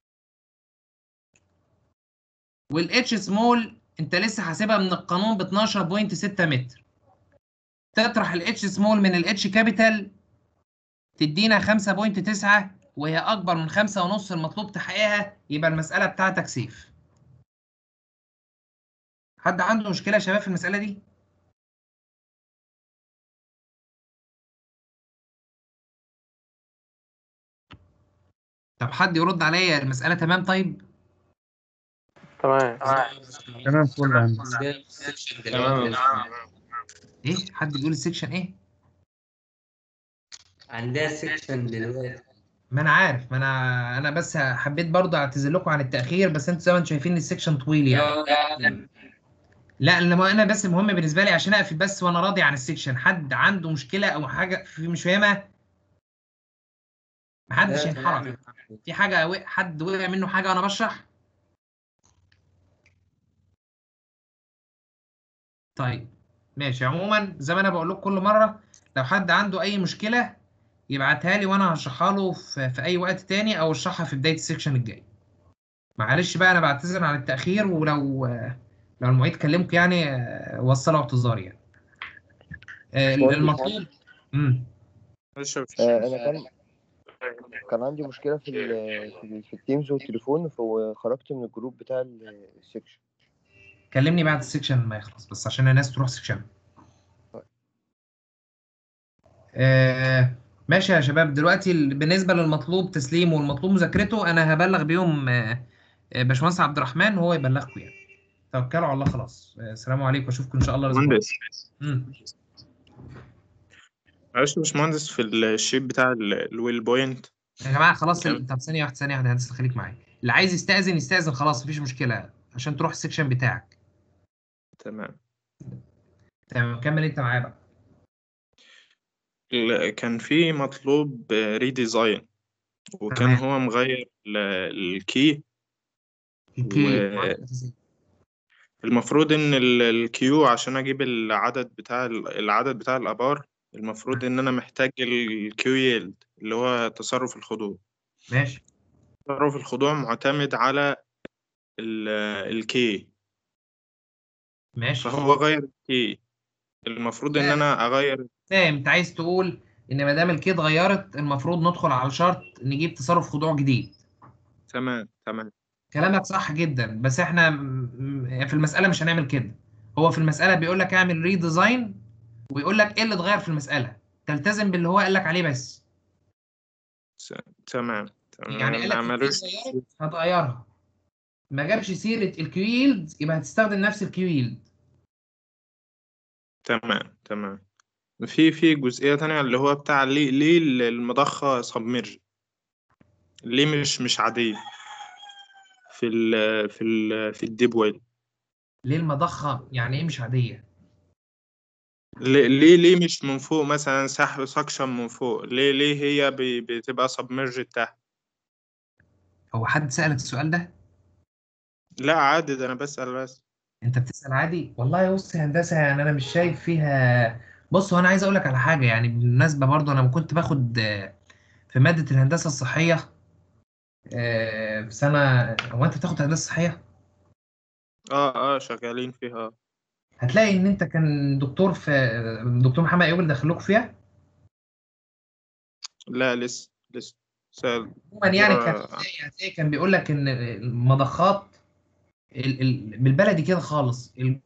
والاتش سمول انت لسه حاسبها من القانون ب 12.6 متر تطرح الاتش سمول من الاتش كابيتال تدينا 5.9 وهي اكبر من 5 ونص المطلوب تحقيقها يبقى المساله بتاعتك سيف حد عنده مشكله يا شباب في المساله دي طب حد يرد عليا المساله تمام طيب تمام تمام فل يا هندسة. تمام ايه حد بيقول السكشن ايه عندها سيكشن دلوقتي ما انا عارف ما انا انا بس حبيت برضه اعتذر لكم عن التاخير بس انتوا زي ما انتم شايفين السكشن طويل يعني لا لما انا بس المهم بالنسبه لي عشان اقفل بس وانا راضي عن السكشن حد عنده مشكله او حاجه في مش فاهمها محدش لا، ينحرف في حاجه وق- حد وقع منه حاجه وانا بشرح طيب ماشي عموما زي ما انا بقول لكم كل مره لو حد عنده اي مشكله يبعتها لي وانا هشرحها له في, في اي وقت تاني او اشرحها في بدايه السكشن الجاي معلش بقى انا بعتذر عن التاخير ولو لو المعيد كلمكم يعني آه، وصلوا اعتذاري يعني آه، المطلوب امم معلش يا آه، انا كان كان عندي مشكله في ال في, ال في التيمز والتليفون فخرجت من الجروب بتاع ال- السكشن كلمني بعد السكشن ما يخلص بس عشان الناس تروح سكشن آه ماشي يا شباب دلوقتي ال- بالنسبة للمطلوب تسليمه والمطلوب مذاكرته أنا هبلغ بيهم آه، آه، باشمهندس عبد الرحمن وهو يبلغكم يعني توكلوا على الله خلاص آه، السلام عليكم أشوفكم إن شاء الله الأسبوع مهندس مم. معلش يا باشمهندس في الشيت بتاع ال- الويل بوينت يا جماعة خلاص ال- طب ثانية واحدة ثانية واحدة هندسة خليك معايا اللي عايز يستأذن يستأذن خلاص مفيش مشكلة عشان تروح السكشن بتاعك تمام تمام كمل أنت معايا بقى ال- كان في مطلوب ريديزاين وكان تمام. هو مغير ال- الكي الكي. المفروض ان ال- الكيو عشان اجيب العدد بتاع ال- العدد بتاع الابار المفروض ان انا محتاج الكيو يلد اللي هو تصرف الخضوع ماشي تصرف الخضوع معتمد على الكي ماشي فهو غير الكي المفروض ان انا اغير فاهم انت عايز تقول ان ما دام الكي اتغيرت المفروض ندخل على شرط نجيب تصرف خضوع جديد تمام تمام كلامك صح جدا بس احنا م- م- في المسألة مش هنعمل كده هو في المسألة بيقول لك اعمل ريديزاين ويقول لك ايه اللي اتغير في المسألة تلتزم باللي هو قال لك عليه بس تمام تمام يعني قال لك ما الكي ملوش اتغيرت هتغيرها ما جابش سيرة الكيو ييلد يبقى هتستخدم نفس الكيو ييلد تمام تمام في في جزئية تانية اللي هو بتاع ليه ليه المضخة سبمرج ليه مش مش عادية في ال في ال في الديب ويل ليه المضخة يعني ايه مش عادية ليه ليه ليه مش من فوق مثلا سحب سكشن من فوق ليه ليه هي بي- بتبقى سبمرج تحت هو حد سألك السؤال ده لا عادي ده انا بسأل بس انت بتسأل عادي والله بص يا هندسة يعني انا مش شايف فيها بص هو انا عايز اقول لك على حاجة يعني بالمناسبة برضو انا كنت باخد آه، في مادة الهندسة الصحية آه، في سنة هو انت بتاخد هندسة صحية اه اه شغالين فيها هتلاقي ان انت كان دكتور في دكتور محمد ايوب اللي دخلوك فيها لا لسه لسه سأل عموما يعني كان آه، هتلاقي هتلاقي كان بيقول لك ان المضخات ال- ال- بالبلدي كده خالص ال-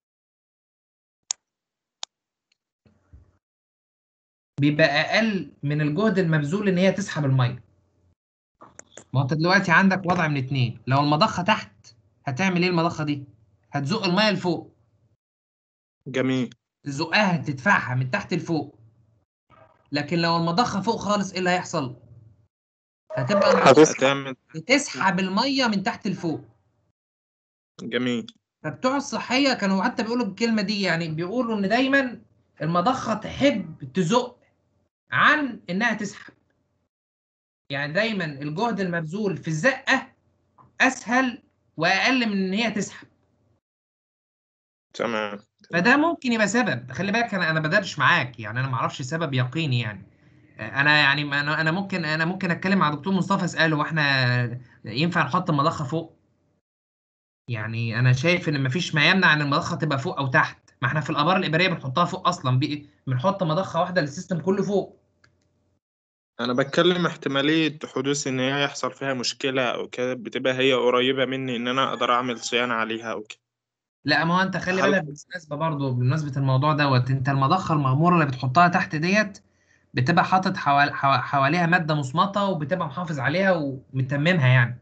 بيبقى اقل من الجهد المبذول ان هي تسحب الميه ما انت دلوقتي عندك وضع من اتنين لو المضخه تحت هتعمل ايه المضخه دي هتزق الميه لفوق جميل تزقها تدفعها من تحت لفوق لكن لو المضخه فوق خالص ايه اللي هيحصل هتبقى هتعمل بتسحب الميه من تحت لفوق جميل فبتوع الصحيه كانوا حتى بيقولوا الكلمه دي يعني بيقولوا ان دايما المضخه تحب تزق عن انها تسحب يعني دايما الجهد المبذول في الزقه اسهل واقل من ان هي تسحب تمام فده ممكن يبقى سبب خلي بالك انا انا بدردش معاك يعني انا ما اعرفش سبب يقيني يعني انا يعني ما انا انا ممكن انا ممكن اتكلم مع دكتور مصطفى اساله واحنا ينفع نحط المضخه فوق يعني انا شايف ان مفيش ما يمنع ان المضخه تبقى فوق او تحت ما احنا في الابار الابريه بنحطها فوق اصلا بي- بنحط مضخه واحده للسيستم كله فوق انا بتكلم احتمالية حدوث ان هي يحصل فيها مشكلة او كده بتبقى هي قريبة مني ان انا اقدر اعمل صيانة عليها او كده لا ما هو انت خلي هل- بالك بالمناسبه برضه بمناسبه الموضوع دوت انت المضخه المغموره اللي بتحطها تحت ديت بتبقى حاطط حوال... حوا- حواليها ماده مصمطه وبتبقى محافظ عليها ومتممها يعني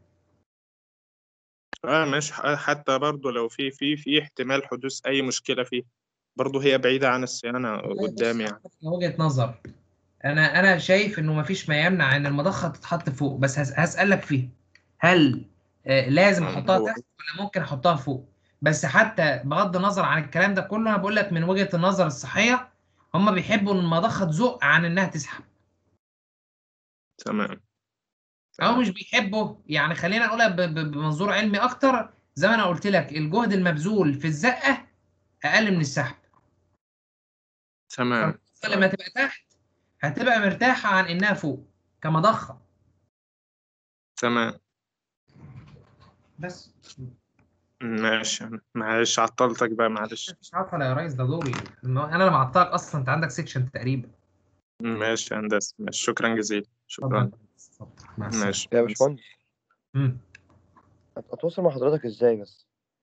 اه مش ح- حتى برضو لو في في في احتمال حدوث اي مشكلة فيه برضو هي بعيدة عن الصيانة قدام يعني وجهه نظر انا انا شايف انه مفيش ما يمنع ان المضخه تتحط فوق بس هس... هسالك فيه هل آه لازم آه، احطها هو- تحت ولا ممكن احطها فوق بس حتى بغض النظر عن الكلام ده كله انا بقول لك من وجهه النظر الصحيه هم بيحبوا ان المضخه تزق عن انها تسحب تمام او مش بيحبوا يعني خلينا نقولها ب- ب- بمنظور علمي اكتر زي ما انا قلت لك الجهد المبذول في الزقه اقل من السحب تمام لما تبقى تحت هتبقى مرتاحه عن انها فوق كمضخه تمام بس ماشي معلش عطلتك بقى معلش مش عارفه يا ريس ده دوري انا اللي معطلك اصلا انت عندك سيكشن تقريبا ماشي يا هندسة ماشي شكرا جزيلا شكرا مع السلامة. ماشي يا باشمهندس مم. أت- اتواصل مع حضرتك ازاي بس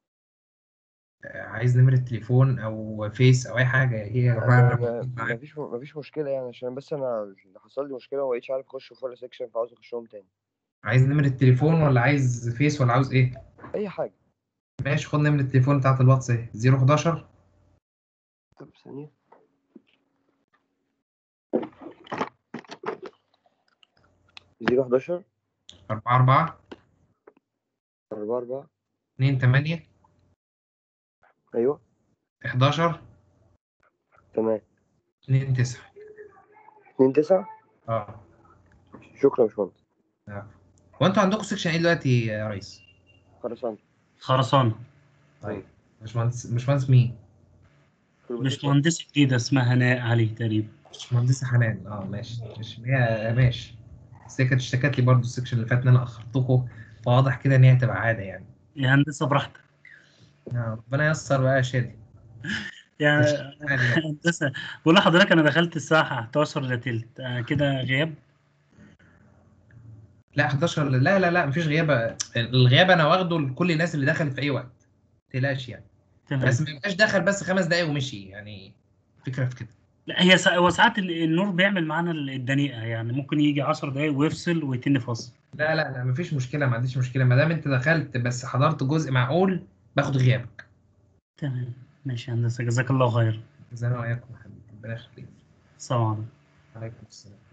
عايز نمرة تليفون او فيس او اي حاجه ايه يا جماعه ما- أنا ما- موجود معاك. مفيش مفيش مشكله يعني عشان بس انا اللي حصل لي مشكله وما بقيتش عارف اخش فول سيكشن فعاوز اخشهم تاني عايز نمرة تليفون ولا عايز فيس ولا عاوز ايه اي حاجه ماشي خد نمرة التليفون بتاعت الواتس ايه 011 طب ثانيه زيرو 11 44 4 4 28 ايوه 11 تمام 29 2 9 اه شكرا يا باشمهندس هو انتوا عندكم سيكشن ايه دلوقتي يا ريس؟ خرسانه خرسانة طيب باشمهندس باشمهندس مين؟ مش مهندسة جديدة اسمها هناء علي تقريبا باشمهندسة حنان اه ماشي ماشي هي ماشي بس هي كانت اشتكت لي برضه السيكشن اللي فات ان انا اخرتكم فواضح كده ان هي هتبقى عاده يعني يا هندسة براحتك آه، ربنا ييسر بقى يا شادي يعني مش عادي. هندسة بقول لحضرتك أنا دخلت الساعة 11 إلا تلت آه، كده غياب لا 11 لا لا لا مفيش غياب الغياب انا واخده لكل الناس اللي دخلت في اي وقت ما تقلقش يعني تمام بس ما يبقاش دخل بس خمس دقايق ومشي يعني فكره في كده لا هي سا... هو ساعات ال- النور بيعمل معانا الدنيئة يعني ممكن يجي 10 دقايق ويفصل ويتني فاصل لا لا لا مفيش مشكله ما عنديش مشكله ما دام انت دخلت بس حضرت جزء معقول باخد غيابك تمام ماشي يا هندسة جزاك الله خير زي ما وياكم يا حبيبي ربنا يخليك السلام عليكم عليكم السلام